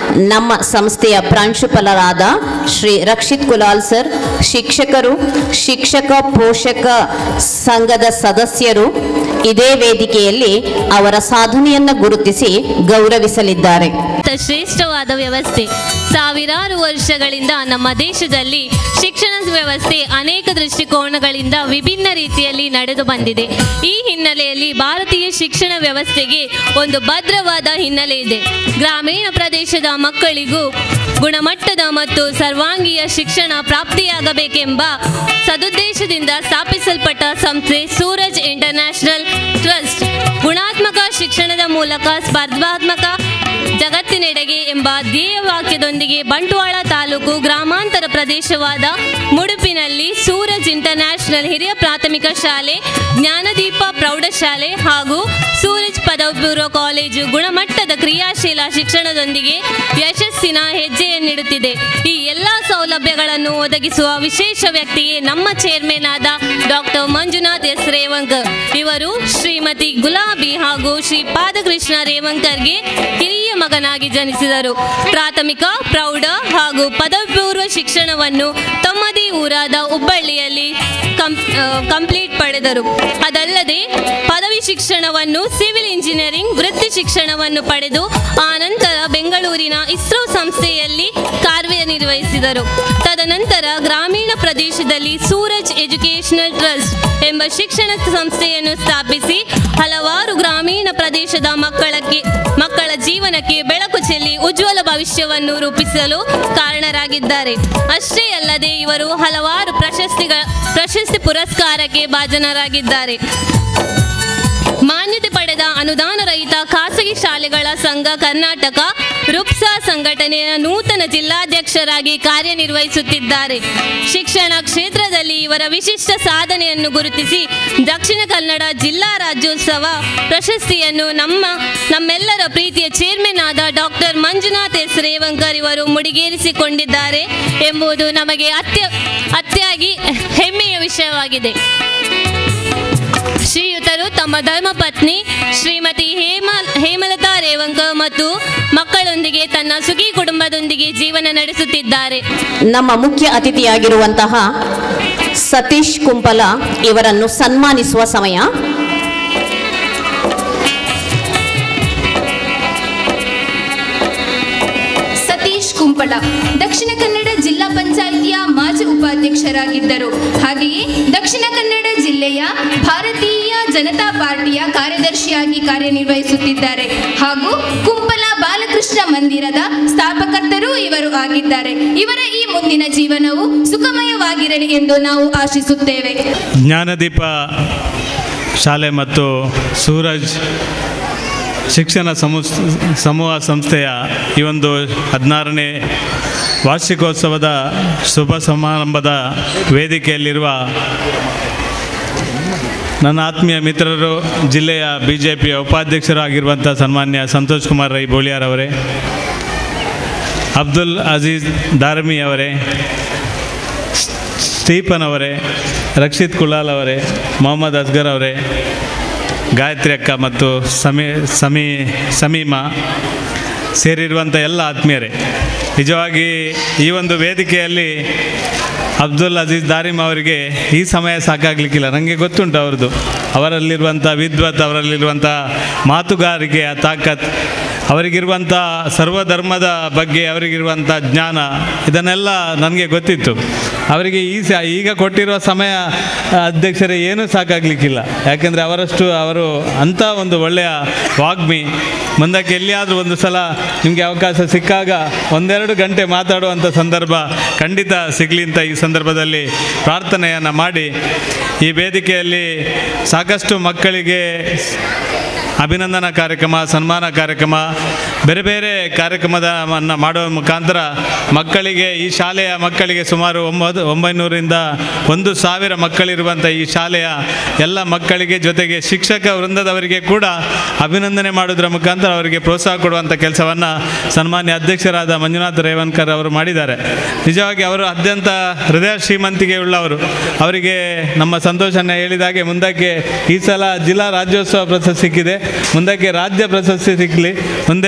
ನಮ್ಮ ಸಂಸ್ಥೆಯ ಪ್ರಾಂಶುಪಾಲರಾದ ಶ್ರೀ ರಕ್ಷಿತ್ ಕುಲಾಲ್ ಸರ್ ಶಿಕ್ಷಕರು ಶಿಕ್ಷಕ ಪೋಷಕ ಸಂಘದ ಸದಸ್ಯರು ಇದೇ ವೇದಿಕೆಯಲ್ಲಿ ಅವರ ಸಾಧನೆಯನ್ನು ಗುರುತಿಸಿ ಗೌರವಿಸಲಿದ್ದಾರೆ ಶ್ರೇಷ್ಠವಾದ ವ್ಯವಸ್ಥೆ ಸಾವಿರಾರು ವರ್ಷಗಳಿಂದ ನಮ್ಮ ದೇಶದಲ್ಲಿ ಶಿಕ್ಷಣ ವ್ಯವಸ್ಥೆ ಅನೇಕ ದೃಷ್ಟಿಕೋನಗಳಿಂದ ವಿಭಿನ್ನ ರೀತಿಯಲ್ಲಿ ನಡೆದು ಬಂದಿದೆ ಈ ಹಿನ್ನೆಲೆಯಲ್ಲಿ ಭಾರತೀಯ ಶಿಕ್ಷಣ ವ್ಯವಸ್ಥೆಗೆ ಒಂದು ಭದ್ರವಾದ ಹಿನ್ನೆಲೆ ಇದೆ ಗ್ರಾಮೀಣ ಪ್ರದೇಶದ ಮಕ್ಕಳಿಗೂ ಗುಣಮಟ್ಟದ ಮತ್ತು ಸರ್ವಾಂಗೀಯ ಶಿಕ್ಷಣ ಪ್ರಾಪ್ತಿಯಾಗಬೇಕೆಂಬ ಸದುದ್ದೇಶದಿಂದ ಸ್ಥಾಪಿಸಲ್ಪಟ್ಟ ಸಂಸ್ಥೆ ಸೂರಜ್ ಇಂಟರ್ನ್ಯಾಷನಲ್ ಟ್ರಸ್ಟ್ ಗುಣಾತ್ಮಕ ಶಿಕ್ಷಣದ ಮೂಲಕ ಸ್ಪರ್ಧಾತ್ಮಕ ಜಗತ್ತಿನೆಡೆಗೆ ಎಂಬ ಧ್ಯೇಯವಾಕ್ಯದೊಂದಿಗೆ ಬಂಟ್ವಾಳ ತಾಲೂಕು ಗ್ರಾಮಾಂತರ ಪ್ರದೇಶವಾದ ಮುಡುಪಿನಲ್ಲಿ ಸೂರಜ್ ಇಂಟರ್ನ್ಯಾಷನಲ್ ಹಿರಿಯ ಪ್ರಾಥಮಿಕ ಶಾಲೆ ಜ್ಞಾನದೀಪ ಪ್ರೌಢಶಾಲೆ ಹಾಗೂ ಸೂರಜ್ ಪದವಿ ಪೂರ್ವ ಕಾಲೇಜು ಗುಣಮಟ್ಟದ ಕ್ರಿಯಾಶೀಲ ಶಿಕ್ಷಣದೊಂದಿಗೆ ಯಶಸ್ಸಿನ ಹೆಜ್ಜೆಯನ್ನಿಡುತ್ತಿದೆ ಈ ಎಲ್ಲ ಸೌಲಭ್ಯಗಳನ್ನು ಒದಗಿಸುವ ವಿಶೇಷ ವ್ಯಕ್ತಿಯೇ ನಮ್ಮ ಚೇರ್ಮನ್ ಆದ ಡಾಕ್ಟರ್ ಮಂಜುನಾಥ್ ಎಸ್ ರೇವಂಕರ್ ಇವರು ಶ್ರೀಮತಿ ಗುಲಾಬಿ ಹಾಗೂ ಶ್ರೀ ಪಾದಕೃಷ್ಣ ರೇವಂಕರ್ಗೆ ಹಿರಿಯ ಮಗನಾಗಿ ಜನಿಸಿದರು ಪ್ರಾಥಮಿಕ ಪ್ರೌಢ ಹಾಗೂ ಪದವಿ ಪೂರ್ವ ಶಿಕ್ಷಣವನ್ನು ತಮ್ಮದೇ ಊರಾದ ಹುಬ್ಬಳ್ಳಿಯಲ್ಲಿ ಕಂ- ಆ, ಕಂಪ್ಲೀಟ್ ಪಡೆದರು ಅದಲ್ಲದೆ ಪದವಿ ಶಿಕ್ಷಣವನ್ನು ಸಿವಿಲ್ ಇಂಜಿನಿಯರಿಂಗ್ ವೃತ್ತಿ ಶಿಕ್ಷಣವನ್ನು ಪಡೆದು ಆನಂತರ ಬೆಂಗಳೂರಿನ ಇಸ್ರೋ ಸಂಸ್ಥೆಯಲ್ಲಿ ಕಾರ್ಯನಿರ್ವಹಿಸಿದರು ತದನಂತರ ಗ್ರಾಮೀಣ ಪ್ರದೇಶದಲ್ಲಿ ಸೂರಜ್ ಎಜುಕೇಷನಲ್ ಟ್ರಸ್ಟ್ ಎಂಬ ಶಿಕ್ಷಣ ಸಂಸ್ಥೆಯನ್ನು ಸ್ಥಾಪಿಸಿ ಹಲವಾರು ಗ್ರಾಮೀಣ ಪ್ರದೇಶದ ಮಕ್ಕಳಕ್ಕೆ ಮಕ್ಕಳ ಜೀವನಕ್ಕೆ ಬೆಳಕು ಚೆಲ್ಲಿ ಉಜ್ವಲ ಭವಿಷ್ಯವನ್ನು ರೂಪಿಸಲು ಕಾರಣರಾಗಿದ್ದಾರೆ ಅಷ್ಟೇ ಅಲ್ಲದೆ ಇವರು ಹಲವಾರು ಪ್ರಶಸ್ತಿಗಳ ಪ್ರಶಸ್ತಿ ಪುರಸ್ಕಾರಕ್ಕೆ ಭಾಜನರಾಗಿದ್ದಾರೆ ಮಾನ್ಯತೆ ಪಡೆದ ಅನುದಾನ ರಹಿತ ಖಾಸಗಿ ಶಾಲೆಗಳ ಸಂಘ ಕರ್ನಾಟಕ ರುಪ್ಸಾ ಸಂಘಟನೆಯ ನೂತನ ಜಿಲ್ಲಾಧ್ಯಕ್ಷರಾಗಿ ಕಾರ್ಯನಿರ್ವಹಿಸುತ್ತಿದ್ದಾರೆ ಶಿಕ್ಷಣ ಕ್ಷೇತ್ರದಲ್ಲಿ ಇವರ ವಿಶಿಷ್ಟ ಸಾಧನೆಯನ್ನು ಗುರುತಿಸಿ ದಕ್ಷಿಣ ಕನ್ನಡ ಜಿಲ್ಲಾ ರಾಜ್ಯೋತ್ಸವ ಪ್ರಶಸ್ತಿಯನ್ನು ನಮ್ಮ ನಮ್ಮೆಲ್ಲರ ಪ್ರೀತಿಯ ಚೇರ್ಮನ್ ಆದ ಡಾಕ್ಟರ್ ಮಂಜುನಾಥ್ ಎಸ್ ರೇವಂಕರ್ ಇವರು ಮುಡಿಗೇರಿಸಿಕೊಂಡಿದ್ದಾರೆ ಎಂಬುದು ನಮಗೆ ಅತ್ಯ ಅತ್ಯಾಗಿ ಹೆಮ್ಮೆಯ ವಿಷಯವಾಗಿದೆ ಶ್ರೀಯುತರು ತಮ್ಮ ಧರ್ಮಪತ್ನಿ ಶ್ರೀಮತಿ ಹೇಮ ಹೇಮಲತಾ ರೇವಂಕರ್ ಮತ್ತು ಮಕ್ಕಳೊಂದಿಗೆ ತನ್ನ ಸುಖಿ ಕುಟುಂಬದೊಂದಿಗೆ ಜೀವನ ನಡೆಸುತ್ತಿದ್ದಾರೆ ನಮ್ಮ ಮುಖ್ಯ ಅತಿಥಿಯಾಗಿರುವಂತಹ ಸತೀಶ್ ಕುಂಪಲ ಇವರನ್ನು ಸನ್ಮಾನಿಸುವ ಸಮಯ ಸತೀಶ್ ಕುಂಪಳ ದಕ್ಷಿಣ ಕನ್ನಡ ಜಿಲ್ಲಾ ಪಂಚಾಯಿತಿಯ ಮಾಜಿ ಉಪಾಧ್ಯಕ್ಷರಾಗಿದ್ದರು ಹಾಗೆಯೇ ದಕ್ಷಿಣ ಕನ್ನಡ ಜಿಲ್ಲೆಯ ಭಾರತೀಯ ಜನತಾ ಪಾರ್ಟಿಯ ಕಾರ್ಯದರ್ಶಿಯಾಗಿ ಕಾರ್ಯನಿರ್ವಹಿಸುತ್ತಿದ್ದಾರೆ ಹಾಗೂ ಕುಂಪಲ ಬಾಲಕೃಷ್ಣ ಮಂದಿರದ ಸ್ಥಾಪಕರ್ತರೂ ಇವರು ಆಗಿದ್ದಾರೆ ಇವರ ಈ ಮುಂದಿನ ಜೀವನವು ಸುಖಮಯವಾಗಿರಲಿ ಎಂದು ನಾವು ಆಶಿಸುತ್ತೇವೆ ಜ್ಞಾನದೀಪ ಶಾಲೆ ಮತ್ತು ಸೂರಜ್ ಶಿಕ್ಷಣ ಸಮೂ ಸಮೂಹ ಸಂಸ್ಥೆಯ ಈ ಒಂದು ಹದಿನಾರನೇ ವಾರ್ಷಿಕೋತ್ಸವದ ಶುಭ ಸಮಾರಂಭದ ವೇದಿಕೆಯಲ್ಲಿರುವ ನನ್ನ ಆತ್ಮೀಯ ಮಿತ್ರರು ಜಿಲ್ಲೆಯ ಬಿ ಜೆ ಪಿಯ ಉಪಾಧ್ಯಕ್ಷರಾಗಿರುವಂಥ ಸನ್ಮಾನ್ಯ ಸಂತೋಷ್ ಕುಮಾರ್ ರೈ ಬೋಳಿಯಾರ್ ಅವರೇ ಅಬ್ದುಲ್ ಅಜೀಜ್ ದಾರ್ಮಿ ಅವರೇ ಸ್ಟೀಫನ್ ಅವರೇ ರಕ್ಷಿತ್ ಕುಲಾಲ್ ಅವರೇ ಮೊಹಮ್ಮದ್ ಅಸ್ಗರ್ ಅವರೇ ಗಾಯತ್ರಿ ಅಕ್ಕ ಮತ್ತು ಸಮಿ ಸಮಿ ಸಮೀಮಾ ಸೇರಿರುವಂಥ ಎಲ್ಲ ಆತ್ಮೀಯರೇ ನಿಜವಾಗಿ ಈ ಒಂದು ವೇದಿಕೆಯಲ್ಲಿ ಅಬ್ದುಲ್ ಅಜೀಜ್ ದಾರಿಮ್ ಅವರಿಗೆ ಈ ಸಮಯ ಸಾಕಾಗಲಿಕ್ಕಿಲ್ಲ ನನಗೆ ಗೊತ್ತುಂಟು ಅವ್ರದ್ದು ಅವರಲ್ಲಿರುವಂಥ ವಿದ್ವತ್ ಅವರಲ್ಲಿರುವಂಥ ಮಾತುಗಾರಿಕೆಯ ತಾಕತ್ ಅವರಿಗಿರುವಂಥ ಸರ್ವಧರ್ಮದ ಬಗ್ಗೆ ಅವರಿಗಿರುವಂಥ ಜ್ಞಾನ ಇದನ್ನೆಲ್ಲ ನನಗೆ ಗೊತ್ತಿತ್ತು ಅವರಿಗೆ ಈ ಸ ಈಗ ಕೊಟ್ಟಿರುವ ಸಮಯ ಆ, ಅಧ್ಯಕ್ಷರೇ ಏನೂ ಸಾಕಾಗಲಿಕ್ಕಿಲ್ಲ ಯಾಕೆಂದರೆ ಅವರಷ್ಟು ಅವರು ಅಂಥ ಒಂದು ಒಳ್ಳೆಯ ವಾಗ್ಮಿ ಮುಂದಕ್ಕೆ ಎಲ್ಲಿಯಾದರೂ ಒಂದು ಸಲ ನಿಮಗೆ ಅವಕಾಶ ಸಿಕ್ಕಾಗ ಒಂದೆರಡು ಗಂಟೆ ಮಾತಾಡುವಂಥ ಸಂದರ್ಭ ಖಂಡಿತ ಸಿಗಲಿ ಅಂತ ಈ ಸಂದರ್ಭದಲ್ಲಿ ಪ್ರಾರ್ಥನೆಯನ್ನು ಮಾಡಿ ಈ ವೇದಿಕೆಯಲ್ಲಿ ಸಾಕಷ್ಟು ಮಕ್ಕಳಿಗೆ ಅಭಿನಂದನಾ ಕಾರ್ಯಕ್ರಮ ಸನ್ಮಾನ ಕಾರ್ಯಕ್ರಮ ಬೇರೆ ಬೇರೆ ಕಾರ್ಯಕ್ರಮದವನ್ನು ಮಾಡುವ ಮುಖಾಂತರ ಮಕ್ಕಳಿಗೆ ಈ ಶಾಲೆಯ ಮಕ್ಕಳಿಗೆ ಸುಮಾರು ಒಂಬತ್ತು ಒಂಬೈನೂರಿಂದ ಒಂದು ಸಾವಿರ ಮಕ್ಕಳಿರುವಂಥ ಈ ಶಾಲೆಯ ಎಲ್ಲ ಮಕ್ಕಳಿಗೆ ಜೊತೆಗೆ ಶಿಕ್ಷಕ ವೃಂದದವರಿಗೆ ಕೂಡ ಅಭಿನಂದನೆ ಮಾಡೋದ್ರ ಮುಖಾಂತರ ಅವರಿಗೆ ಪ್ರೋತ್ಸಾಹ ಕೊಡುವಂಥ ಕೆಲಸವನ್ನು ಸನ್ಮಾನ್ಯ ಅಧ್ಯಕ್ಷರಾದ ಮಂಜುನಾಥ್ ರೇವನ್ಕರ್ ಅವರು ಮಾಡಿದ್ದಾರೆ ನಿಜವಾಗಿ ಅವರು ಅತ್ಯಂತ ಹೃದಯ ಶ್ರೀಮಂತಿಕೆ ಉಳ್ಳವರು ಅವರಿಗೆ ನಮ್ಮ ಸಂತೋಷನ ಹೇಳಿದಾಗೆ ಮುಂದಕ್ಕೆ ಈ ಸಲ ಜಿಲ್ಲಾ ರಾಜ್ಯೋತ್ಸವ ಪ್ರಶಸ್ತಿ ಸಿಕ್ಕಿದೆ ಮುಂದಕ್ಕೆ ರಾಜ್ಯ ಪ್ರಶಸ್ತಿ ಸಿಕ್ಕಲಿ ಮುಂದೆ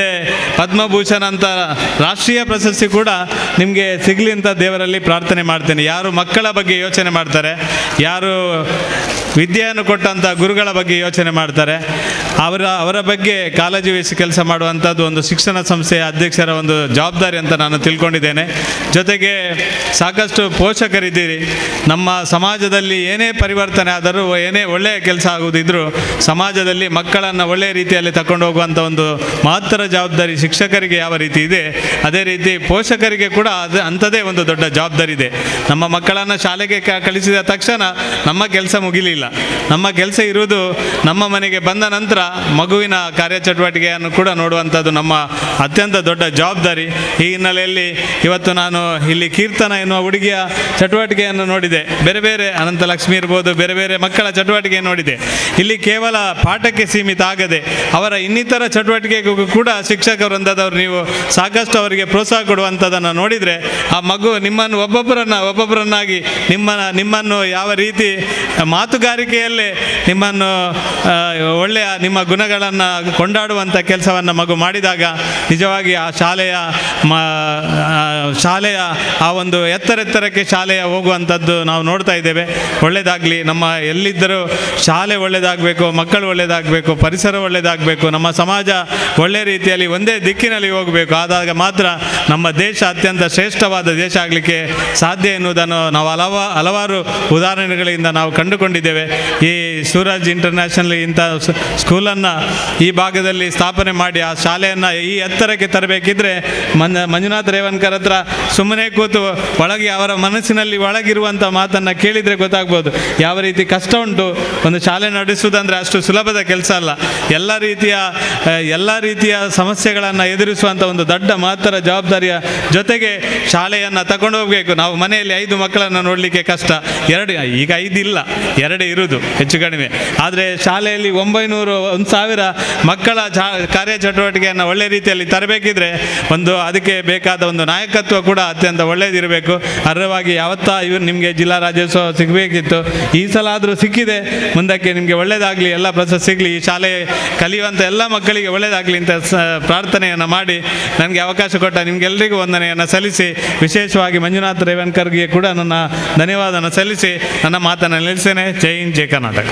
ಪದ್ಮಭೂಷಣ ಅಂತ ರಾಷ್ಟ್ರೀಯ ಪ್ರಶಸ್ತಿ ಕೂಡ ನಿಮಗೆ ಸಿಗಲಿ ಅಂತ ದೇವರಲ್ಲಿ ಪ್ರಾರ್ಥನೆ ಮಾಡ್ತೇನೆ ಯಾರು ಮಕ್ಕಳ ಬಗ್ಗೆ ಯೋಚನೆ ಮಾಡ್ತಾರೆ ಯಾರು ವಿದ್ಯೆಯನ್ನು ಕೊಟ್ಟಂಥ ಗುರುಗಳ ಬಗ್ಗೆ ಯೋಚನೆ ಮಾಡ್ತಾರೆ ಅವರ ಅವರ ಬಗ್ಗೆ ಕಾಳಜಿ ವಹಿಸಿ ಕೆಲಸ ಮಾಡುವಂಥದ್ದು ಒಂದು ಶಿಕ್ಷಣ ಸಂಸ್ಥೆಯ ಅಧ್ಯಕ್ಷರ ಒಂದು ಜವಾಬ್ದಾರಿ ಅಂತ ನಾನು ತಿಳ್ಕೊಂಡಿದ್ದೇನೆ ಜೊತೆಗೆ ಸಾಕಷ್ಟು ಪೋಷಕರಿದ್ದೀರಿ ನಮ್ಮ ಸಮಾಜದಲ್ಲಿ ಏನೇ ಪರಿವರ್ತನೆ ಆದರೂ ಏನೇ ಒಳ್ಳೆಯ ಕೆಲಸ ಆಗುವುದಿದ್ರೂ ಸಮಾಜದಲ್ಲಿ ಮಕ್ಕಳನ್ನು ಒಳ್ಳೆಯ ರೀತಿಯಲ್ಲಿ ತಕೊಂಡು ಹೋಗುವಂಥ ಒಂದು ಮಹತ್ತರ ಜವಾಬ್ದಾರಿ ಶಿಕ್ಷಕರಿಗೆ ಯಾವ ರೀತಿ ಇದೆ ಅದೇ ರೀತಿ ಪೋಷಕರಿಗೆ ಕೂಡ ಅದು ಅಂಥದ್ದೇ ಒಂದು ದೊಡ್ಡ ಜವಾಬ್ದಾರಿ ಇದೆ ನಮ್ಮ ಮಕ್ಕಳನ್ನು ಶಾಲೆಗೆ ಕ- ಕಳಿಸಿದ ತಕ್ಷಣ ನಮ್ಮ ಕೆಲಸ ಮುಗಿಲಿಲ್ಲ ನಮ್ಮ ಕೆಲಸ ಇರುವುದು ನಮ್ಮ ಮನೆಗೆ ಬಂದ ನಂತರ ಮಗುವಿನ ಕಾರ್ಯಚಟುವಟಿಕೆಯನ್ನು ಕೂಡ ನೋಡುವಂಥದ್ದು ನಮ್ಮ ಅತ್ಯಂತ ದೊಡ್ಡ ಜವಾಬ್ದಾರಿ ಈ ಹಿನ್ನೆಲೆಯಲ್ಲಿ ಇವತ್ತು ನಾನು ಇಲ್ಲಿ ಕೀರ್ತನ ಎನ್ನುವ ಹುಡುಗಿಯ ಚಟುವಟಿಕೆಯನ್ನು ನೋಡಿದೆ ಬೇರೆ ಬೇರೆ ಅನಂತಲಕ್ಷ್ಮಿ ಇರ್ಬೋದು ಬೇರೆ ಬೇರೆ ಮಕ್ಕಳ ಚಟುವಟಿಕೆ ನೋಡಿದೆ ಇಲ್ಲಿ ಕೇವಲ ಪಾಠಕ್ಕೆ ಸೀಮಿತ ಆಗದೆ ಅವರ ಇನ್ನಿತರ ಚಟುವಟಿಕೆಗೂ ಕೂಡ ಶಿಕ್ಷಕ ವೃಂದದವರು ನೀವು ಸಾಕಷ್ಟು ಅವರಿಗೆ ಪ್ರೋತ್ಸಾಹ ಕೊಡುವಂಥದ್ದನ್ನು ನೋಡಿದರೆ ಆ ಮಗು ನಿಮ್ಮನ್ನು ಒಬ್ಬೊಬ್ಬರನ್ನು ಒಬ್ಬೊಬ್ಬರನ್ನಾಗಿ ನಿಮ್ಮ ನಿಮ್ಮನ್ನು ಯಾವ ರೀತಿ ಮಾತುಗಾರಿಕೆಯಲ್ಲೇ ನಿಮ್ಮನ್ನು ಆ, ಒಳ್ಳೆಯ ನಿಮ್ಮ ಗುಣಗಳನ್ನು ಕೊಂಡಾಡುವಂಥ ಕೆಲಸವನ್ನು ಮಗು ಮಾಡಿದಾಗ ನಿಜವಾಗಿ ಆ ಶಾಲೆಯ ಮ ಆ, ಶಾಲೆಯ ಆ ಒಂದು ಎತ್ತರೆತ್ತರಕ್ಕೆ ಶಾಲೆಯ ಹೋಗುವಂಥದ್ದು ನಾವು ನೋಡ್ತಾ ಇದ್ದೇವೆ ಒಳ್ಳೆಯದಾಗಲಿ ನಮ್ಮ ಎಲ್ಲಿದ್ದರೂ ಶಾಲೆ ಒಳ್ಳೆಯದಾಗಬೇಕು ಮಕ್ಕಳು ಒಳ್ಳೆಯದಾಗಬೇಕು ಪರಿಸರ ಒಳ್ಳೆಯದಾಗಬೇಕು ನಮ್ಮ ಸಮಾಜ ಒಳ್ಳೆಯ ರೀತಿಯಲ್ಲಿ ಒಂದೇ ದಿಕ್ಕಿನಲ್ಲಿ ಹೋಗಬೇಕು ಆದಾಗ ಮಾತ್ರ ನಮ್ಮ ದೇಶ ಅತ್ಯಂತ ಶ್ರೇಷ್ಠವಾದ ದೇಶ ಆಗಲಿಕ್ಕೆ ಸಾಧ್ಯ ಎನ್ನುವುದನ್ನು ನಾವು ಹಲವ ಹಲವಾರು ಉದಾಹರಣೆಗಳಿಂದ ನಾವು ಕಂಡುಕೊಂಡಿದ್ದೇವೆ ಈ ಸೂರಜ್ ಇಂಟರ್ನ್ಯಾಷನಲ್ ಇಂಥ ಸ್- ಸ್ಕೂಲನ್ನು ಈ ಭಾಗದಲ್ಲಿ ಸ್ಥಾಪನೆ ಮಾಡಿ ಆ ಶಾಲೆಯನ್ನು ಈ ಎತ್ತರಕ್ಕೆ ತರಬೇಕಿದ್ರೆ ಮನ್ ಮಂಜುನಾಥ್ ರೇವನ್ಕರ್ ಹತ್ರ ಸುಮ್ಮನೆ ಕೂತು ಒಳಗೆ ಅವರ ಮನಸ್ಸಿನಲ್ಲಿ ಒಳಗಿರುವಂಥ ಮಾತನ್ನು ಕೇಳಿದರೆ ಗೊತ್ತಾಗ್ಬೋದು ಯಾವ ರೀತಿ ಕಷ್ಟ ಉಂಟು ಒಂದು ಶಾಲೆ ನಡೆಸುವುದಂದರೆ ಅಷ್ಟು ಸುಲಭದ ಕೆಲಸ ಅಲ್ಲ ಎಲ್ಲ ರೀತಿಯ ಆ, ಎಲ್ಲ ರೀತಿಯ ಸಮಸ್ಯೆಗಳನ್ನು ಎದುರಿಸುವಂಥ ಒಂದು ದೊಡ್ಡ ಮಹತ್ತರ ಜವಾಬ್ದಾರಿಯ ಜೊತೆಗೆ ಶಾಲೆಯನ್ನು ತಗೊಂಡು ಹೋಗಬೇಕು ನಾವು ಮನೆಯಲ್ಲಿ ಐದು ಮಕ್ಕಳನ್ನು ನೋಡಲಿಕ್ಕೆ ಕಷ್ಟ ಎರಡು ಈಗ ಐದು ಇಲ್ಲ ಎರಡೇ ಇರುವುದು ಹೆಚ್ಚು ಕಡಿಮೆ ಆದರೆ ಶಾಲೆಯಲ್ಲಿ ಒಂಬೈನೂರು ಒಂದು ಸಾವಿರ ಮಕ್ಕಳ ಚಾ ಕಾರ್ಯಚಟುವಟಿಕೆಯನ್ನು ಒಳ್ಳೆ ರೀತಿಯಲ್ಲಿ ತರಬೇಕಿದ್ರೆ ಒಂದು ಅದಕ್ಕೆ ಬೇಕಾದ ಒಂದು ನಾಯಕತ್ವ ಕೂಡ ಅತ್ಯಂತ ಒಳ್ಳೆಯದಿರಬೇಕು ಅರ್ಹವಾಗಿ ಯಾವತ್ತಾ ಇವರು ನಿಮಗೆ ಜಿಲ್ಲಾ ರಾಜ್ಯೋತ್ಸವ ಸಿಗಬೇಕಿತ್ತು ಈ ಸಲ ಆದರೂ ಸಿಕ್ಕಿದೆ ಮುಂದಕ್ಕೆ ನಿಮಗೆ ಒಳ್ಳೆಯದಾಗಲಿ ಎಲ್ಲ ಪ್ರಶಸ್ತಿ ಸಿಗಲಿ ಈ ಶಾಲೆ ಕಲಿಯುವಂಥ ಎಲ್ಲ ಮಕ್ಕಳಿಗೆ ಒಳ್ಳೆಯದಾಗಲಿ ಅಂತ ಸ ಪ್ರಾರ್ಥನೆಯನ್ನು ಮಾಡಿ ನನಗೆ ಅವಕಾಶ ಕೊಟ್ಟ ನಿಮಗೆಲ್ಲರಿಗೂ ವಂದನೆಯನ್ನು ಸಲ್ಲಿಸಿ ವಿಶೇಷವಾಗಿ ಮಂಜುನಾಥ್ ರೇವನ್ಕರ್ಗೆ ಕೂಡ ನನ್ನ ಧನ್ಯವಾದನ ಸಲ್ಲಿಸಿ ನನ್ನ ಮಾತನ್ನು ನಿಲ್ಲಿಸ್ತೇನೆ ಜೈ ಹಿಂದ್ ಜೈ ಕರ್ನಾಟಕ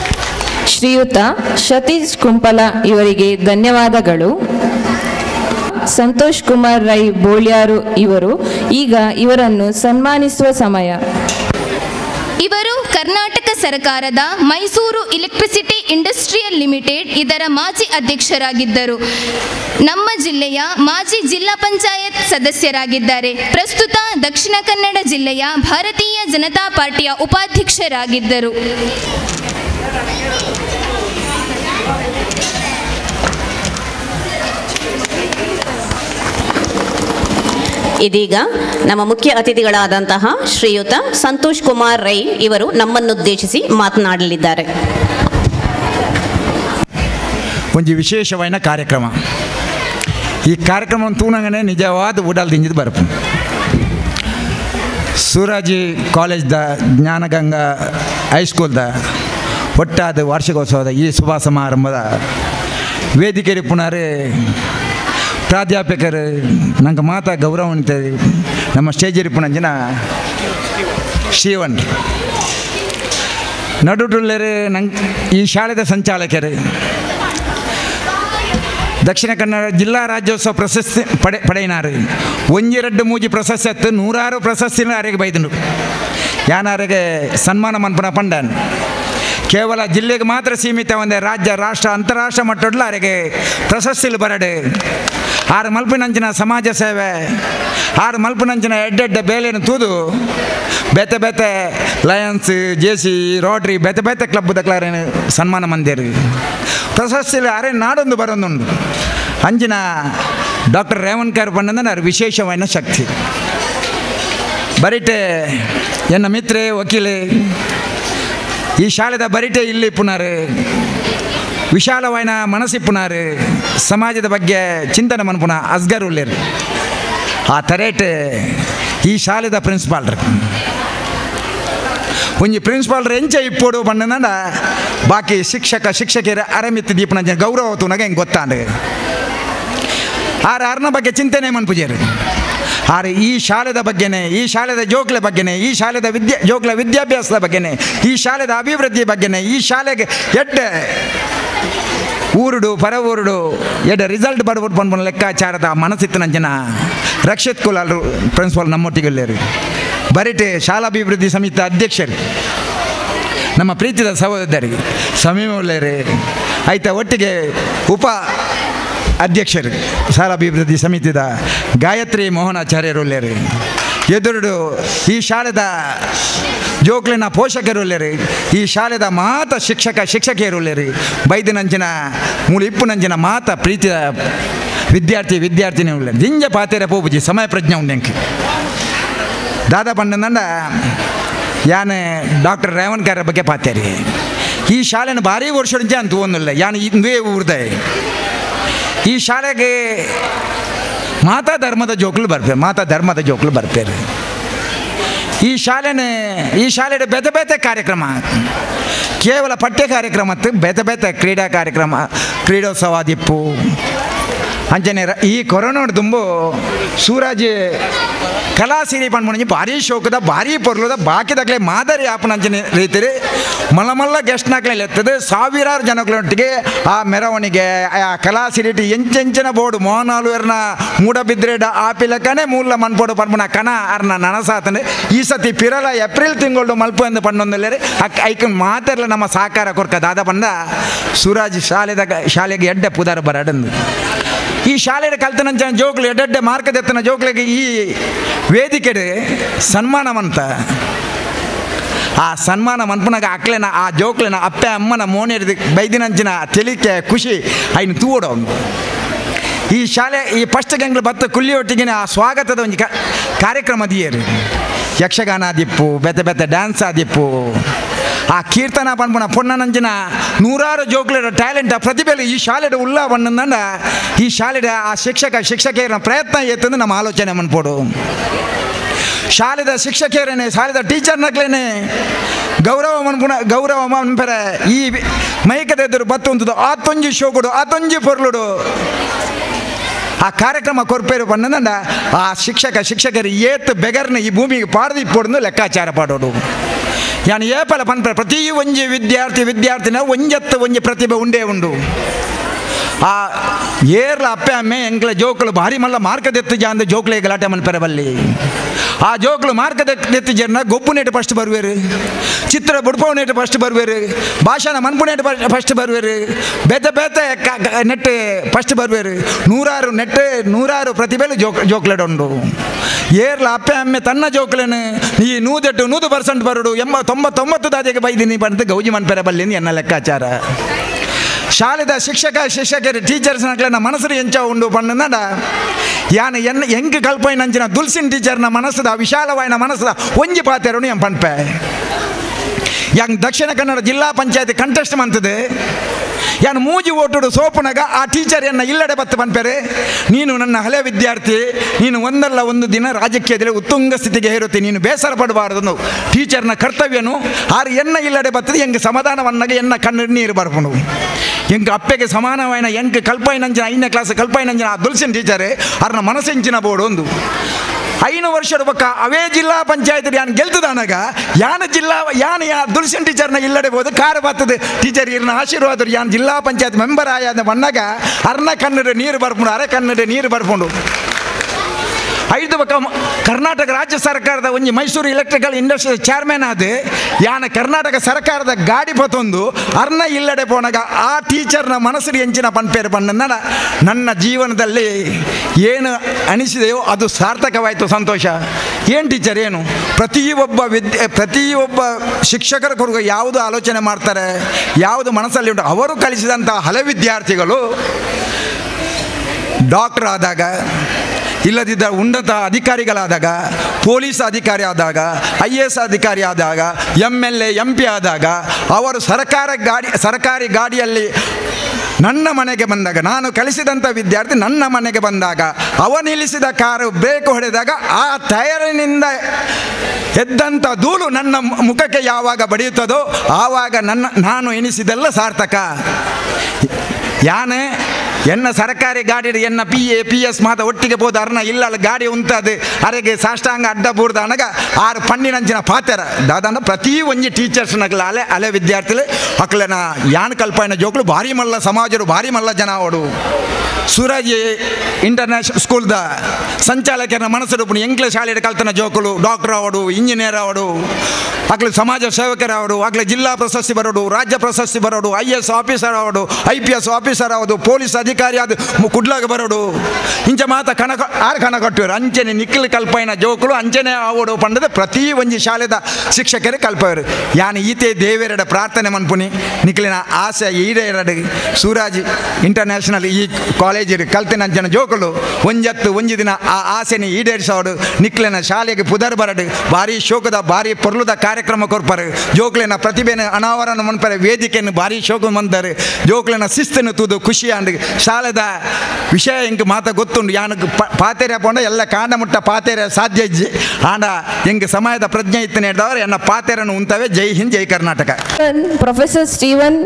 ಶ್ರೀಯುತ ಸತೀಶ್ ಕುಂಪಲ ಇವರಿಗೆ ಧನ್ಯವಾದಗಳು ಸಂತೋಷ್ ಕುಮಾರ್ ರೈ ಬೋಳ್ಯಾರು ಇವರು ಈಗ ಇವರನ್ನು ಸನ್ಮಾನಿಸುವ ಸಮಯ ಇವರು ಕರ್ನಾಟಕ ಸರ್ಕಾರದ ಮೈಸೂರು ಎಲೆಕ್ಟ್ರಿಸಿಟಿ ಇಂಡಸ್ಟ್ರಿಯಲ್ ಲಿಮಿಟೆಡ್ ಇದರ ಮಾಜಿ ಅಧ್ಯಕ್ಷರಾಗಿದ್ದರು ನಮ್ಮ ಜಿಲ್ಲೆಯ ಮಾಜಿ ಜಿಲ್ಲಾ ಪಂಚಾಯತ್ ಸದಸ್ಯರಾಗಿದ್ದಾರೆ ಪ್ರಸ್ತುತ ದಕ್ಷಿಣ ಕನ್ನಡ ಜಿಲ್ಲೆಯ ಭಾರತೀಯ ಜನತಾ ಪಾರ್ಟಿಯ ಉಪಾಧ್ಯಕ್ಷರಾಗಿದ್ದರು ಇದೀಗ ನಮ್ಮ ಮುಖ್ಯ ಅತಿಥಿಗಳಾದಂತಹ ಶ್ರೀಯುತ ಸಂತೋಷ್ ಕುಮಾರ್ ರೈ ಇವರು ನಮ್ಮನ್ನುದ್ದೇಶಿಸಿ ಮಾತನಾಡಲಿದ್ದಾರೆ ಒಂಜಿ ವಿಶೇಷವಾದ ಕಾರ್ಯಕ್ರಮ ಈ ಕಾರ್ಯಕ್ರಮ ತೂನಂಗನೆ ನಿಜವಾದ ಉಡಲ್ ದಿಂಜಿದ್ ಬರ್ಪು ಸೂರಾಜಿ ಕಾಲೇಜ್ದ ಜ್ಞಾನಗಂಗಾ ಹೈಸ್ಕೂಲ್ದ ಒಟ್ಟಾದ ವಾರ್ಷಿಕೋತ್ಸವದ ಈ ಶುಭ ಸಮಾರಂಭದ ವೇದಿಕೆರಿ ಪುನರ್ ಪ್ರಾಧ್ಯಾಪಕರು ನಂಗೆ ಮಾತಾ ಗೌರವ ಅಂತೇಳಿ ನಮ್ಮ ಸ್ಟೇಜರಿ ಪುಣಂಜಿನ ಶ್ರೀವನ್ ನಡುಟುಳ್ಳರು ನಂಗೆ ಈ ಶಾಲೆದ ಸಂಚಾಲಕರು ದಕ್ಷಿಣ ಕನ್ನಡ ಜಿಲ್ಲಾ ರಾಜ್ಯೋತ್ಸವ ಪ್ರಶಸ್ತಿ ಪಡೆ ಪಡೆಯಿನಾರು ಒಂಜೆರಡು ಮೂಜಿ ಪ್ರಶಸ್ತಿ ಹತ್ತು ನೂರಾರು ಪ್ರಶಸ್ತಿನ ಅರೆಗೆ ಬೈದನು ಯಾನಾರಿಗೆ ಸನ್ಮಾನ ಮನ್ಪನ ಪಂಡನ್ ಕೇವಲ ಜಿಲ್ಲೆಗೆ ಮಾತ್ರ ಸೀಮಿತ ಒಂದೇ ರಾಜ್ಯ ರಾಷ್ಟ್ರ ಅಂತಾರಾಷ್ಟ್ರ ಮಟ್ಟಡ್ಲ ಅರೆಗೆ ಪ್ರಶಸ್ತಿಲು ಬರಡು ಆರು ಮಲ್ಪಿನಂಚಿನ ಸಮಾಜ ಸೇವೆ ಆರು ಮಲ್ಪಿನಂಚಿನ ಎಡ್ಡೆಡ್ಡ ಬೇಲೆಯನ್ನು ತೂದು ಬೇತೆ ಬೇತೆ ಲಯನ್ಸ್ ಜೆ ಸಿ ರೋಟ್ರಿ ಬೇತೆ ಬೇತೆ ಕ್ಲಬ್ ದಕ್ಲಾರೇನು ಸನ್ಮಾನ ಮಂದಿರು ಪ್ರಶಸ್ತಿಲಿ ಅರೆ ನಾಡೊಂದು ಬರೊಂದುಂಡು ಅಂಚಿನ ಡಾಕ್ಟರ್ ರೇವನ್ಕರ್ ಪಂಡಂದ ನಾನು ವಿಶೇಷವಾದ ಶಕ್ತಿ ಬರಿಟೆ ಎನ್ನ ಮಿತ್ರೆ ವಕೀಲೆ ಈ ಶಾಲೆದ ಬರಿಟೆ ಇಲ್ಲಿ ಪುನರ್ ವಿಶಾಲವಾದ ಮನಸ್ಸಿಪ್ಪುನಾರು ಸಮಾಜದ ಬಗ್ಗೆ ಚಿಂತನೆ ಮನ್ಪುನ ಅಸ್ಗರ್ ಉಳ್ಳೇರು ಆ ತರೇಟ್ ಈ ಶಾಲೆದ ಪ್ರಿನ್ಸಿಪಾಲ್ರು ಒಂಜಿ ಪ್ರಿನ್ಸಿಪಾಲ್ರು ಎಂಚ ಇಪ್ಪೋಡು ಪಂಡಂದ ಬಾಕಿ ಶಿಕ್ಷಕ ಶಿಕ್ಷಕಿಯರ ಅರಮಿತ್ತು ದೀಪನ ಗೌರವ ತುನಗ ಹೆಂಗೆ ಗೊತ್ತಾಂಡು ಆರ ಅರ್ನ ಬಗ್ಗೆ ಚಿಂತನೆ ಮನ್ಪುಜೇರು ಆರೆ ಈ ಶಾಲೆದ ಬಗ್ಗೆನೇ ಈ ಶಾಲೆದ ಜೋಕ್ಲೆ ಬಗ್ಗೆನೇ ಈ ಶಾಲೆದ ವಿದ್ಯಾ ಜೋಕ್ಲ ವಿದ್ಯಾಭ್ಯಾಸದ ಬಗ್ಗೆನೇ ಈ ಶಾಲೆದ ಅಭಿವೃದ್ಧಿ ಬಗ್ಗೆನೇ ಈ ಶಾಲೆಗೆ ಎಡ್ಡೆ ಊರುಡು ಪರ ಊರುಡು ಎಡ್ಡೆ ರಿಸಲ್ಟ್ ಬಡ್ಬಿಟ್ಟು ಬಂದ್ಬಂದು ಲೆಕ್ಕಾಚಾರದ ಮನಸ್ಸಿತ್ತು ನಂಜನ ರಕ್ಷಿತ್ ಕುಲಾಲ್ ಪ್ರಿನ್ಸಿಪಾಲ್ ನಮ್ಮೊಟ್ಟಿಗೆಲ್ಲೇರು ಬರಿಟೆ ಶಾಲಾಭಿವೃದ್ಧಿ ಸಮಿತಿ ಅಧ್ಯಕ್ಷರು ನಮ್ಮ ಪ್ರೀತಿದ ಸಹೋದರಿ ಸಮೀಮ ಒಳ್ಳೆಯರೇ ಆಯ್ತಾ ಒಟ್ಟಿಗೆ ಉಪ ಅಧ್ಯಕ್ಷರು ಶಾಲಾಭಿವೃದ್ಧಿ ಸಮಿತಿದ ಗಾಯತ್ರಿ ಮೋಹನಾಚಾರ್ಯರು ಒಳ್ಳೆಯರು ಎದುರುಡು ಈ ಶಾಲೆದ ಜೋಕ್ಲಿನ ಪೋಷಕರು ಒಳ್ಳೆಯರು ಈ ಶಾಲೆದ ಮಾತ ಶಿಕ್ಷಕ ಶಿಕ್ಷಕಿಯರು ಒಳ್ಳೆಯರು ಬೈದಿನಂಚಿನ ಮೂಲ ಇಪ್ಪು ನಂಚಿನ ಮಾತ ಪ್ರೀತಿಯ ವಿದ್ಯಾರ್ಥಿ ವಿದ್ಯಾರ್ಥಿನಿ ಒಳ್ಳೆಯರು ದಿಂಜ ಪಾತೆರ ಪೋಪುಜಿ ಸಮಯ ಪ್ರಜ್ಞೆ ಉಂಡೆಂಕಿ ದಾದಾ ಪಂಡನಂಡ ಯಾನ್ ಡಾಕ್ಟರ್ ರೇವಣ್ಕರ್ ಬಗ್ಗೆ ಪಾತೇರಿ ಈ ಶಾಲೆನ ಭಾರಿ ವರ್ಷ ಅಂತ ಒಂದಿಲ್ಲ ಯಾನ್ ಇಂದೇ ಊರ್ದೆ ಈ ಶಾಲೆಗೆ ಮಾತಾ ಧರ್ಮದ ಜೋಕ್ಲು ಬರ್ಪೇರು ಮಾತಾ ಧರ್ಮದ ಜೋಕ್ಲು ಬರ್ಪೇರು ಈ ಶಾಲೆನ ಈ ಶಾಲೆಯ ಬೇತೆ ಬೇತೆ ಕಾರ್ಯಕ್ರಮ ಕೇವಲ ಪಠ್ಯ ಕಾರ್ಯಕ್ರಮ ಮತ್ತು ಬೇತೆ ಬೇತೆ ಕ್ರೀಡಾ ಕಾರ್ಯಕ್ರಮ ಕ್ರೀಡೋತ್ಸವ ದಿಪ್ಪು ಅಂಚನೆ ರ- ಈ ಕೊರೋನಾ ತುಂಬು ಸೂರಾಜ್ ಕಲಾ ಸಿರಿ ಪಂಡ್ಮಣಿ ಭಾರಿ ಶೋಕದ ಭಾರಿ ಪೊರ್ಲುದ ಬಾಕಿದಾಗಲೇ ಮಾದರಿ ಆಪನ ಅಂಚನೆ ರೀತಿರಿ ಮಲ್ಲ ಮಲ್ಲ ಗೆಸ್ಟ್ ನಾಗ್ಲೇ ಎತ್ತದೆ ಸಾವಿರಾರು ಜನಗಳೊಟ್ಟಿಗೆ ಆ ಮೆರವಣಿಗೆ ಆ ಕಲಾ ಸಿರಿಟಿ ಎಂಚೆಂಚಿನ ಬೋರ್ಡು ಮೋಹನಾಲು ಎರ್ನ ಮೂಡಬಿದ್ರೆ ಆಪಿಲಕನೆ ಮೂಲ ಮನ್ಪೋಡು ಪನ್ಪುನ ಕನ ಅರ್ನ ನನಸಾತನೆ ಈ ಸತಿ ಪಿರಲ ಏಪ್ರಿಲ್ ತಿಂಗಳು ಮಲ್ಪು ಎಂದು ಪಣ್ಣೊಂದಲ್ಲೇ ಅಕ್ ಐಕನ್ ಮಾತೆರ್ಲ ನಮ್ಮ ಸಹಕಾರ ಕೊರ್ಕ ದಾದ ಪಂಡ ಸೂರಾಜ್ ಶಾಲೆದಾಗ ಶಾಲೆಗೆ ಎಡ್ಡೆ ಪುದಾರ ಬರಡಂದು ಈ ಶಾಲೆಯ ಕಲ್ತನಂಚ ಜೋಕ್ಲು ಎಡ್ಡೆಡ್ಡೆ ಮಾರ್ಕದೆತ್ತನ ಜೋಕ್ಲಿಗೆ ಈ ವೇದಿಕೆಡೆ ಸನ್ಮಾನವಂತ ಆ ಸನ್ಮಾನ ಮನ್ಪುನಾಗ ಅಕ್ಲೆನ ಆ ಜೋಕ್ಲೆನ ಅಪ್ಪೆ ಅಮ್ಮನ ಮೋನೇರಿದ ಬೈದಿನಂಚಿನ ತೆಲಿಕೆ ಖುಷಿ ಐನು ತೂಡೋ ಈ ಶಾಲೆ ಈ ಫಸ್ಟ್ ಗಂಗ್ಳು ಬತ್ತ ಕುಲ್ಲಿ ಒಟ್ಟಿಗಿನ ಆ ಸ್ವಾಗತದ ಒಂದು ಕ- ಕಾರ್ಯಕ್ರಮ ದಿಯರು ಯಕ್ಷಗಾನ ದಿಪ್ಪು ಬೆತ್ತ ಬೆತ್ತ ಡ್ಯಾನ್ಸ್ ಆದಿಪ್ಪು ಆ ಕೀರ್ತನ ಪನ್ಪುನ ಪೊನ್ನನಂಚಿನ ನೂರಾರು ಜೋಕ್ಲರ ಟ್ಯಾಲೆಂಟ್ ಆ ಪ್ರತಿಭೆಲು ಈ ಶಾಲೆಡ ಉಲ್ಲ ಬಣ್ಣಂದ ಈ ಶಾಲೆಡ ಆ ಶಿಕ್ಷಕ ಶಿಕ್ಷಕಿಯರ ಪ್ರಯತ್ನ ಎತ್ತಂದು ನಮ್ಮ ಆಲೋಚನೆ ಮನ್ಪೋಡು ಶಾಲೆದ ಶಿಕ್ಷಕಿಯರೇನೆ ಶಾಲೆದ ಟೀಚರ್ನಗ್ಲೇನೆ ಗೌರವ ಮನ್ಪುಣ ಗೌರವ ಮನ್ಪರ ಈ ಮೈಕದ ಎದುರು ಬತ್ತೊಂದು ಆತೊಂಜಿ ಶೋಗುಡು ಆತೊಂಜಿ ಪೊರ್ಲುಡು ಆ ಕಾರ್ಯಕ್ರಮ ಕೊರ್ಪೇರು ಪನ್ನಂದ ಆ ಶಿಕ್ಷಕ ಶಿಕ್ಷಕರು ಏತ್ ಬೆಗರ್ನ ಈ ಭೂಮಿಗೆ ಪಾಡ್ದು ಇಪ್ಪೊಡ್ದು ಲೆಕ್ಕಾಚಾರ ಪಾಡೋಡು ಯಾನು ಏಪಲ ಪನ್ಪ ಪ್ರತಿ ಒಂಜಿ ವಿದ್ಯಾರ್ಥಿ ವಿದ್ಯಾರ್ಥಿನ ಒಂಜತ್ತು ಒಂಜಿ ಪ್ರತಿಭೆ ಉಂಡೇ ಉಂಡು ಆ ಏರ್ಲ ಅಪ್ಪೆ ಅಮ್ಮೆ ಎಂಕ್ಲ ಜೋಕುಲು ಭಾರಿ ಮಲ್ಲ ಮಾರ್ಕದೆತ್ತು ಜಾಂದ ಜೋಕ್ಲೆ ಗಲಾಟೆ ಮನ್ಪೆರೆ ಬಲ್ಲಿ ಆ ಜೋಕ್ಲು ಮಾರ್ಕದೆತ್ತು ಜನ ಗೊಬ್ಬು ನೆಟ್ಟು ಫಸ್ಟ್ ಬರುವೇರು ಚಿತ್ರ ಬುಡ್ಪವ್ ನೆಟ್ಟು ಫಸ್ಟ್ ಬರುವೇರು ಭಾಷಣ ಮನ್ಪು ನೆಟ್ಟು ಫಸ್ಟ್ ಬರುವೇರು ಬೇತೆ ಬೇತೆ ಕ- ಕ- ನೆಟ್ಟು ಫಸ್ಟ್ ಬರುವೇರು ನೂರಾರು ನೆಟ್ಟು ನೂರಾರು ಪ್ರತಿಭೆಲು ಜೋಕ್ ಜೋಕ್ಲೆಡ್ ಉಂಡು ಏರ್ಲ ಅಪ್ಪೆ ಅಮ್ಮೆ ತನ್ನ ಜೋಕ್ಲೆನು ಈ ನೂದೆಟ್ಟು ನೂದು ಪರ್ಸೆಂಟ್ ಬರುಡು ಎಂಬ ತೊಂಬತ್ತೊಂಬತ್ತು ದಾದಿಗೆ ಬೈದಿನಿ ಬಂದು ಗೌಜಿ ಮನ್ಪೆರೆ ಬಲ್ಲಿ ಎನ್ನ ಲೆಕ್ಕಾಚಾರ ಶಾಲೆದ ಶಿಕ್ಷಕ ಶಿಕ್ಷಕರು ಟೀಚರ್ಸ್ ನಕ್ಲೆನ ಮನಸ್ಸು ಎಂಚ ಉಂಡು ಪಣ್ಣನಡ ಯಾನ ಎನ್ನ ಎಂಕ್ ಕಲ್ಪೈ ನಂಚಿನ ದುಲ್ಸಿನ್ ಟೀಚರ್ನ ಮನಸ್ಸದ ವಿಶಾಲವಾಯಿನ ಮನಸ್ಸದ ಒಂಜಿ ಪಾತೆರನು ಎಂ ಪನ್ಪೆ yang ದಕ್ಷಿಣ ಕನ್ನಡ ಜಿಲ್ಲಾ ಪಂಚಾಯತಿ ಕಂಟೆಸ್ಟ್ ಮಂತದೆ ಯಾನು ಮೂಜಿ ಓಟುಡು ಸೋಪುನಗ ಆ ಟೀಚರ್ ಎನ್ನ ಇಲ್ಲಡೆ ಬತ್ತು ಪನ್ಪೆರೆ ನೀನು ನನ್ನ ಹಳೆ ವಿದ್ಯಾರ್ಥಿ ನೀನು ಒಂದಲ್ಲ ಒಂದು ದಿನ ರಾಜಕೀಯದಲ್ಲಿ ಉತ್ತುಂಗ ಸ್ಥಿತಿಗೆ ಹೇರುತ್ತಿ ನೀನು ಬೇಸರ ಪಡಬಾರದು ಟೀಚರ್ನ ಕರ್ತವ್ಯನು ಆರು ಎನ್ನ ಇಲ್ಲಡೆ ಬರ್ತದೆ ಎಂಗೆ ಸಮಾಧಾನವನ್ನಾಗ ಎನ್ನ ಕಣ್ಣು ನೀರು ಬರ್ಪುನು ಎಂಗೆ ಅಪ್ಪೆಗೆ ಸಮಾನವಾಯಿನ ಎಂಗೆ ಕಲ್ಪಾಯಿನಂಜಿನ ಐದನೇ ಕ್ಲಾಸ್ ಕಲ್ಪಾಯಿನಂಜಿನ ಆ ದುಲ್ಸಿನ ಟೀಚರೇ ಅವ್ರನ್ನ ಮನಸ್ಸೆಂಚಿನ ಬೋರ್ಡು ಒಂದು ಐನು ವರ್ಷದ ಪಕ್ಕ ಅವೇ ಜಿಲ್ಲಾ ಪಂಚಾಯತ್ ಯಾನ್ ಗೆಲ್ತದಾನಾಗ ಯಾನ ಜಿಲ್ಲಾ ಯಾನ್ ಯಾ ದುಲ್ಸನ್ ಟೀಚರ್ನ ಇಲ್ಲಡೆ ಬೋದು ಕಾರ ಬರ್ತದೆ ಟೀಚರ್ ಇರ್ನ ಆಶೀರ್ವಾದರು ಯಾನ್ ಜಿಲ್ಲಾ ಪಂಚಾಯತ್ ಮೆಂಬರ್ ಆಯಾದ ಬಣ್ಣಾಗ ಅರ್ನ ಕನ್ನಡ ನೀರು ಬರ್ಪುಂಡು ಅರೆ ಕನ್ನಡ ನೀರು ಬರ್ಪುಂಡು ಐದು ಪಕ್ಕ ಮ- ಕರ್ನಾಟಕ ರಾಜ್ಯ ಸರ್ಕಾರದ ಒಂಜಿ ಮೈಸೂರು ಎಲೆಕ್ಟ್ರಿಕಲ್ ಇಂಡಸ್ಟ್ರಿ ಚೇರ್ಮನ್ ಆದ ಯಾನ ಕರ್ನಾಟಕ ಸರ್ಕಾರದ ಗಾಡಿ ಪತೊಂದು ಅರ್ನ ಇಲ್ಲಡೆ ಪೋನಾಗ ಆ ಟೀಚರ್ನ ಮನಸ್ಸು ಎಂಚಿನ ಪನ್ಪೇರು ಪಣ್ಣ ನನ್ನ ಜೀವನದಲ್ಲಿ ಏನು ಅನಿಸಿದೆಯೋ ಅದು ಸಾರ್ಥಕವಾಯಿತು ಸಂತೋಷ ಏನು ಟೀಚರ್ ಏನು ಪ್ರತಿಯೊಬ್ಬ ವಿದ್ಯೆ ಪ್ರತಿಯೊಬ್ಬ ಶಿಕ್ಷಕರ ಕುರಿತು ಯಾವುದು ಆಲೋಚನೆ ಮಾಡ್ತಾರೆ ಯಾವುದು ಮನಸ್ಸಲ್ಲಿ ಉಂಟು ಅವರು ಕಲಿಸಿದಂಥ ಹಳೆ ವಿದ್ಯಾರ್ಥಿಗಳು ಡಾಕ್ಟರ್ ಆದಾಗ ಇಲ್ಲದಿದ್ದ ಉನ್ನತ ಅಧಿಕಾರಿಗಳಾದಾಗ ಪೊಲೀಸ್ ಅಧಿಕಾರಿ ಆದಾಗ ಐ ಎ ಎಸ್ ಅಧಿಕಾರಿ ಆದಾಗ M L A M P ಆದಾಗ ಅವರು ಸರ್ಕಾರ ಗಾಡಿ ಸರ್ಕಾರಿ ಗಾಡಿಯಲ್ಲಿ ನನ್ನ ಮನೆಗೆ ಬಂದಾಗ ನಾನು ಕಲಿಸಿದಂಥ ವಿದ್ಯಾರ್ಥಿ ನನ್ನ ಮನೆಗೆ ಬಂದಾಗ ಅವ ನಿಲ್ಲಿಸಿದ ಕಾರು ಬ್ರೇಕ್ ಹೊಡೆದಾಗ ಆ ಟಯರಿನಿಂದ ಎದ್ದಂಥ ಧೂಳು ನನ್ನ ಮು- ಮುಖಕ್ಕೆ ಯಾವಾಗ ಬಡಿಯುತ್ತದೋ ಆವಾಗ ನನ್ನ ನಾನು ಎನಿಸಿದೆಲ್ಲ ಸಾರ್ಥಕ ಯಾನೆ ಎನ್ನ ಸರ್ಕಾರಿ ಗಾಡಿ ಎನ್ನ ಪಿ ಎ ಪಿ ಎಸ್ ಮಾತ ಒಟ್ಟಿಗೆ ಹೋದ ಅರ್ನ ಇಲ್ಲ ಗಾಡಿ ಉಂಟದು ಅರೆಗೆ ಸಾಷ್ಟಾಂಗ ಅಡ್ಡ ಬೂರ್ದ ಅನಗ ಆರು ಪಣ್ಣಿನಂಚಿನ ಪಾತೆರ ದಾದಾನ ಪ್ರತಿ ಒಂಜಿ ಟೀಚರ್ಸ್ ನಗಲ ಅಲೆ ಅಲೆ ವಿದ್ಯಾರ್ಥಿಗಳು ಅಕ್ಲನ ಯಾನ್ ಕಲ್ಪಾಯನ ಜೋಕ್ಲು ಭಾರಿ ಮಲ್ಲ ಸಮಾಜರು ಭಾರಿ ಮಲ್ಲ ಜನ ಅವಡು ಸೂರಜ್ ಇಂಟರ್ನ್ಯಾಷನಲ್ ಸ್ಕೂಲ್ದ ಸಂಚಾಲಕರ ಮನಸ್ಸು ರೂಪಣಿ ಎಂಕ್ಲ ಶಾಲೆಯ ಕಲ್ತನ ಜೋಕುಲು ಡಾಕ್ಟರ್ ಅವಡು ಇಂಜಿನಿಯರ್ ಅವಡು ಅಕ್ಲು ಸಮಾಜ ಸೇವಕರ ಅವಡು ಅಕ್ಲ ಜಿಲ್ಲಾ ಪ್ರಶಸ್ತಿ ಬರೋಡು ರಾಜ್ಯ ಪ್ರಶಸ್ತಿ ಬರೋಡು ಐ ಎಸ್ ಆಫೀಸರ್ ಅವಡು ಐ ಪಿ ಎಸ್ ಆಫೀಸರ್ ಅವದು ಪೊಲೀಸ್ ಅಧಿಕಾರಿ ಅದು ಕುಡ್ಲಾಗ ಬರೋಡು ಇಂಚ ಮಾತ ಕಣ ಆರು ಕಣ ಕಟ್ಟಿವರು ಅಂಚನೆ ನಿಖಿಲ್ ಕಲ್ಪೈನ ಜೋಕುಲು ಅಂಚನೆ ಅವಡು ಪಂಡದ ಪ್ರತಿ ಒಂಜಿ ಶಾಲೆದ ಶಿಕ್ಷಕರೇ ಕಲ್ಪವರು ಯಾನ್ ಈತೆ ದೇವೇರಡ ಪ್ರಾರ್ಥನೆ ಮನ್ಪುನಿ ನಿಖಿಲಿನ ಆಸೆ ಈಡೇರಡು ಸೂರಾಜ್ ಇಂಟರ್ನ್ಯಾಷನಲ್ ಈ ಕಾಲೇಜ್ ಕಲ್ತಿನ ಜನ ಜೋಕುಲು ಒಂಜತ್ತು ಒಂಜಿ ದಿನ ಆ ಆಸೆನ ಈಡೇರಿಸೋಡು ನಿಕ್ಲಿನ ಶಾಲೆಗೆ ಪುದರ್ ಬರಡು ಭಾರಿ ಶೋಕದ ಭಾರಿ ಪೊರ್ಲುದ ಕಾರ್ಯಕ್ರಮ ಕೊರ್ಪರು ಜೋಕ್ಲಿನ ಪ್ರತಿಭೆನ ಅನಾವರಣ ಮನ್ಪರೆ ವೇದಿಕೆಯನ್ನು ಭಾರಿ ಶೋಕ ಮಂದರು ಜೋಕ್ಲಿನ ಶಿಸ್ತನ್ನು ತೂದು ಖುಷಿ ಅಂಡ್ ಶಾಲೆದ ವಿಷಯ ಇಂಕ್ ಮಾತ ಗೊತ್ತುಂಡು ಯಾನಕ್ ಪಾತೆರೆ ಪೋಂಡ ಎಲ್ಲ ಕಾಂಡ ಮುಟ್ಟ ಪಾತೆರೆ ಸಾಧ್ಯ ಇಜ್ಜಿ ಆಂಡ ಎಂಗ್ ಸಮಯದ ಪ್ರಜ್ಞೆ ಇತ್ತು ನೀಡಿದವರು ಎನ್ನ ಪಾತೆರನ್ನು ಉಂತವೆ Jai Hind Jai Karnataka professor Steven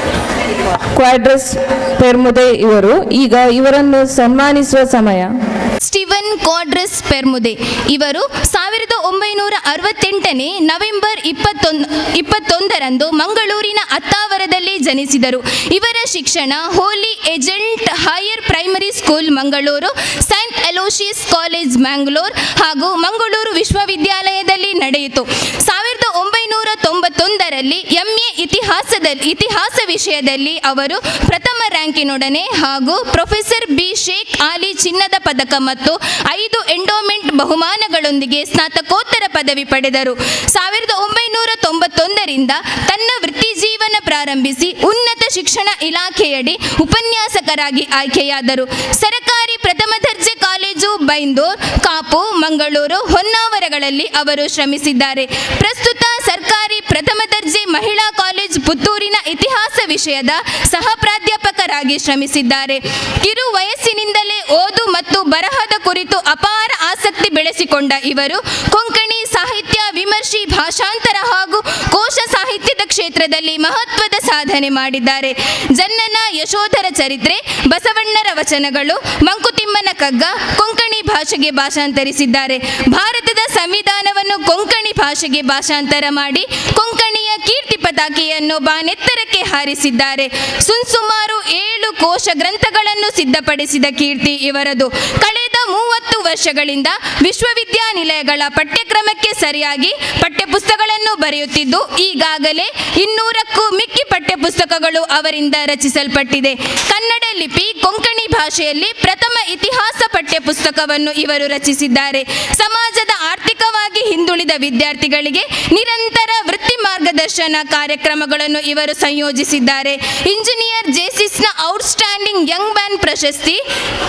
Quadros Permude ಇವರು ಈಗ ಇವರನ್ನು ಸನ್ಮಾನಿಸುವ ಸಮಯ ಸ್ಟೀವನ್ ಕ್ವಾಡ್ರಸ್ ಪೆರ್ಮುದೆ ಇವರು ಸಾವಿರದ ಒಂಬೈನೂರ ಅರವತ್ತೆಂಟನೇ ನವೆಂಬರ್ ಇಪ್ಪತ್ತೊಂದು ಇಪ್ಪತ್ತೊಂದರಂದು ಮಂಗಳೂರಿನ ಅತ್ತಾವರದಲ್ಲಿ ಜನಿಸಿದರು ಇವರ ಶಿಕ್ಷಣ holy agent higher primary school Mangaluru saint Aloysius college Mangalore ಹಾಗೂ ಮಂಗಳೂರು ವಿಶ್ವವಿದ್ಯಾಲಯದಲ್ಲಿ ನಡೆಯಿತು ಸಾವಿರದ ಒಂಬೈನೂರ ತೊಂಬತ್ತೊಂದರಲ್ಲಿ ಎಂಎ ಇತಿಹಾಸದಲ್ಲಿ ಇತಿಹಾಸ ವಿಷಯದಲ್ಲಿ ಅವರು ಪ್ರಥಮ ರ್ಯಾಂಕಿನೊಡನೆ ಹಾಗೂ ಪ್ರೊಫೆಸರ್ ಬಿ ಶೇಖ್ ಆಲಿ ಚಿನ್ನದ ಪದಕ ಮತ್ತು ಐದು ಎಂಡೋಮೆಂಟ್ ಬಹುಮಾನಗಳೊಂದಿಗೆ ಸ್ನಾತಕೋತ್ತರ ಪದವಿ ಪಡೆದರು ಸಾವಿರದ ಒಂಬೈನೂರ ತೊಂಬತ್ತೊಂದರಿಂದ ತನ್ನ ವೃತ್ತಿ ಜೀವನ ಪ್ರಾರಂಭಿಸಿ ಉನ್ನತ ಶಿಕ್ಷಣ ಇಲಾಖೆಯಡಿ ಉಪನ್ಯಾಸಕರಾಗಿ ಆಯ್ಕೆಯಾದರು ಸರಕಾರಿ ಪ್ರಥಮ ದರ್ಜೆ ಕಾಲೇಜು ಬೈಂದೂರ್ ಕಾಪು ಮಂಗಳೂರು ಹೊನ್ನಾವರಗಳಲ್ಲಿ ಅವರು ಶ್ರಮಿಸಿದ್ದಾರೆ ಪ್ರಸ್ತುತ ಸರ್ಕಾರಿ ಪ್ರಥಮ ದರ್ಜೆ ಮಹಿಳಾ ಕಾಲೇಜ್ ಪುತ್ತೂರಿನ ಇತಿಹಾಸ ವಿಷಯದ ಸಹ ಪ್ರಾಧ್ಯಾಪಕರಾಗಿ ಶ್ರಮಿಸಿದ್ದಾರೆ ಕಿರು ವಯಸ್ಸಿನಿಂದಲೇ ಓದು ಮತ್ತು ಬರಹದ ಕುರಿತು ಅಪಾರ ಆಸಕ್ತಿ ಬೆಳೆಸಿಕೊಂಡ ಇವರು ಕೊಂಕಣಿ ಸಾಹಿತ್ಯ ವಿಮರ್ಶಿ ಭಾಷಾಂತರ ಹಾಗೂ ಕೋಶ ಸಾಹಿತ್ಯದ ಕ್ಷೇತ್ರದಲ್ಲಿ ಮಹತ್ವದ ಸಾಧನೆ ಮಾಡಿದ್ದಾರೆ ಜನ್ನನ ಯಶೋಧರ ಚರಿತ್ರೆ ಬಸವಣ್ಣರ ವಚನಗಳು ಮಂಕುತಿಮ್ಮನ ಕಗ್ಗ ಕೊಂಕಣಿ ಭಾಷೆಗೆ ಭಾಷಾಂತರಿಸಿದ್ದಾರೆ ಭಾರತದ ಸಂವಿಧಾನವನ್ನು ಕೊಂಕಣಿ ಭಾಷೆಗೆ ಭಾಷಾಂತರ ಮಾಡಿ ಕೊಂಕಣಿಯ ಕೀರ್ತಿ ಪತಾಕೆಯನ್ನು ಬಾನೆತ್ತರಕ್ಕೆ ಹಾರಿಸಿದ್ದಾರೆ ಸುನ್ಸುಮಾರು ಏಳು ಕೋಶ ಗ್ರಂಥಗಳನ್ನು ಸಿದ್ಧಪಡಿಸಿದ ಕೀರ್ತಿ ಇವರದು ಕಳೆದ ಮೂವತ್ತು ವರ್ಷಗಳಿಂದ ವಿಶ್ವವಿದ್ಯಾನಿಲಯಗಳ ಪಠ್ಯಕ್ರಮಕ್ಕೆ ಸರಿಯಾಗಿ ಪಠ್ಯಪುಸ್ತಕಗಳನ್ನು ಬರೆಯುತ್ತಿದ್ದು ಈಗಾಗಲೇ ಇನ್ನೂರಕ್ಕೂ ಮಿಕ್ಕಿ ಪಠ್ಯಪುಸ್ತಕಗಳು ಅವರಿಂದ ರಚಿಸಲ್ಪಟ್ಟಿದೆ ಕನ್ನಡ ಲಿಪಿ ಕೊಂಕಣಿ ಭಾಷೆಯಲ್ಲಿ ಪ್ರಥಮ ಇತಿಹಾಸ ಪಠ್ಯಪುಸ್ತಕವನ್ನು ಇವರು ರಚಿಸಿದ್ದಾರೆ ಸಮಾಜದ ಆರ್ಥಿಕವಾಗಿ ಹಿಂದುಳಿದ ವಿದ್ಯಾರ್ಥಿಗಳಿಗೆ ನಿರಂತರ ವೃತ್ತಿ ಮಾರ್ಗದರ್ಶನ ಕಾರ್ಯಕ್ರಮಗಳನ್ನು ಇವರು ಸಂಯೋಜಿಸಿದ್ದಾರೆ ಇಂಜಿನಿಯರ್ ಜೇಸಿಸ್ನ ಔಟ್ಸ್ಟ್ಯಾಂಡಿಂಗ್ ಯಂಗ್ ಮ್ಯಾನ್ ಪ್ರಶಸ್ತಿ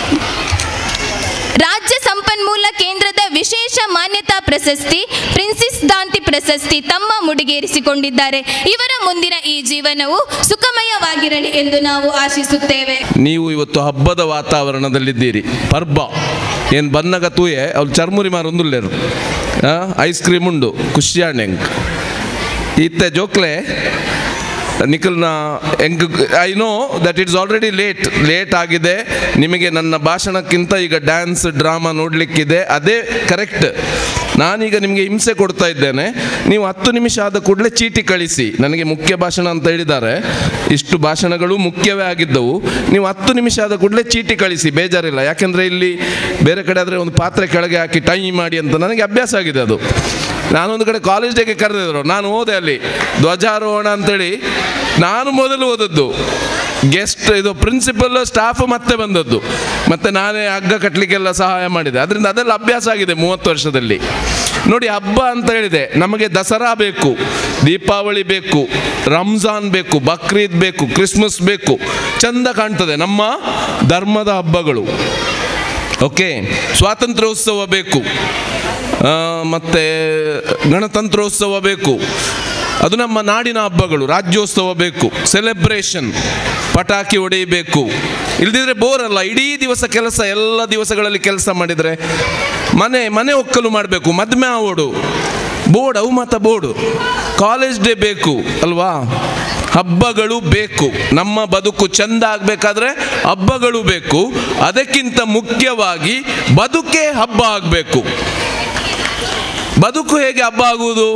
ರಾಜ್ಯ ಸಂಪನ್ಮೂಲ ಕೇಂದ್ರದ ವಿಶೇಷ ಮಾನ್ಯತಾ ಪ್ರಶಸ್ತಿ ಪ್ರಿನ್ಸಿಸ್ ದಾಂತಿ ಪ್ರಶಸ್ತಿ ತಮ್ಮ ಮುಡಿಗೇರಿಸಿಕೊಂಡಿದ್ದಾರೆ ಇವರ ಮುಂದಿನ ಈ ಜೀವನವು ಸುಖಮಯವಾಗಿರಲಿ ಎಂದು ನಾವು ಆಶಿಸುತ್ತೇವೆ ನೀವು ಇವತ್ತು ಹಬ್ಬದ ವಾತಾವರಣದಲ್ಲಿದ್ದೀರಿ ಪರ್ಬ ಏನು ಬನ್ನಗ ತೂಯೆ ಅವ್ರು ಚರ್ಮುರಿ ಮಾರೊಂದುಲ್ಲೇರು ಐಸ್ ಕ್ರೀಮ್ ಉಂಡು ಖುಷಿಯಾಣೆಂಗ್ ಇತ್ತೆ ಜೋಕ್ಲೆ ನಿಖಲ್ನ ಎಂಗ್ I know that it's already late late ಆಗಿದೆ ನಿಮಗೆ ನನ್ನ ಭಾಷಣಕ್ಕಿಂತ ಈಗ ಡ್ಯಾನ್ಸ್ ಡ್ರಾಮಾ ನೋಡಲಿಕ್ಕಿದೆ ಅದೇ ಕರೆಕ್ಟ್ ನಾನೀಗ ನಿಮಗೆ ಹಿಂಸೆ ಕೊಡ್ತಾ ಇದ್ದೇನೆ ನೀವು ಹತ್ತು ನಿಮಿಷ ಆದ ಕೂಡಲೇ ಚೀಟಿ ಕಳಿಸಿ ನನಗೆ ಮುಖ್ಯ ಭಾಷಣ ಅಂತ ಹೇಳಿದ್ದಾರೆ ಇಷ್ಟು ಭಾಷಣಗಳು ಮುಖ್ಯವೇ ಆಗಿದ್ದವು ನೀವು ಹತ್ತು ನಿಮಿಷ ಆದ ಕೂಡಲೇ ಚೀಟಿ ಕಳಿಸಿ ಬೇಜಾರಿಲ್ಲ ಯಾಕೆಂದರೆ ಇಲ್ಲಿ ಬೇರೆ ಕಡೆ ಆದರೆ ಒಂದು ಪಾತ್ರೆ ಕೆಳಗೆ ಹಾಕಿ ಟೈಮ್ ಮಾಡಿ ಅಂತ ನನಗೆ ಅಭ್ಯಾಸ ಆಗಿದೆ ಅದು ನಾನೊಂದು ಕಡೆ ಕಾಲೇಜ್ ಡೇಗೆ ಕರೆದಿದ್ರು ನಾನು ಹೋದೆ ಅಲ್ಲಿ ಧ್ವಜಾರೋಹಣ ಅಂತೇಳಿ ನಾನು ಮೊದಲು ಓದದ್ದು ಗೆಸ್ಟ್ ಇದು ಪ್ರಿನ್ಸಿಪಲ್ ಸ್ಟಾಫ್ ಮತ್ತೆ ಬಂದದ್ದು ಮತ್ತೆ ನಾನೇ ಹಗ್ಗ ಕಟ್ಟಲಿಕ್ಕೆಲ್ಲ ಸಹಾಯ ಮಾಡಿದೆ ಅದರಿಂದ ಅದೆಲ್ಲ ಅಭ್ಯಾಸ ಆಗಿದೆ ಮೂವತ್ತು ವರ್ಷದಲ್ಲಿ ನೋಡಿ ಹಬ್ಬ ಅಂತ ಹೇಳಿದೆ ನಮಗೆ ದಸರಾ ಬೇಕು ದೀಪಾವಳಿ ಬೇಕು ರಂಜಾನ್ ಬೇಕು ಬಕ್ರೀದ್ ಬೇಕು ಕ್ರಿಸ್ಮಸ್ ಬೇಕು ಚಂದ ಕಾಣ್ತದೆ ನಮ್ಮ ಧರ್ಮದ ಹಬ್ಬಗಳು ಓಕೆ ಸ್ವಾತಂತ್ರ್ಯೋತ್ಸವ ಬೇಕು ಆ, ಮತ್ತೆ ಗಣತಂತ್ರೋತ್ಸವ ಬೇಕು ಅದು ನಮ್ಮ ನಾಡಿನ ಹಬ್ಬಗಳು ರಾಜ್ಯೋತ್ಸವ ಬೇಕು ಸೆಲೆಬ್ರೇಷನ್ ಪಟಾಕಿ ಹೊಡೆಯಬೇಕು ಇಲ್ದಿದ್ರೆ ಬೋರ್ ಅಲ್ಲ ಇಡೀ ದಿವಸ ಕೆಲಸ ಎಲ್ಲ ದಿವಸಗಳಲ್ಲಿ ಕೆಲಸ ಮಾಡಿದರೆ ಮನೆ ಮನೆ ಒಕ್ಕಲು ಮಾಡಬೇಕು ಮದ್ಮೆ ಆವೋಡು ಬೋರ್ಡ್ ಅವು ಮಾತ ಬೋರ್ಡು ಕಾಲೇಜ್ ಡೇ ಬೇಕು ಅಲ್ವಾ ಹಬ್ಬಗಳು ಬೇಕು ನಮ್ಮ ಬದುಕು ಚೆಂದ ಆಗಬೇಕಾದ್ರೆ ಹಬ್ಬಗಳು ಬೇಕು ಅದಕ್ಕಿಂತ ಮುಖ್ಯವಾಗಿ ಬದುಕೇ ಹಬ್ಬ ಆಗಬೇಕು ಬದುಕು ಹೇಗೆ ಹಬ್ಬ ಆಗುವುದು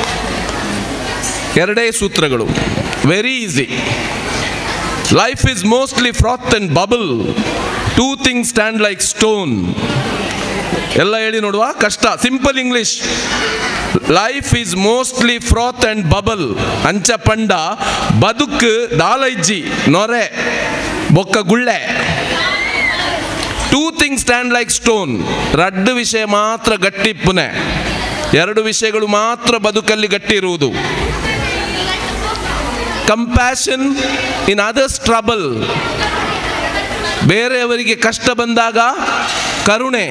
ಎರಡೇ ಸೂತ್ರಗಳು very easy life is mostly froth and bubble two things stand like stone ಎಲ್ಲ ಹೇಳಿ ನೋಡುವ ಕಷ್ಟ simple English life is mostly froth and bubble ಅಂಚ ಪಂಡ ಬದುಕು ದಾಲೈಜ್ಜಿ ನೊರೆ ಬೊಕ್ಕ ಗುಳ್ಳೆ two things stand like stone ರಡ್ಡು ವಿಷಯ ಮಾತ್ರ ಗಟ್ಟಿ ಪುನೆ ಎರಡು ವಿಷಯಗಳು ಮಾತ್ರ ಬದುಕಲ್ಲಿ ಗಟ್ಟಿ ಇರುವುದು ಕಂಪ್ಯಾಷನ್ ಇನ್ ಅದರ್ಸ್ ಟ್ರಬಲ್ ಬೇರೆಯವರಿಗೆ ಕಷ್ಟ ಬಂದಾಗ ಕರುಣೆ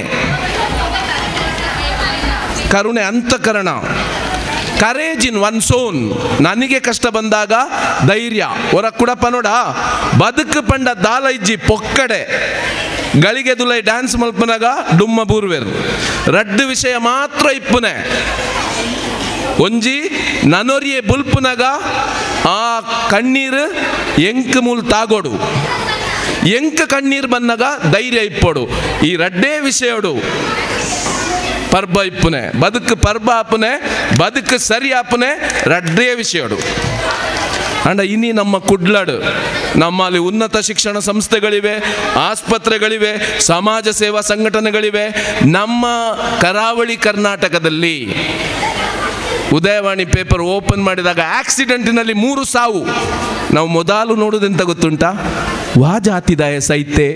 ಕರುಣೆ ಅಂತಃಕರಣ ಕರೇಜ್ ಇನ್ ಒನ್ ಸೋನ್ ನನಗೆ ಕಷ್ಟ ಬಂದಾಗ ಧೈರ್ಯ ಹೊರ ಕುಡಪ ನೋಡ ಬದುಕು ಪಂಡ ದಾಲೈಜ್ಜಿ ಪೊಕ್ಕಡೆ ಗಳಿಗೆ ದುಲೈ ಡ್ಯಾನ್ಸ್ ಮಲ್ಪನಾಗ ಡುಮ್ಮ ಬೂರ್ವೆರ್ ರಡ್ಡು ವಿಷಯ ಮಾತ್ರ ಇಪ್ಪುನೆ ಒಂಜಿ ನನೊರಿಯೆ ಬುಲ್ಪುನಗ ಆ ಕಣ್ಣೀರು ಎಂಕ್ ಮೂಲ್ ತಾಗೋಡು ಎಂಕ ಕಣ್ಣೀರು ಬಂದಾಗ ಧೈರ್ಯ ಇಪ್ಪೋಡು ಈ ರಡ್ಡೇ ವಿಷಯಡು ಪರ್ಬ ಇಪ್ಪುನೆ ಬದುಕು ಪರ್ಬ ಆಪುನೆ ಬದುಕು ಸರಿ ಆಪುನೆ ರಡ್ಡೇ ವಿಷಯಡು ಅಂಡ ಇನಿ ನಮ್ಮ ಕುಡ್ಲಾಡು ನಮ್ಮಲ್ಲಿ ಉನ್ನತ ಶಿಕ್ಷಣ ಸಂಸ್ಥೆಗಳಿವೆ ಆಸ್ಪತ್ರೆಗಳಿವೆ ಸಮಾಜ ಸೇವಾ ಸಂಘಟನೆಗಳಿವೆ ನಮ್ಮ ಕರಾವಳಿ ಕರ್ನಾಟಕದಲ್ಲಿ ಉದಯವಾಣಿ ಪೇಪರ್ ಓಪನ್ ಮಾಡಿದಾಗ ಆಕ್ಸಿಡೆಂಟಿನಲ್ಲಿ ಮೂರು ಸಾವು ನಾವು ಮೊದಲು ನೋಡುವುದೆಂತ ಗೊತ್ತುಂಟಾ ವಾ ಜಾತಿದಾಯ ಸೈತೆ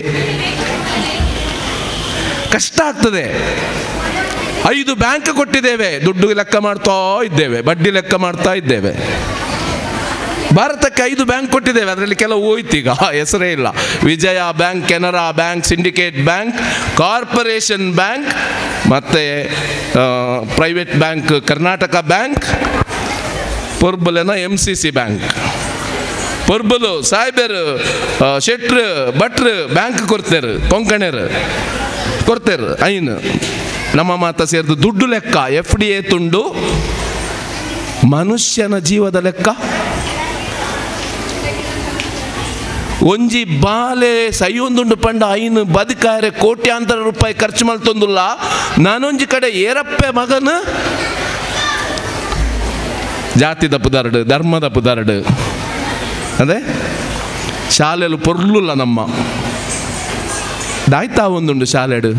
ಕಷ್ಟ ಆಗ್ತದೆ ಐದು ಬ್ಯಾಂಕ್ ಕೊಟ್ಟಿದ್ದೇವೆ ದುಡ್ಡು ಲೆಕ್ಕ ಮಾಡ್ತಾ ಇದ್ದೇವೆ ಬಡ್ಡಿ ಲೆಕ್ಕ ಮಾಡ್ತಾ ಇದ್ದೇವೆ ಭಾರತಕ್ಕೆ ಐದು ಬ್ಯಾಂಕ್ ಕೊಟ್ಟಿದ್ದೇವೆ ಅದರಲ್ಲಿ ಕೆಲವು ಹೋಯ್ತು ಈಗ ಹೆಸರೇ ಇಲ್ಲ Vijaya bank Canara bank Syndicate bank Corporation bank ಮತ್ತು ಪ್ರೈವೇಟ್ ಬ್ಯಾಂಕ್ ಕರ್ನಾಟಕ ಬ್ಯಾಂಕ್ ಪೊರ್ಬಲೆನ ಎಮ್ ಸಿ ಸಿ ಬ್ಯಾಂಕ್ ಪೊರ್ಬಲು ಸಾಯ್ಬರು ಶೆಟ್ರು ಭಟ್ರು ಬ್ಯಾಂಕ್ ಕೊಡ್ತೇರು ಕೊಂಕಣರು ಕೊಡ್ತೇರು ಐನು ನಮ್ಮ ಮಾತ ಸೇರಿದು ದುಡ್ಡು ಲೆಕ್ಕ ಎಫ್ ಡಿ ಎ ತುಂಡು ಮನುಷ್ಯನ ಜೀವದ ಲೆಕ್ಕ ಒಂಜಿ ಬಾಲೆ ಸೈಯೊಂದುಂಡು ಪಂಡ ಐನು ಬದುಕಾರೆ ಕೋಟ್ಯಾಂತರ ರೂಪಾಯಿ ಖರ್ಚು ಮಲ್ತೊಂದುಲ್ಲ ನಾನೊಂಜಿ ಕಡೆ ಏರಪ್ಪೆ ಮಗನು ಜಾತಿದ ಪುದಾರಡು ಧರ್ಮದ ಪುದಾರಡು ಅದೇ ಶಾಲೆಲು ಪೊರ್ಲುಲ್ಲ ನಮ್ಮ ದಾಯ್ತಾ ಒಂದುಂಡು ಶಾಲೆಡು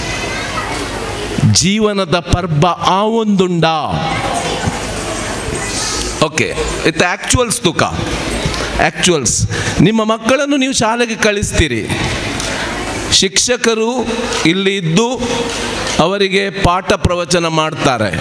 ಜೀವನದ ಪರ್ಬ ಆ ಒಂದುಂಡ ಓಕೆ ಇತ್ತು ಆ್ಯಕ್ಚುಯಲ್ಸ್ ತೂಕ ಆ್ಯಕ್ಚುಯಲ್ಸ್ ನಿಮ್ಮ ಮಕ್ಕಳನ್ನು ನೀವು ಶಾಲೆಗೆ ಕಳಿಸ್ತೀರಿ ಶಿಕ್ಷಕರು ಇಲ್ಲಿ ಇದ್ದು ಅವರಿಗೆ ಪಾಠ ಪ್ರವಚನ ಮಾಡ್ತಾರೆ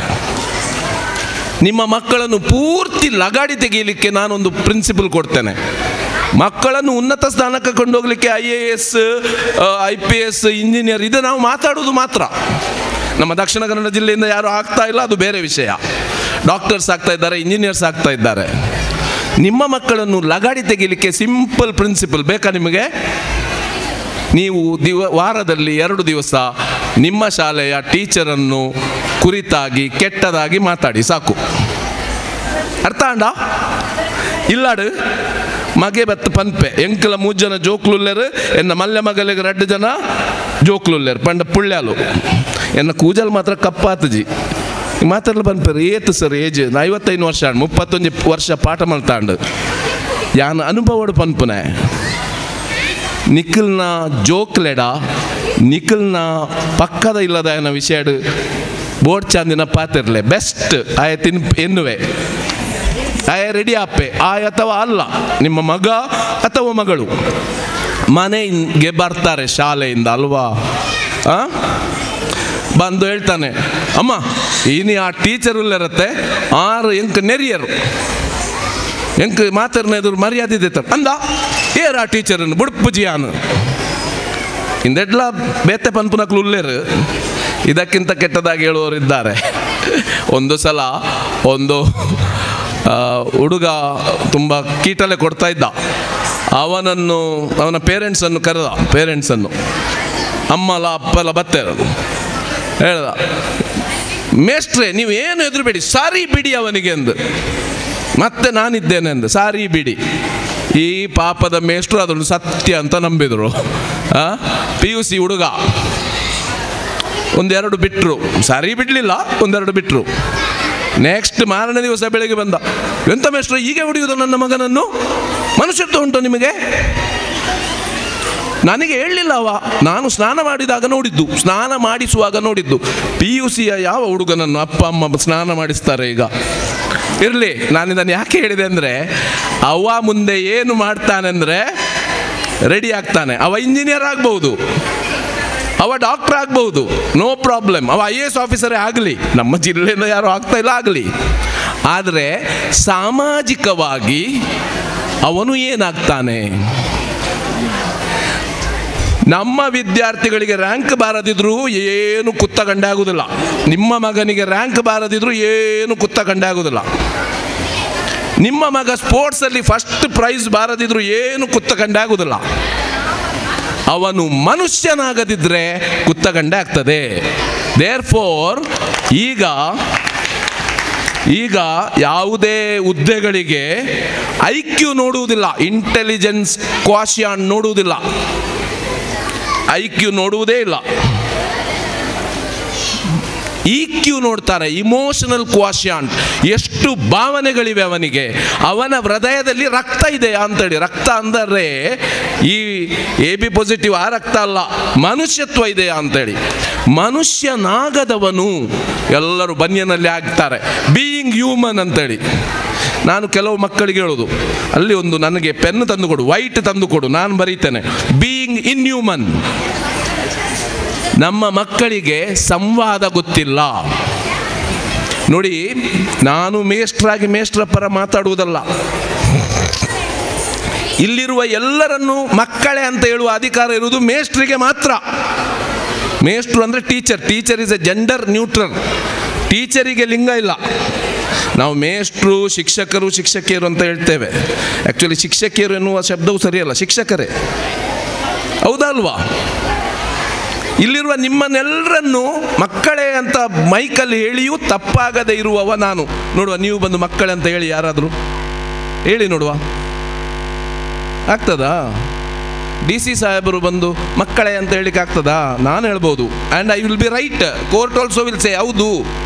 ನಿಮ್ಮ ಮಕ್ಕಳನ್ನು ಪೂರ್ತಿ ಲಗಾಡಿ ತೆಗೀಲಿಕ್ಕೆ ನಾನೊಂದು ಪ್ರಿನ್ಸಿಪಲ್ ಕೊಡ್ತೇನೆ ಮಕ್ಕಳನ್ನು ಉನ್ನತ ಸ್ಥಾನಕ್ಕೆ ಕೊಂಡೋಗ್ಲಿಕ್ಕೆ I A S I P S engineer ಇದು ನಾವು ಮಾತಾಡೋದು ಮಾತ್ರ ನಮ್ಮ ದಕ್ಷಿಣ ಕನ್ನಡ ಜಿಲ್ಲೆಯಿಂದ ಯಾರು ಆಗ್ತಾ ಇಲ್ಲ ಅದು ಬೇರೆ ವಿಷಯ ಡಾಕ್ಟರ್ಸ್ ಆಗ್ತಾ ಇದ್ದಾರೆ ಇಂಜಿನಿಯರ್ಸ್ ಆಗ್ತಾ ಇದ್ದಾರೆ ನಿಮ್ಮ ಮಕ್ಕಳನ್ನು ಲಗಾಡಿ ತೆಗಿಲಿಕ್ಕೆ ಸಿಂಪಲ್ ಪ್ರಿನ್ಸಿಪಲ್ ಬೇಕಾ ನಿಮಗೆ ನೀವು ದಿವ ವಾರದಲ್ಲಿ ಎರಡು ದಿವಸ ನಿಮ್ಮ ಶಾಲೆಯ ಟೀಚರನ್ನು ಕುರಿತಾಗಿ ಕೆಟ್ಟದಾಗಿ ಮಾತಾಡಿ ಸಾಕು ಅರ್ಥ ಅಂಡ ಇಲ್ಲಾಡು ಮಗೆ ಬತ್ತು ಪನ್ಪೆ ಎಂಕಲ ಮೂರು ಜನ ಜೋಕ್ಲುಲ್ಲೆರು ಎನ್ನ ಮಲ್ಯ ಮಗಲಿಗೆ ಎರಡು ಜನ ಜೋಕ್ಲುಲ್ಲೆರು ಪಂಡ ಪುಳ್ಯಾಲು ಎನ್ನ ಕೂಜಲ್ ಮಾತ್ರ ಕಪ್ಪಾತಜಿ ಮಾತಾಡಲು ಪನ್ಪೇರು ಏತು ಸರ್ ಏಜ್ ಐವತ್ತೈದು ವರ್ಷ ಆಂಡ್ ಮುಪ್ಪತ್ತೊಂದು ವರ್ಷ ಪಾಠ ಮಲ್ತಾಂಡು ಯಾನ ಅನುಭವಡು ಪನ್ಪುನೆ ನಿಖಿಲ್ನ ಜೋಕ್ಲೆಡ ನಿಖಿಲ್ನ ಪಕ್ಕದ ಇಲ್ಲದ ಏನೋ ವಿಷಯ ಬೋರ್ಡ್ ಚಾಂದಿನ ಪಾತಿರ್ಲೆ ಬೆಸ್ಟ್ ಆಯ ತಿನ್ ಎನ್ನುವೆ ಆಯ ರೆಡಿ ಆಪೆ ಆಯ ಅಥವಾ ಅಲ್ಲ ನಿಮ್ಮ ಮಗ ಅಥವಾ ಮಗಳು ಮನೆಗೆ ಬರ್ತಾರೆ ಶಾಲೆಯಿಂದ ಅಲ್ವಾ ಆ ಬಂದು ಹೇಳ್ತಾನೆ ಅಮ್ಮ ಇನಿ ಆ ಟೀಚರ್ ಇರುತ್ತೆ ಆರು ಎಂಕ್ ನೆರಿಯರು ಎಂಕ್ ಮಾತರ್ನ ಎದುರು ಮರ್ಯಾದೆ ಇದ್ದ ಅಂದ ಏರ್ ಆ ಟೀಚರನ್ನು ಬುಡ್ಪುಜಿ ಆನು ಇಂದೆಡ್ಲ ಬೇತೆ ಪನ್ಪುನಕ್ಲು ಉಲ್ಲೇರು ಇದಕ್ಕಿಂತ ಕೆಟ್ಟದಾಗಿ ಹೇಳುವವರು ಇದ್ದಾರೆ ಒಂದು ಸಲ ಒಂದು ಆ, ಹುಡುಗ ತುಂಬ ಕೀಟಲೆ ಕೊಡ್ತಾ ಇದ್ದ ಅವನನ್ನು ಅವನ ಪೇರೆಂಟ್ಸನ್ನು ಕರೆದ ಪೇರೆಂಟ್ಸನ್ನು ಅಮ್ಮಲ ಅಪ್ಪಲ ಬತ್ತೇರು ಹೇಳ್ದ ಮೇಷ್ಟ್ರೆ ನೀವು ಏನು ಎದುರುಬೇಡಿ ಸಾರಿ ಬಿಡಿ ಅವನಿಗೆ ಎಂದು ಮತ್ತೆ ನಾನಿದ್ದೇನೆ ಅಂದೆ ಸಾರಿ ಬಿಡಿ ಈ ಪಾಪದ ಮೇಷ್ಟ್ರು ಅದನ್ನು ಸತ್ಯ ಅಂತ ನಂಬಿದರು ಪಿ ಯು ಸಿ ಹುಡುಗ ಒಂದೆರಡು ಬಿಟ್ಟರು ಸರಿ ಬಿಡಲಿಲ್ಲ ಒಂದೆರಡು ಬಿಟ್ಟರು ನೆಕ್ಸ್ಟ್ ಮಾರನೇ ದಿವಸ ಬೆಳಿಗ್ಗೆ ಬಂದ ಎಂತ ಮೇಷ್ಟ್ರು ಹೀಗೆ ಹೊಡೆಯುವುದು ನನ್ನ ಮಗನನ್ನು ಮನುಷ್ಯತ್ವ ಉಂಟು ನಿಮಗೆ ನನಗೆ ಹೇಳಲಿಲ್ಲ ಅವ ನಾನು ಸ್ನಾನ ಮಾಡಿದಾಗ ನೋಡಿದ್ದು ಸ್ನಾನ ಮಾಡಿಸುವಾಗ ನೋಡಿದ್ದು ಪಿ ಯು ಸಿಯ ಯಾವ ಹುಡುಗನನ್ನು ಅಪ್ಪ ಅಮ್ಮ ಸ್ನಾನ ಮಾಡಿಸ್ತಾರೆ ಈಗ ಇರಲಿ ನಾನು ಇದನ್ನು ಯಾಕೆ ಹೇಳಿದೆ ಅಂದರೆ ಅವ ಮುಂದೆ ಏನು ಮಾಡ್ತಾನೆಂದರೆ ರೆಡಿ ಆಗ್ತಾನೆ ಅವ ಇಂಜಿನಿಯರ್ ಆಗ್ಬೋದು ಅವ ಡಾಕ್ಟರ್ ಆಗ್ಬಹುದು ನೋ ಪ್ರಾಬ್ಲಮ್ ಅವ ಐ ಎ ಎಸ್ ಆಫೀಸರೇ ಆಗಲಿ ನಮ್ಮ ಜಿಲ್ಲೆಯಿಂದ ಯಾರು ಆಗ್ತಾ ಇಲ್ಲ ಆಗಲಿ ಆದರೆ ಸಾಮಾಜಿಕವಾಗಿ ಅವನು ಏನಾಗ್ತಾನೆ ನಮ್ಮ ವಿದ್ಯಾರ್ಥಿಗಳಿಗೆ ರ್ಯಾಂಕ್ ಬಾರದಿದ್ರು ಏನು ಕುತ್ತ ಗಂಡೆ ಆಗುದಿಲ್ಲ ನಿಮ್ಮ ಮಗನಿಗೆ ರ್ಯಾಂಕ್ ಬಾರದಿದ್ರು ಏನು ಕುತ್ತ ಗಂಡೆ ಆಗುದಿಲ್ಲ ನಿಮ್ಮ ಮಗ ಸ್ಪೋರ್ಟ್ಸಲ್ಲಿ ಫಸ್ಟ್ ಪ್ರೈಸ್ ಬಾರದಿದ್ರು ಏನು ಕುತ್ತ ಗಂಡೆ ಆಗುದಿಲ್ಲ ಅವನು ಮನುಷ್ಯನಾಗದಿದ್ರೆ ಕುತ್ತಗಂಡೆ ಆಗ್ತದೆ ದೇರ್ ಫೋರ್ ಈಗ ಈಗ ಯಾವುದೇ ಹುದ್ದೆಗಳಿಗೆ ಐ ಕ್ಯೂ ನೋಡುವುದಿಲ್ಲ ಇಂಟೆಲಿಜೆನ್ಸ್ ಕ್ವಾಶಿಯಾನ್ ನೋಡುವುದಿಲ್ಲ ಐ ಕ್ಯೂ ನೋಡುವುದೇ ಇಲ್ಲ ಇ ಕ್ಯೂ ನೋಡ್ತಾರೆ ಇಮೋಷನಲ್ ಕ್ವಾಶಿಯಾಂಟ್ ಎಷ್ಟು ಭಾವನೆಗಳಿವೆ ಅವನಿಗೆ ಅವನ ಹೃದಯದಲ್ಲಿ ರಕ್ತ ಇದೆ ಅಂತೇಳಿ ರಕ್ತ ಅಂದರೆ ಈ ಎ ಬಿ ಪಾಸಿಟಿವ್ ಆ ರಕ್ತ ಅಲ್ಲ ಮನುಷ್ಯತ್ವ ಇದೆ ಅಂತೇಳಿ ಮನುಷ್ಯನಾಗದವನು ಎಲ್ಲರೂ ಬನ್ಯನಲ್ಲಿ ಆಗ್ತಾರೆ ಬೀಯಿಂಗ್ ಹ್ಯೂಮನ್ ಅಂತೇಳಿ ನಾನು ಕೆಲವು ಮಕ್ಕಳಿಗೆ ಹೇಳೋದು ಅಲ್ಲಿ ಒಂದು ನನಗೆ ಪೆನ್ ತಂದು ಕೊಡು ವೈಟ್ ತಂದು ಕೊಡು ನಾನು ಬರೀತೇನೆ ಬೀಯಿಂಗ್ ಇನ್ ಹ್ಯೂಮನ್ ನಮ್ಮ ಮಕ್ಕಳಿಗೆ ಸಂವಾದ ಗೊತ್ತಿಲ್ಲ ನೋಡಿ ನಾನು ಮೇಷ್ಟ್ರಾಗಿ ಮೇಷ್ಟ್ರ ಪರ ಮಾತಾಡುವುದಲ್ಲ ಇಲ್ಲಿರುವ ಎಲ್ಲರನ್ನು ಮಕ್ಕಳೇ ಅಂತ ಹೇಳುವ ಅಧಿಕಾರ ಇರುವುದು ಮೇಷ್ಟ್ರಿಗೆ ಮಾತ್ರ ಮೇಷ್ಟ್ರು ಅಂದರೆ teacher teacher is a gender neutral ಟೀಚರಿಗೆ ಲಿಂಗ ಇಲ್ಲ ನಾವು ಮೇಷ್ಟ್ರು ಶಿಕ್ಷಕರು ಶಿಕ್ಷಕಿಯರು ಅಂತ ಹೇಳ್ತೇವೆ ಆ್ಯಕ್ಚುಲಿ ಶಿಕ್ಷಕಿಯರು ಎನ್ನುವ ಶಬ್ದವು ಸರಿಯಲ್ಲ ಶಿಕ್ಷಕರೇ ಹೌದಲ್ವಾ ಇಲ್ಲಿರುವ ನಿಮ್ಮನ್ನೆಲ್ಲರನ್ನು ಮಕ್ಕಳೇ ಅಂತ ಮೈಕಲ್ಲಿ ಹೇಳಿಯೂ ತಪ್ಪಾಗದೆ ಇರುವವ ನಾನು ನೋಡುವ ನೀವು ಬಂದು ಮಕ್ಕಳೇ ಅಂತ ಹೇಳಿ ಯಾರಾದರೂ ಹೇಳಿ ನೋಡುವ ಆಗ್ತದಾ ಡಿ ಸಿ ಸಾಹೇಬರು ಬಂದು ಮಕ್ಕಳೇ ಅಂತ ಹೇಳಿಕ್ಕೆ ಆಗ್ತದಾ ನಾನು ಹೇಳ್ಬೋದು and I will be right court also will say ಹೌದು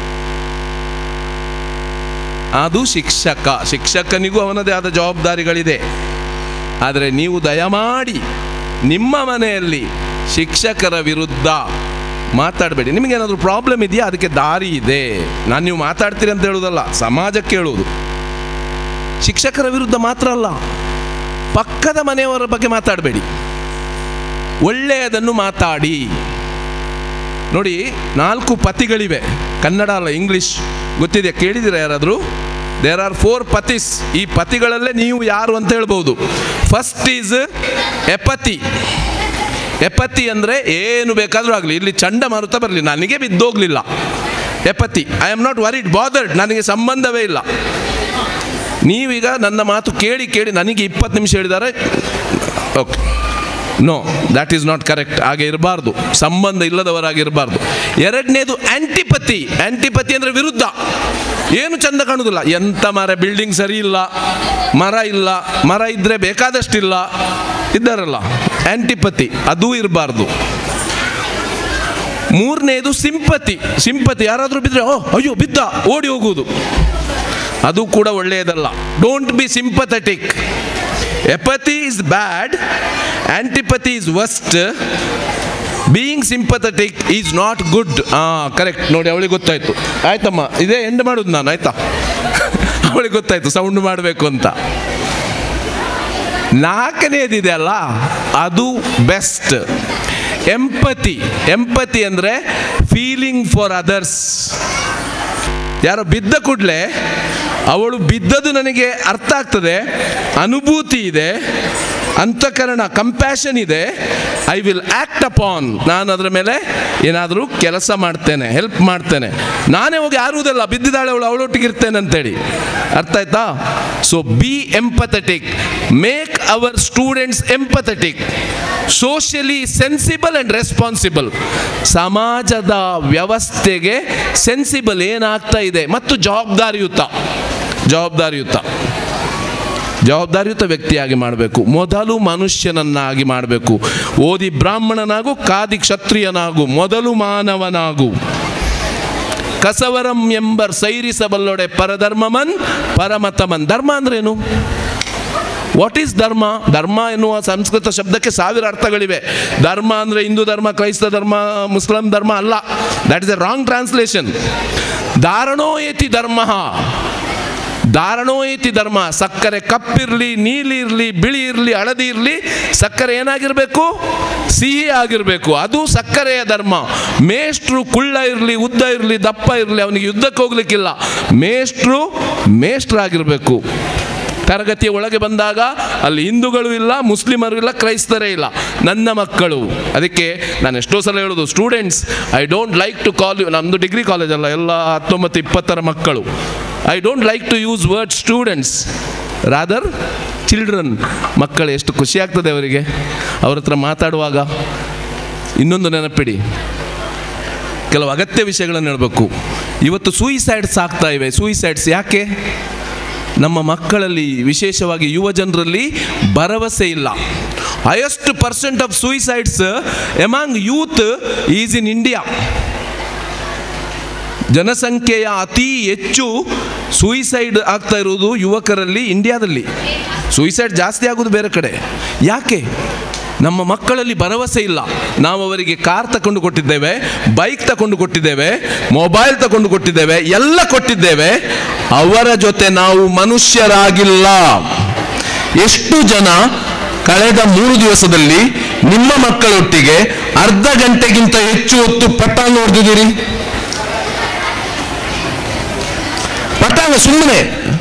ಅದು ಶಿಕ್ಷಕ ಶಿಕ್ಷಕನಿಗೂ ಅವನದೇ ಆದ ಜವಾಬ್ದಾರಿಗಳಿದೆ ಆದರೆ ನೀವು ದಯಮಾಡಿ ನಿಮ್ಮ ಮನೆಯಲ್ಲಿ ಶಿಕ್ಷಕರ ವಿರುದ್ಧ ಮಾತಾಡಬೇಡಿ ನಿಮಗೇನಾದರೂ ಪ್ರಾಬ್ಲಮ್ ಇದೆಯಾ ಅದಕ್ಕೆ ದಾರಿ ಇದೆ ನಾನು ನೀವು ಮಾತಾಡ್ತೀರಿ ಅಂತ ಹೇಳೋದಲ್ಲ ಸಮಾಜಕ್ಕೆ ಹೇಳುವುದು ಶಿಕ್ಷಕರ ವಿರುದ್ಧ ಮಾತ್ರ ಅಲ್ಲ ಪಕ್ಕದ ಮನೆಯವರ ಬಗ್ಗೆ ಮಾತಾಡಬೇಡಿ ಒಳ್ಳೆಯದನ್ನು ಮಾತಾಡಿ ನೋಡಿ ನಾಲ್ಕು ಪತಿಗಳಿವೆ ಕನ್ನಡ ಅಲ್ಲ ಇಂಗ್ಲಿಷ್ ಗೊತ್ತಿದೆಯಾ ಕೇಳಿದಿರ ಯಾರಾದರೂ ದೇರ್ ಆರ್ ಫೋರ್ ಪತಿಸ್ ಈ ಪತಿಗಳಲ್ಲೇ ನೀವು ಯಾರು ಅಂತ ಹೇಳ್ಬೋದು ಫಸ್ಟ್ ಈಸ್ ಎಪತಿ ಎಪತಿ ಅಂದರೆ ಏನು ಬೇಕಾದರೂ ಆಗಲಿ ಇಲ್ಲಿ ಚಂಡಮಾರುತ ಬರಲಿ ನನಗೆ ಬಿದ್ದೋಗ್ಲಿಲ್ಲ apathy I am not worried bothered ನನಗೆ ಸಂಬಂಧವೇ ಇಲ್ಲ ನೀವೀಗ ನನ್ನ ಮಾತು ಕೇಳಿ ಕೇಳಿ ನನಗೆ ಇಪ್ಪತ್ತು ನಿಮಿಷ ಹೇಳಿದ್ದಾರೆ okay no that is not correct ಹಾಗೆ ಇರಬಾರ್ದು ಸಂಬಂಧ ಇಲ್ಲದವರಾಗಿರಬಾರ್ದು ಎರಡನೇದು ಆಂಟಿಪತಿ ಆಂಟಿಪತಿ ಅಂದರೆ ವಿರುದ್ಧ ಏನು ಚಂದ ಕಾಣುವುದಿಲ್ಲ ಎಂಥ ಮರ ಬಿಲ್ಡಿಂಗ್ ಸರಿ ಇಲ್ಲ ಮರ ಇಲ್ಲ ಮರ ಇದ್ದರೆ ಬೇಕಾದಷ್ಟಿಲ್ಲ ಇದ್ದಾರಲ್ಲ ಆಂಟಿಪತಿ ಅದೂ ಇರಬಾರ್ದು ಮೂರನೇದು ಸಿಂಪತಿ ಸಿಂಪತಿ ಯಾರಾದರೂ ಬಿದ್ದರೆ ಓ ಅಯ್ಯೋ ಬಿದ್ದ ಓಡಿ ಹೋಗುವುದು ಅದು ಕೂಡ ಒಳ್ಳೆಯದಲ್ಲ don't be sympathetic apathy is bad antipathy is worst being sympathetic is not good ಹಾಂ ಕರೆಕ್ಟ್ ನೋಡಿ ಅವಳಿಗೆ ಗೊತ್ತಾಯ್ತು ಆಯ್ತಮ್ಮ ಇದೇ ಎಂಡ್ ಮಾಡೋದು ನಾನು ಆಯ್ತಾ ಅವಳಿಗೆ ಗೊತ್ತಾಯ್ತು ಸೌಂಡ್ ಮಾಡಬೇಕು ಅಂತ ನಾಲ್ಕನೇದಿದೆ ಅಲ್ಲ ಅದು ಬೆಸ್ಟ್ ಎಂಪತಿ ಎಂಪತಿ ಅಂದರೆ ಫೀಲಿಂಗ್ ಫಾರ್ ಅದರ್ಸ್ ಯಾರೋ ಬಿದ್ದ ಕೂಡಲೇ ಅವಳು ಬಿದ್ದದು ನನಗೆ ಅರ್ಥ ಆಗ್ತದೆ ಅನುಭೂತಿ ಇದೆ ಅಂತಃಕರಣ ಕಂಪ್ಯಾಷನ್ ಇದೆ ಐ ವಿಲ್ ಆ್ಯಕ್ಟ್ ಅಪಾನ್ ನಾನು ಅದರ ಮೇಲೆ ಏನಾದರೂ ಕೆಲಸ ಮಾಡ್ತೇನೆ ಹೆಲ್ಪ್ ಮಾಡ್ತೇನೆ ನಾನೇ ಹೋಗಿ ಆರುವುದಲ್ಲ ಬಿದ್ದಿದ್ದಾಳೆ ಅವಳು ಅವಳೊಟ್ಟಿಗೆ ಇರ್ತೇನೆ ಅಂತೇಳಿ ಅರ್ಥ ಆಯ್ತಾ so be empathetic make our students empathetic socially sensible and responsible ಸಮಾಜದ ವ್ಯವಸ್ಥೆಗೆ ಸೆನ್ಸಿಬಲ್ ಏನಾಗ್ತಾ ಇದೆ ಮತ್ತು ಜವಾಬ್ದಾರಿಯುತ ಜವಾಬ್ದಾರಿಯುತ ಜವಾಬ್ದಾರಿಯುತ ವ್ಯಕ್ತಿಯಾಗಿ ಮಾಡಬೇಕು ಮೊದಲು ಮನುಷ್ಯನನ್ನಾಗಿ ಮಾಡಬೇಕು ಓದಿ ಬ್ರಾಹ್ಮಣನಾಗು ಕಾದಿ ಕ್ಷತ್ರಿಯನಾಗು ಮೊದಲು ಮಾನವನಾಗು ಕಸವರಂ ಎಂಬರ್ ಸೈರಿಸಬಲ್ಲೊಡೆ ಪರಧರ್ಮಮನ್ ಪರಮತಮನ್ ಧರ್ಮ ಅಂದ್ರೇನು ವಾಟ್ ಈಸ್ ಧರ್ಮ ಧರ್ಮ ಎನ್ನುವ ಸಂಸ್ಕೃತ ಶಬ್ದಕ್ಕೆ ಸಾವಿರ ಅರ್ಥಗಳಿವೆ ಧರ್ಮ ಅಂದರೆ ಹಿಂದೂ ಧರ್ಮ ಕ್ರೈಸ್ತ ಧರ್ಮ ಮುಸ್ಲಿಂ ಧರ್ಮ ಅಲ್ಲ that is a wrong translation ಧಾರಣೋ ಏತಿ ಧರ್ಮ ಧಾರಣೋ ಏತಿ ಧರ್ಮ ಸಕ್ಕರೆ ಕಪ್ಪಿರಲಿ ನೀಲಿ ಇರಲಿ ಬಿಳಿ ಇರಲಿ ಹಳದಿ ಇರಲಿ ಸಕ್ಕರೆ ಏನಾಗಿರಬೇಕು ಸಿಹಿ ಆಗಿರಬೇಕು ಅದು ಸಕ್ಕರೆಯ ಧರ್ಮ ಮೇಷ್ಟ್ರು ಕುಳ್ಳ ಇರಲಿ ಉದ್ದ ಇರಲಿ ದಪ್ಪ ಇರಲಿ ಅವನಿಗೆ ಯುದ್ಧಕ್ಕೆ ಹೋಗ್ಲಿಕ್ಕಿಲ್ಲ ಮೇಷ್ಟ್ರು ಮೇಷ್ಟ್ರಾಗಿರಬೇಕು ತರಗತಿಯ ಒಳಗೆ ಬಂದಾಗ ಅಲ್ಲಿ ಹಿಂದೂಗಳು ಇಲ್ಲ ಮುಸ್ಲಿಮರು ಇಲ್ಲ ಕ್ರೈಸ್ತರೇ ಇಲ್ಲ ನನ್ನ ಮಕ್ಕಳು ಅದಕ್ಕೆ ನಾನು ಎಷ್ಟೋ ಸಲ ಹೇಳೋದು students I don't like to call you ನಮ್ಮದು ಡಿಗ್ರಿ ಕಾಲೇಜ್ ಅಲ್ಲ ಎಲ್ಲ ಹತ್ತೊಂಬತ್ತು ಇಪ್ಪತ್ತರ ಮಕ್ಕಳು I don't like to use word students rather children ಮಕ್ಕಳು ಎಷ್ಟು ಖುಷಿ ಆಗ್ತದೆ ಅವರಿಗೆ ಅವ್ರ ಹತ್ರ ಮಾತಾಡುವಾಗ ಇನ್ನೊಂದು ನೆನಪಿಡಿ ಕೆಲವು ಅಗತ್ಯ ವಿಷಯಗಳನ್ನು ಹೇಳಬೇಕು ಇವತ್ತು ಸೂಯಿಸೈಡ್ಸ್ ಆಗ್ತಾ ಇವೆ ಸೂಯಿಸೈಡ್ಸ್ ಯಾಕೆ ನಮ್ಮ ಮಕ್ಕಳಲ್ಲಿ ವಿಶೇಷವಾಗಿ ಯುವ ಜನರಲ್ಲಿ ಭರವಸೆ ಇಲ್ಲ highest percent of suicides among youth is in India ಜನಸಂಖ್ಯೆಯ ಅತಿ ಹೆಚ್ಚು ಸೂಯಿಸೈಡ್ ಆಗ್ತಾ ಇರುವುದು ಯುವಕರಲ್ಲಿ ಇಂಡಿಯಾದಲ್ಲಿ ಸೂಯಿಸೈಡ್ ಜಾಸ್ತಿ ಆಗೋದು ಬೇರೆ ಕಡೆ ಯಾಕೆ ನಮ್ಮ ಮಕ್ಕಳಲ್ಲಿ ಭರವಸೆ ಇಲ್ಲ ನಾವು ಅವರಿಗೆ ಕಾರ್ ತಕೊಂಡು ಕೊಟ್ಟಿದ್ದೇವೆ ಬೈಕ್ ತಕೊಂಡು ಕೊಟ್ಟಿದ್ದೇವೆ ಮೊಬೈಲ್ ತಕೊಂಡು ಕೊಟ್ಟಿದ್ದೇವೆ ಎಲ್ಲ ಕೊಟ್ಟಿದ್ದೇವೆ ಅವರ ಜೊತೆ ನಾವು ಮನುಷ್ಯರಾಗಿಲ್ಲ ಎಷ್ಟು ಜನ ಕಳೆದ ಮೂರು ದಿವಸದಲ್ಲಿ ನಿಮ್ಮ ಮಕ್ಕಳೊಟ್ಟಿಗೆ ಅರ್ಧ ಗಂಟೆಗಿಂತ ಹೆಚ್ಚು ಹೊತ್ತು ಪಟ್ಟ ನೋಡ್ತಿದ್ದೀರಿ ಪಟ್ಟಾಂಗ ಸುಮ್ಮನೆ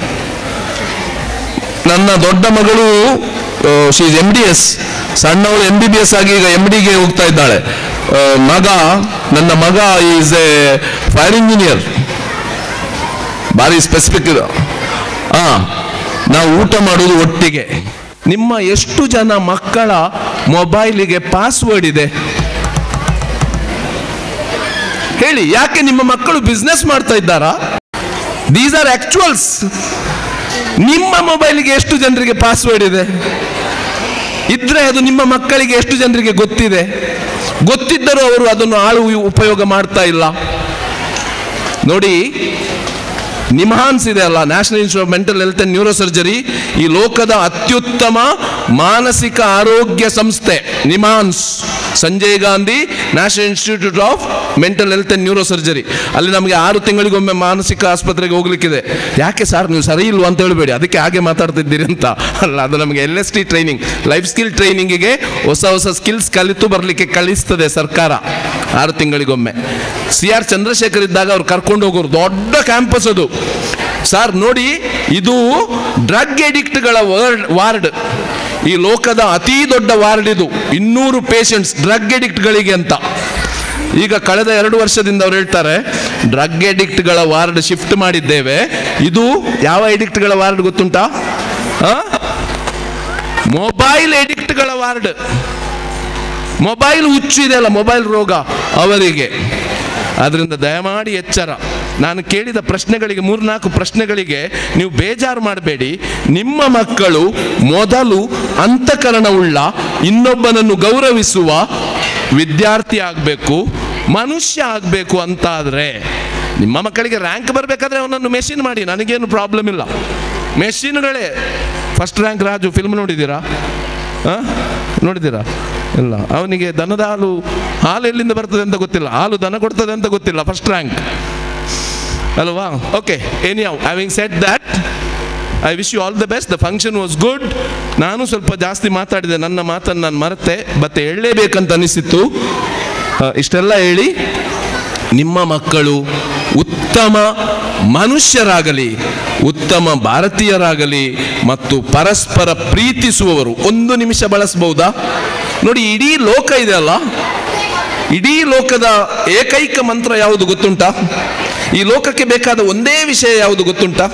ನನ್ನ ದೊಡ್ಡ ಮಗಳು ಶೀಸ್ ಎಮ್ ಡಿ ಎಸ್ ಸಣ್ಣವಳು ಎಂ ಬಿ ಬಿ ಎಸ್ ಆಗಿ ಈಗ ಎಮ್ ಡಿಗೆ ಹೋಗ್ತಾ ಇದ್ದಾಳೆ ಆ, ಮಗ ನನ್ನ ಮಗ ಈಸ್ ಎ ಫೈರ್ ಇಂಜಿನಿಯರ್ ಭಾರಿ ಸ್ಪೆಸಿಫಿಕ್ ಇದು ಆ ನಾವು ಊಟ ಮಾಡೋದು ಒಟ್ಟಿಗೆ ನಿಮ್ಮ ಎಷ್ಟು ಜನ ಮಕ್ಕಳ ಮೊಬೈಲಿಗೆ ಪಾಸ್ವರ್ಡ್ ಇದೆ ಹೇಳಿ ಯಾಕೆ ನಿಮ್ಮ ಮಕ್ಕಳು ಬಿಸ್ನೆಸ್ ಮಾಡ್ತಾ ಇದ್ದಾರಾ ದೀಸ್ ಆರ್ ಆಕ್ಚುಯಲ್ಸ್ ನಿಮ್ಮ ಮೊಬೈಲಿಗೆ ಎಷ್ಟು ಜನರಿಗೆ ಪಾಸ್ವರ್ಡ್ ಇದೆ ಇದ್ರೆ ಅದು ನಿಮ್ಮ ಮಕ್ಕಳಿಗೆ ಎಷ್ಟು ಜನರಿಗೆ ಗೊತ್ತಿದೆ ಗೊತ್ತಿದ್ದರೂ ಅವರು ಅದನ್ನು ಆಳು ಉಪಯೋಗ ಮಾಡ್ತಾ ಇಲ್ಲ ನೋಡಿ ನಿಮ್ಹಾನ್ಸ್ ಇದೆ ಅಲ್ಲ national institute of mental health and neuro surgery ಈ ಲೋಕದ ಅತ್ಯುತ್ತಮ ಮಾನಸಿಕ ಆರೋಗ್ಯ ಸಂಸ್ಥೆ NIMHANS Sanjay Gandhi national institute of mental health and neuro surgery ಅಲ್ಲಿ ನಮಗೆ ಆರು ತಿಂಗಳಿಗೊಮ್ಮೆ ಮಾನಸಿಕ ಆಸ್ಪತ್ರೆಗೆ ಹೋಗ್ಲಿಕ್ಕಿದೆ ಯಾಕೆ ಸರ್ ನೀವು ಸರಿ ಇಲ್ವಾ ಅಂತ ಹೇಳಬೇಡಿ ಅದಕ್ಕೆ ಹಾಗೆ ಮಾತಾಡ್ತಿದ್ದೀರಿ ಅಂತ ಅಲ್ಲ ಅದು ನಮಗೆ L S T training life skill ಟ್ರೈನಿಂಗಿಗೆ ಹೊಸ ಹೊಸ ಸ್ಕಿಲ್ಸ್ ಕಲಿತು ಬರಲಿಕ್ಕೆ ಕಳಿಸ್ತದೆ ಸರ್ಕಾರ ಆರು ತಿಂಗಳಿಗೊಮ್ಮೆ ಸಿ ಆರ್ ಚಂದ್ರಶೇಖರ್ ಇದ್ದಾಗ ಅವ್ರು ಕರ್ಕೊಂಡು ಹೋಗೋರು ದೊಡ್ಡ ಕ್ಯಾಂಪಸ್ ಅದು ಸರ್ ನೋಡಿ ಇದು ಡ್ರಗ್ ಎಡಿಕ್ಟ್ಗಳ ವರ್ಡ್ ವಾರ್ಡ್ ಈ ಲೋಕದ ಅತಿ ದೊಡ್ಡ ವಾರ್ಡ್ ಇದು ಇನ್ನೂರು ಪೇಷಂಟ್ಸ್ ಡ್ರಗ್ ಎಡಿಕ್ಟ್ಗಳಿಗೆ ಅಂತ ಈಗ ಕಳೆದ ಎರಡು ವರ್ಷದಿಂದ ಅವ್ರು ಹೇಳ್ತಾರೆ ಡ್ರಗ್ ಎಡಿಕ್ಟ್ಗಳ ವಾರ್ಡ್ ಶಿಫ್ಟ್ ಮಾಡಿದ್ದೇವೆ ಇದು ಯಾವ ಎಡಿಕ್ಟ್ಗಳ ವಾರ್ಡ್ ಗೊತ್ತುಂಟಾ ಮೊಬೈಲ್ ಎಡಿಕ್ಟ್ಗಳ ವಾರ್ಡ್ ಮೊಬೈಲ್ ಹುಚ್ಚು ಇದೆಯಲ್ಲ ಮೊಬೈಲ್ ರೋಗ ಅವರಿಗೆ ಅದರಿಂದ ದಯಮಾಡಿ ಎಚ್ಚರ ನಾನು ಕೇಳಿದ ಪ್ರಶ್ನೆಗಳಿಗೆ ಮೂರ್ನಾಲ್ಕು ಪ್ರಶ್ನೆಗಳಿಗೆ ನೀವು ಬೇಜಾರು ಮಾಡಬೇಡಿ ನಿಮ್ಮ ಮಕ್ಕಳು ಮೊದಲು ಅಂತಃಕರಣವುಳ್ಳ ಇನ್ನೊಬ್ಬನನ್ನು ಗೌರವಿಸುವ ವಿದ್ಯಾರ್ಥಿ ಆಗಬೇಕು ಮನುಷ್ಯ ಆಗಬೇಕು ಅಂತ ಆದರೆ ನಿಮ್ಮ ಮಕ್ಕಳಿಗೆ ರ್ಯಾಂಕ್ ಬರಬೇಕಾದ್ರೆ ಅವನನ್ನು ಮೆಷಿನ್ ಮಾಡಿ ನನಗೇನು ಪ್ರಾಬ್ಲಮ್ ಇಲ್ಲ ಮೆಷಿನ್ಗಳೇ ಫಸ್ಟ್ ರ್ಯಾಂಕ್ ರಾಜು ಫಿಲ್ಮ್ ನೋಡಿದ್ದೀರಾ ಆ? ನೋಡಿದ್ದೀರಾ ಇಲ್ಲ ಅವನಿಗೆ ದನದ ಹಾಲು ಹಾಲು ಎಲ್ಲಿಂದ ಬರ್ತದೆ ಅಂತ ಗೊತ್ತಿಲ್ಲ ಹಾಲು ದನ ಕೊಡ್ತದೆ ಅಂತ ಗೊತ್ತಿಲ್ಲ ಫಸ್ಟ್ ರ್ಯಾಂಕ್ ಅಲ್ವಾ okay any how having set that I wish you all the best the function was good ನಾನು ಸ್ವಲ್ಪ ಜಾಸ್ತಿ ಮಾತಾಡಿದೆ ನನ್ನ ಮಾತನ್ನು ನಾನು ಮರೆತೆ ಮತ್ತೆ ಹೇಳಲೇಬೇಕಂತ ಅನಿಸಿತ್ತು ಆ, ಇಷ್ಟೆಲ್ಲ ಹೇಳಿ ನಿಮ್ಮ ಮಕ್ಕಳು ಉತ್ತಮ ಮನುಷ್ಯರಾಗಲಿ ಉತ್ತಮ ಭಾರತೀಯರಾಗಲಿ ಮತ್ತು ಪರಸ್ಪರ ಪ್ರೀತಿಸುವವರು ಒಂದು ನಿಮಿಷ ಬಳಸಬಹುದಾ ನೋಡಿ ಇಡೀ ಲೋಕ ಇದೆ ಅಲ್ಲ ಇಡೀ ಲೋಕದ ಏಕೈಕ ಮಂತ್ರ ಯಾವುದು ಗೊತ್ತುಂಟಾ ಈ ಲೋಕಕ್ಕೆ ಬೇಕಾದ ಒಂದೇ ವಿಷಯ ಯಾವುದು ಗೊತ್ತುಂಟಾ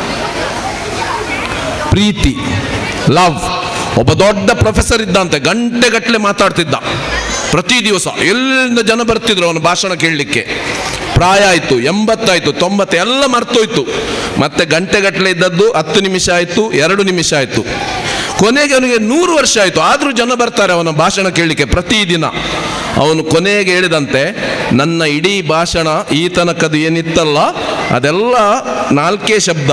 ಪ್ರೀತಿ ಲವ್ ಒಬ್ಬ ದೊಡ್ಡ ಪ್ರೊಫೆಸರ್ ಇದ್ದಂತೆ ಗಂಟೆಗಟ್ಟಲೆ ಮಾತಾಡ್ತಿದ್ದ ಪ್ರತಿ ದಿವಸ ಎಲ್ಲಿಂದ ಜನ ಬರ್ತಿದ್ರು ಅವನ ಭಾಷಣ ಕೇಳಲಿಕ್ಕೆ ಪ್ರಾಯ ಆಯಿತು ಎಂಬತ್ತಾಯಿತು ತೊಂಬತ್ತು ಎಲ್ಲ ಮರ್ತೋಯ್ತು ಮತ್ತೆ ಗಂಟೆಗಟ್ಟಲೆ ಇದ್ದದ್ದು ಹತ್ತು ನಿಮಿಷ ಆಯಿತು ಎರಡು ನಿಮಿಷ ಆಯಿತು ಕೊನೆಗೆ ಅವನಿಗೆ ನೂರು ವರ್ಷ ಆಯಿತು ಆದರೂ ಜನ ಬರ್ತಾರೆ ಅವನ ಭಾಷಣ ಕೇಳಲಿಕ್ಕೆ ಪ್ರತಿದಿನ ಅವನು ಕೊನೆಗೆ ಹೇಳಿದಂತೆ ನನ್ನ ಇಡೀ ಭಾಷಣ ಈ ತನಕದು ಏನಿತ್ತಲ್ಲ ಅದೆಲ್ಲ ನಾಲ್ಕೇ ಶಬ್ದ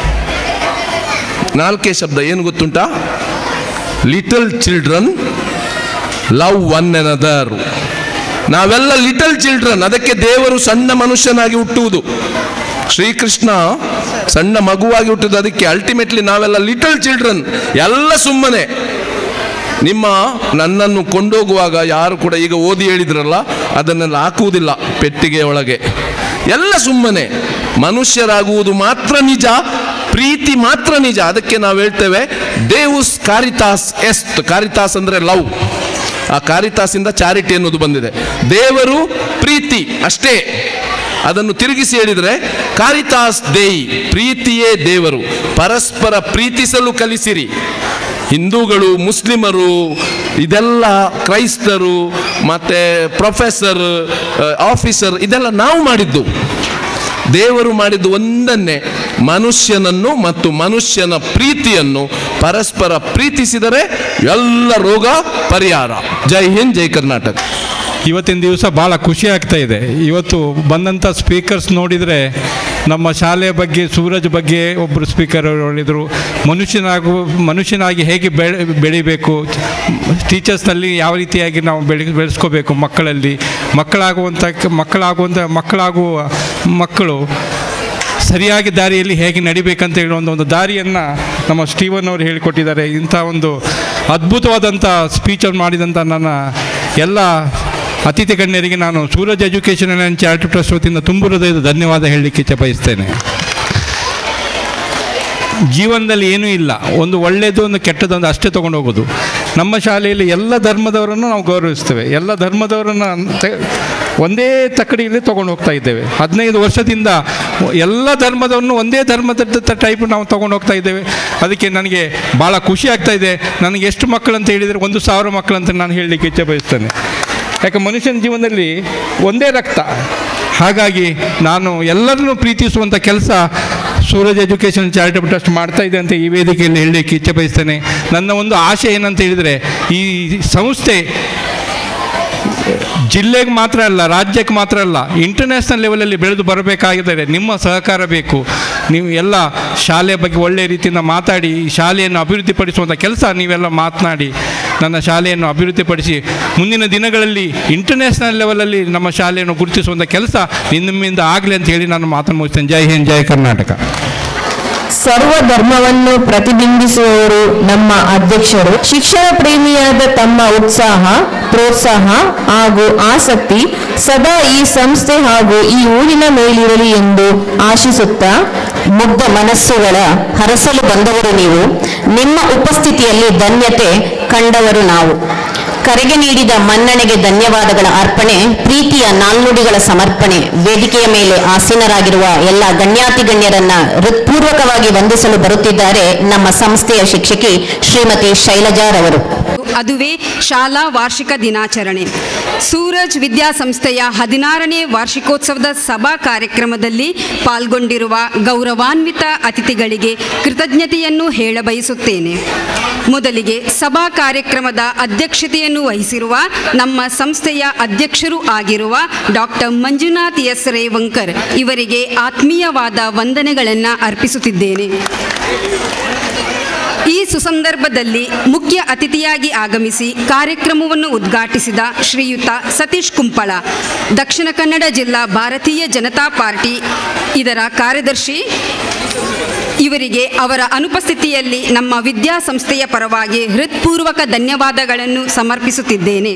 ನಾಲ್ಕೇ ಶಬ್ದ ಏನು ಗೊತ್ತುಂಟಾ little children love one another ನಾವೆಲ್ಲ ಲಿಟಲ್ ಚಿಲ್ಡ್ರನ್ ಅದಕ್ಕೆ ದೇವರು ಸಣ್ಣ ಮನುಷ್ಯನಾಗಿ ಹುಟ್ಟುವುದು ಶ್ರೀಕೃಷ್ಣ ಸಣ್ಣ ಮಗುವಾಗಿ ಹುಟ್ಟುವುದು ಅದಕ್ಕೆ ಅಲ್ಟಿಮೇಟ್ಲಿ ನಾವೆಲ್ಲ ಲಿಟಲ್ ಚಿಲ್ಡ್ರನ್ ಎಲ್ಲ ಸುಮ್ಮನೆ ನಿಮ್ಮ ನನ್ನನ್ನು ಕೊಂಡೋಗುವಾಗ ಯಾರು ಕೂಡ ಈಗ ಓದಿ ಹೇಳಿದ್ರಲ್ಲ ಅದನ್ನೆಲ್ಲ ಹಾಕುವುದಿಲ್ಲ ಪೆಟ್ಟಿಗೆ ಒಳಗೆ ಎಲ್ಲ ಸುಮ್ಮನೆ ಮನುಷ್ಯರಾಗುವುದು ಮಾತ್ರ ನಿಜ ಪ್ರೀತಿ ಮಾತ್ರ ನಿಜ ಅದಕ್ಕೆ ನಾವು ಹೇಳ್ತೇವೆ ದೇವುಸ್ ಕಾರಿತಾಸ್ ಎಸ್ಟ್ ಕಾರಿತಾಸ್ ಅಂದ್ರೆ ಲವ್ ಆ ಕಾರಿತಾಸಿಂದ ಚಾರಿಟಿ ಅನ್ನೋದು ಬಂದಿದೆ ದೇವರು ಪ್ರೀತಿ ಅಷ್ಟೇ ಅದನ್ನು ತಿರುಗಿಸಿ ಹೇಳಿದರೆ ಕಾರಿತಾಸ್ ದೇಯಿ ಪ್ರೀತಿಯೇ ದೇವರು ಪರಸ್ಪರ ಪ್ರೀತಿಸಲು ಕಲಿಸಿರಿ ಹಿಂದೂಗಳು ಮುಸ್ಲಿಮರು ಇದೆಲ್ಲ ಕ್ರೈಸ್ತರು ಮತ್ತೆ ಪ್ರೊಫೆಸರ್ ಆಫೀಸರ್ ಇದೆಲ್ಲ ನಾವು ಮಾಡಿದ್ದು ದೇವರು ಮಾಡಿದ್ದು ಒಂದನ್ನೇ ಮನುಷ್ಯನನ್ನು ಮತ್ತು ಮನುಷ್ಯನ ಪ್ರೀತಿಯನ್ನು ಪರಸ್ಪರ ಪ್ರೀತಿಸಿದರೆ ಎಲ್ಲ ರೋಗ ಪರಿಹಾರ ಜೈ ಹಿಂದ್ ಜೈ ಕರ್ನಾಟಕ ಇವತ್ತಿನ ದಿವಸ ಭಾಳ ಖುಷಿ ಆಗ್ತಾ ಇದೆ ಇವತ್ತು ಬಂದಂಥ ಸ್ಪೀಕರ್ಸ್ ನೋಡಿದರೆ ನಮ್ಮ ಶಾಲೆಯ ಬಗ್ಗೆ ಸೂರಜ್ ಬಗ್ಗೆ ಒಬ್ಬರು ಸ್ಪೀಕರ್ ಹೇಳಿದರು ಮನುಷ್ಯನಾಗು ಮನುಷ್ಯನಾಗಿ ಹೇಗೆ ಬೆಳೆ ಬೆಳಿಬೇಕು ಟೀಚರ್ಸ್ನಲ್ಲಿ ಯಾವ ರೀತಿಯಾಗಿ ನಾವು ಬೆಳೆ ಬೆಳೆಸ್ಕೋಬೇಕು ಮಕ್ಕಳಲ್ಲಿ ಮಕ್ಕಳಾಗುವಂಥ ಮಕ್ಕಳಾಗುವಂಥ ಮಕ್ಕಳಾಗುವ ಮಕ್ಕಳು ಸರಿಯಾಗಿ ದಾರಿಯಲ್ಲಿ ಹೇಗೆ ನಡಿಬೇಕಂತ ಹೇಳುವ ಒಂದು ಒಂದು ದಾರಿಯನ್ನು ನಮ್ಮ ಸ್ಟೀವನ್ ಅವರು ಹೇಳಿಕೊಟ್ಟಿದ್ದಾರೆ ಇಂಥ ಒಂದು ಅದ್ಭುತವಾದಂಥ ಸ್ಪೀಚನ್ನು ಮಾಡಿದಂಥ ನನ್ನ ಎಲ್ಲ ಅತಿಥಿ ಗಣ್ಯರಿಗೆ ನಾನು Suraj education and charity trust ವತಿಯಿಂದ ತುಂಬ ಹೃದಯದ ಧನ್ಯವಾದ ಹೇಳಲಿಕ್ಕೆ ಇಚ್ಛೆ ಬಯಸ್ತೇನೆ ಜೀವನದಲ್ಲಿ ಏನೂ ಇಲ್ಲ ಒಂದು ಒಳ್ಳೆಯದು ಒಂದು ಕೆಟ್ಟದ್ದು ಒಂದು ಅಷ್ಟೇ ತೊಗೊಂಡು ಹೋಗೋದು ನಮ್ಮ ಶಾಲೆಯಲ್ಲಿ ಎಲ್ಲ ಧರ್ಮದವರನ್ನು ನಾವು ಗೌರವಿಸ್ತೇವೆ ಎಲ್ಲ ಧರ್ಮದವರನ್ನು ತೆ- ಒಂದೇ ತಕ್ಕಡಿಯಲ್ಲಿ ತೊಗೊಂಡು ಹೋಗ್ತಾ ಇದ್ದೇವೆ ಹದಿನೈದು ವರ್ಷದಿಂದ ಎಲ್ಲ ಧರ್ಮದವನ್ನು ಒಂದೇ ಧರ್ಮದ ಟೈಪ್ ನಾವು ತೊಗೊಂಡು ಹೋಗ್ತಾ ಇದ್ದೇವೆ ಅದಕ್ಕೆ ನನಗೆ ಭಾಳ ಖುಷಿ ಆಗ್ತಾ ಇದೆ ನನಗೆ ಎಷ್ಟು ಮಕ್ಕಳು ಅಂತ ಹೇಳಿದರೆ ಒಂದು ಸಾವಿರ ಮಕ್ಕಳು ಅಂತ ನಾನು ಹೇಳಲಿಕ್ಕೆ ಇಚ್ಛೆ ಬಯಸ್ತೇನೆ ಯಾಕೆ ಮನುಷ್ಯನ ಜೀವನದಲ್ಲಿ ಒಂದೇ ರಕ್ತ ಹಾಗಾಗಿ ನಾನು ಎಲ್ಲರನ್ನೂ ಪ್ರೀತಿಸುವಂಥ ಕೆಲಸ ಸೂರಜ್ ಎಜುಕೇಷನ್ ಚಾರಿಟಬಲ್ ಟ್ರಸ್ಟ್ ಮಾಡ್ತಾ ಇದೆ ಅಂತ ಈ ವೇದಿಕೆಯಲ್ಲಿ ಹೇಳಲಿಕ್ಕೆ ಇಚ್ಛೆ ಬಯಸ್ತೇನೆ ನನ್ನ ಒಂದು ಆಶೆ ಏನಂತ ಹೇಳಿದರೆ ಈ ಸಂಸ್ಥೆ ಜಿಲ್ಲೆಗೆ ಮಾತ್ರ ಅಲ್ಲ ರಾಜ್ಯಕ್ಕೆ ಮಾತ್ರ ಅಲ್ಲ ಇಂಟರ್ನ್ಯಾಷನಲ್ ಲೆವೆಲಲ್ಲಿ ಬೆಳೆದು ಬರಬೇಕಾಗಿದ್ದರೆ ನಿಮ್ಮ ಸಹಕಾರ ಬೇಕು ನೀವು ಎಲ್ಲ ಶಾಲೆಯ ಬಗ್ಗೆ ಒಳ್ಳೆಯ ರೀತಿಯಿಂದ ಮಾತಾಡಿ ಈ ಶಾಲೆಯನ್ನು ಅಭಿವೃದ್ಧಿಪಡಿಸುವಂಥ ಕೆಲಸ ನೀವೆಲ್ಲ ಮಾತನಾಡಿ ನನ್ನ ಶಾಲೆಯನ್ನು ಅಭಿವೃದ್ಧಿಪಡಿಸಿ ಮುಂದಿನ ದಿನಗಳಲ್ಲಿ ಇಂಟರ್ನ್ಯಾಷನಲ್ ಲೆವೆಲಲ್ಲಿ ನಮ್ಮ ಶಾಲೆಯನ್ನು ಗುರುತಿಸುವಂಥ ಕೆಲಸ ನಿಮ್ಮಿಂದ ಆಗಲಿ ಅಂತ ಹೇಳಿ ನಾನು ಮಾತನ್ನು ಮುಗಿಸ್ತೇನೆ ಜೈ ಹಿಂದ್ ಜೈ ಕರ್ನಾಟಕ ಸರ್ವ ಧರ್ಮವನ್ನು ಪ್ರತಿಬಿಂಬಿಸುವವರು ನಮ್ಮ ಅಧ್ಯಕ್ಷರು ಶಿಕ್ಷಣ ಪ್ರೇಮಿಯಾದ ತಮ್ಮ ಉತ್ಸಾಹ ಪ್ರೋತ್ಸಾಹ ಹಾಗೂ ಆಸಕ್ತಿ ಸದಾ ಈ ಸಂಸ್ಥೆ ಹಾಗೂ ಈ ಊರಿನ ಮೇಲಿರಲಿ ಎಂದು ಆಶಿಸುತ್ತಾ ಮುಗ್ಧ ಮನಸ್ಸುಗಳ ಹರಸಲು ಬಂದವರು ನೀವು ನಿಮ್ಮ ಉಪಸ್ಥಿತಿಯಲ್ಲಿ ಧನ್ಯತೆ ಕಂಡವರು ನಾವು ಕರೆಗೆ ನೀಡಿದ ಮನ್ನಣೆಗೆ ಧನ್ಯವಾದಗಳ ಅರ್ಪಣೆ ಪ್ರೀತಿಯ ನಾಲ್ನುಡಿಗಳ ಸಮರ್ಪಣೆ ವೇದಿಕೆಯ ಮೇಲೆ ಆಸೀನರಾಗಿರುವ ಎಲ್ಲ ಗಣ್ಯಾತಿ ಗಣ್ಯರನ್ನ ಹೃತ್ಪೂರ್ವಕವಾಗಿ ವಂದಿಸಲು ಬರುತ್ತಿದ್ದಾರೆ ನಮ್ಮ ಸಂಸ್ಥೆಯ ಶಿಕ್ಷಕಿ ಶ್ರೀಮತಿ ಶೈಲಜಾರವರು ಅದುವೇ ಶಾಲಾ ವಾರ್ಷಿಕ ದಿನಾಚರಣೆ ಸೂರಜ್ ವಿದ್ಯಾಸಂಸ್ಥೆಯ ಹದಿನಾರನೇ ವಾರ್ಷಿಕೋತ್ಸವದ ಸಭಾ ಕಾರ್ಯಕ್ರಮದಲ್ಲಿ ಪಾಲ್ಗೊಂಡಿರುವ ಗೌರವಾನ್ವಿತ ಅತಿಥಿಗಳಿಗೆ ಕೃತಜ್ಞತೆಯನ್ನು ಹೇಳಬಯಸುತ್ತೇನೆ ಮೊದಲಿಗೆ ಸಭಾ ಕಾರ್ಯಕ್ರಮದ ಅಧ್ಯಕ್ಷತೆಯನ್ನು ವಹಿಸಿರುವ ನಮ್ಮ ಸಂಸ್ಥೆಯ ಅಧ್ಯಕ್ಷರೂ ಆಗಿರುವ ಡಾಕ್ಟರ್ ಮಂಜುನಾಥ್ ಎಸ್ ರೇವಂಕರ್ ಇವರಿಗೆ ಆತ್ಮೀಯವಾದ ವಂದನೆಗಳನ್ನು ಅರ್ಪಿಸುತ್ತಿದ್ದೇನೆ ಈ ಸುಸಂದರ್ಭದಲ್ಲಿ ಮುಖ್ಯ ಅತಿಥಿಯಾಗಿ ಆಗಮಿಸಿ ಕಾರ್ಯಕ್ರಮವನ್ನು ಉದ್ಘಾಟಿಸಿದ ಶ್ರೀಯುತ ಸತೀಶ್ ಕುಂಪಳ ದಕ್ಷಿಣ ಕನ್ನಡ ಜಿಲ್ಲಾ ಭಾರತೀಯ ಜನತಾ ಪಾರ್ಟಿ ಇದರ ಕಾರ್ಯದರ್ಶಿ ಇವರಿಗೆ ಅವರ ಅನುಪಸ್ಥಿತಿಯಲ್ಲಿ ನಮ್ಮ ವಿದ್ಯಾಸಂಸ್ಥೆಯ ಪರವಾಗಿ ಹೃತ್ಪೂರ್ವಕ ಧನ್ಯವಾದಗಳನ್ನು ಸಮರ್ಪಿಸುತ್ತಿದ್ದೇನೆ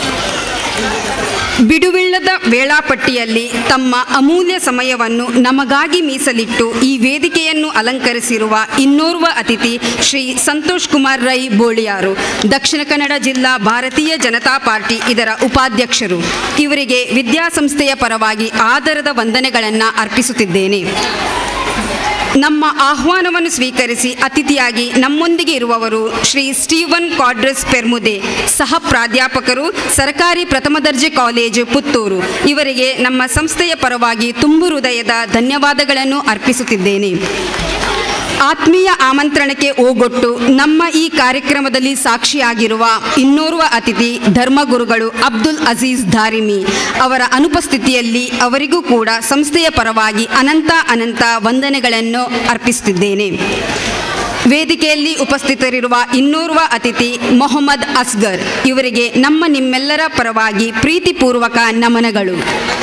ಬಿಡುವಿಲ್ಲದ ವೇಳಾಪಟ್ಟಿಯಲ್ಲಿ ತಮ್ಮ ಅಮೂಲ್ಯ ಸಮಯವನ್ನು ನಮಗಾಗಿ ಮೀಸಲಿಟ್ಟು ಈ ವೇದಿಕೆಯನ್ನು ಅಲಂಕರಿಸಿರುವ ಇನ್ನೋರ್ವ ಅತಿಥಿ ಶ್ರೀ ಸಂತೋಷ್ ಕುಮಾರ್ ರೈ ಬೋಳಿಯಾರು ದಕ್ಷಿಣ ಕನ್ನಡ ಜಿಲ್ಲಾ ಭಾರತೀಯ ಜನತಾ ಪಾರ್ಟಿ ಇದರ ಉಪಾಧ್ಯಕ್ಷರು ಇವರಿಗೆ ವಿದ್ಯಾಸಂಸ್ಥೆಯ ಪರವಾಗಿ ಆದರದ ವಂದನೆಗಳನ್ನು ಅರ್ಪಿಸುತ್ತಿದ್ದೇನೆ ನಮ್ಮ ಆಹ್ವಾನವನ್ನು ಸ್ವೀಕರಿಸಿ ಅತಿಥಿಯಾಗಿ ನಮ್ಮೊಂದಿಗೆ ಇರುವವರು ಶ್ರೀ ಸ್ಟೀವನ್ ಕಾಡ್ರಸ್ ಪೆರ್ಮುದೆ ಸಹ ಪ್ರಾಧ್ಯಾಪಕರು ಸರ್ಕಾರಿ ಪ್ರಥಮ ದರ್ಜೆ ಕಾಲೇಜು ಪುತ್ತೂರು ಇವರಿಗೆ ನಮ್ಮ ಸಂಸ್ಥೆಯ ಪರವಾಗಿ ತುಂಬು ಹೃದಯದ ಧನ್ಯವಾದಗಳನ್ನು ಅರ್ಪಿಸುತ್ತಿದ್ದೇನೆ ಆತ್ಮೀಯ ಆಮಂತ್ರಣಕ್ಕೆ ಓಗೊಟ್ಟು ನಮ್ಮ ಈ ಕಾರ್ಯಕ್ರಮದಲ್ಲಿ ಸಾಕ್ಷಿಯಾಗಿರುವ ಇನ್ನೋರ್ವ ಅತಿಥಿ ಧರ್ಮಗುರುಗಳು ಅಬ್ದುಲ್ ಅಜೀಜ್ ಧಾರಿಮಿ ಅವರ ಅನುಪಸ್ಥಿತಿಯಲ್ಲಿ ಅವರಿಗೂ ಕೂಡ ಸಂಸ್ಥೆಯ ಪರವಾಗಿ ಅನಂತ ಅನಂತ ವಂದನೆಗಳನ್ನು ಅರ್ಪಿಸುತ್ತಿದ್ದೇನೆ ವೇದಿಕೆಯಲ್ಲಿ ಉಪಸ್ಥಿತರಿರುವ ಇನ್ನೋರ್ವ ಅತಿಥಿ ಮೊಹಮ್ಮದ್ ಅಸ್ಗರ್ ಇವರಿಗೆ ನಮ್ಮ ನಿಮ್ಮೆಲ್ಲರ ಪರವಾಗಿ ಪ್ರೀತಿಪೂರ್ವಕ ನಮನಗಳು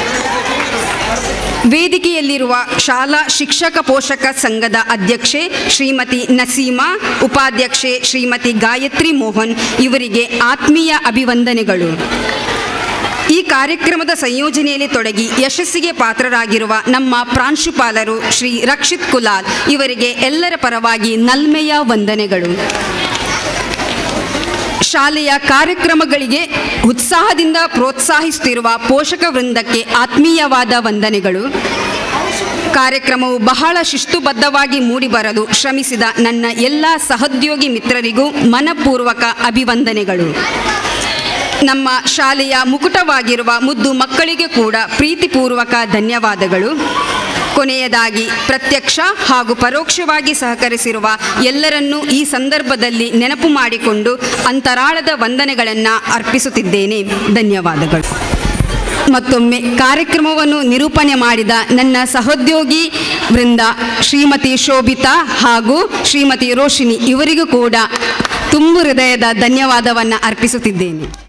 ವೇದಿಕೆಯಲ್ಲಿರುವ ಶಾಲಾ ಶಿಕ್ಷಕ ಪೋಷಕ ಸಂಘದ ಅಧ್ಯಕ್ಷೆ ಶ್ರೀಮತಿ ನಸೀಮಾ ಉಪಾಧ್ಯಕ್ಷೆ ಶ್ರೀಮತಿ ಗಾಯತ್ರಿ ಮೋಹನ್ ಇವರಿಗೆ ಆತ್ಮೀಯ ಅಭಿವಂದನೆಗಳು ಈ ಕಾರ್ಯಕ್ರಮದ ಸಂಯೋಜನೆಯಲ್ಲಿ ತೊಡಗಿ ಯಶಸ್ಸಿಗೆ ಪಾತ್ರರಾಗಿರುವ ನಮ್ಮ ಪ್ರಾಂಶುಪಾಲರು ಶ್ರೀ ರಕ್ಷಿತ್ ಕುಲಾಲ್ ಇವರಿಗೆ ಎಲ್ಲರ ಪರವಾಗಿ ನಲ್ಮೆಯ ವಂದನೆಗಳು ಶಾಲೆಯ ಕಾರ್ಯಕ್ರಮಗಳಿಗೆ ಉತ್ಸಾಹದಿಂದ ಪ್ರೋತ್ಸಾಹಿಸುತ್ತಿರುವ ಪೋಷಕ ವೃಂದಕ್ಕೆ ಆತ್ಮೀಯವಾದ ವಂದನೆಗಳು ಕಾರ್ಯಕ್ರಮವು ಬಹಳ ಶಿಸ್ತುಬದ್ಧವಾಗಿ ಮೂಡಿಬರಲು ಶ್ರಮಿಸಿದ ನನ್ನ ಎಲ್ಲ ಸಹೋದ್ಯೋಗಿ ಮಿತ್ರರಿಗೂ ಮನಪೂರ್ವಕ ಅಭಿವಂದನೆಗಳು ನಮ್ಮ ಶಾಲೆಯ ಮುಕುಟವಾಗಿರುವ ಮುದ್ದು ಮಕ್ಕಳಿಗೆ ಕೂಡ ಪ್ರೀತಿಪೂರ್ವಕ ಧನ್ಯವಾದಗಳು ಕೊನೆಯದಾಗಿ ಪ್ರತ್ಯಕ್ಷ ಹಾಗೂ ಪರೋಕ್ಷವಾಗಿ ಸಹಕರಿಸಿರುವ ಎಲ್ಲರನ್ನೂ ಈ ಸಂದರ್ಭದಲ್ಲಿ ನೆನಪು ಮಾಡಿಕೊಂಡು ಅಂತರಾಳದ ವಂದನೆಗಳನ್ನು ಅರ್ಪಿಸುತ್ತಿದ್ದೇನೆ ಧನ್ಯವಾದಗಳು ಮತ್ತೊಮ್ಮೆ ಕಾರ್ಯಕ್ರಮವನ್ನು ನಿರೂಪಣೆ ಮಾಡಿದ ನನ್ನ ಸಹೋದ್ಯೋಗಿ ವೃಂದ ಶ್ರೀಮತಿ ಶೋಭಿತಾ ಹಾಗೂ ಶ್ರೀಮತಿ ರೋಶಿನಿ ಇವರಿಗೂ ಕೂಡ ತುಂಬು ಹೃದಯದ ಧನ್ಯವಾದವನ್ನು ಅರ್ಪಿಸುತ್ತಿದ್ದೇನೆ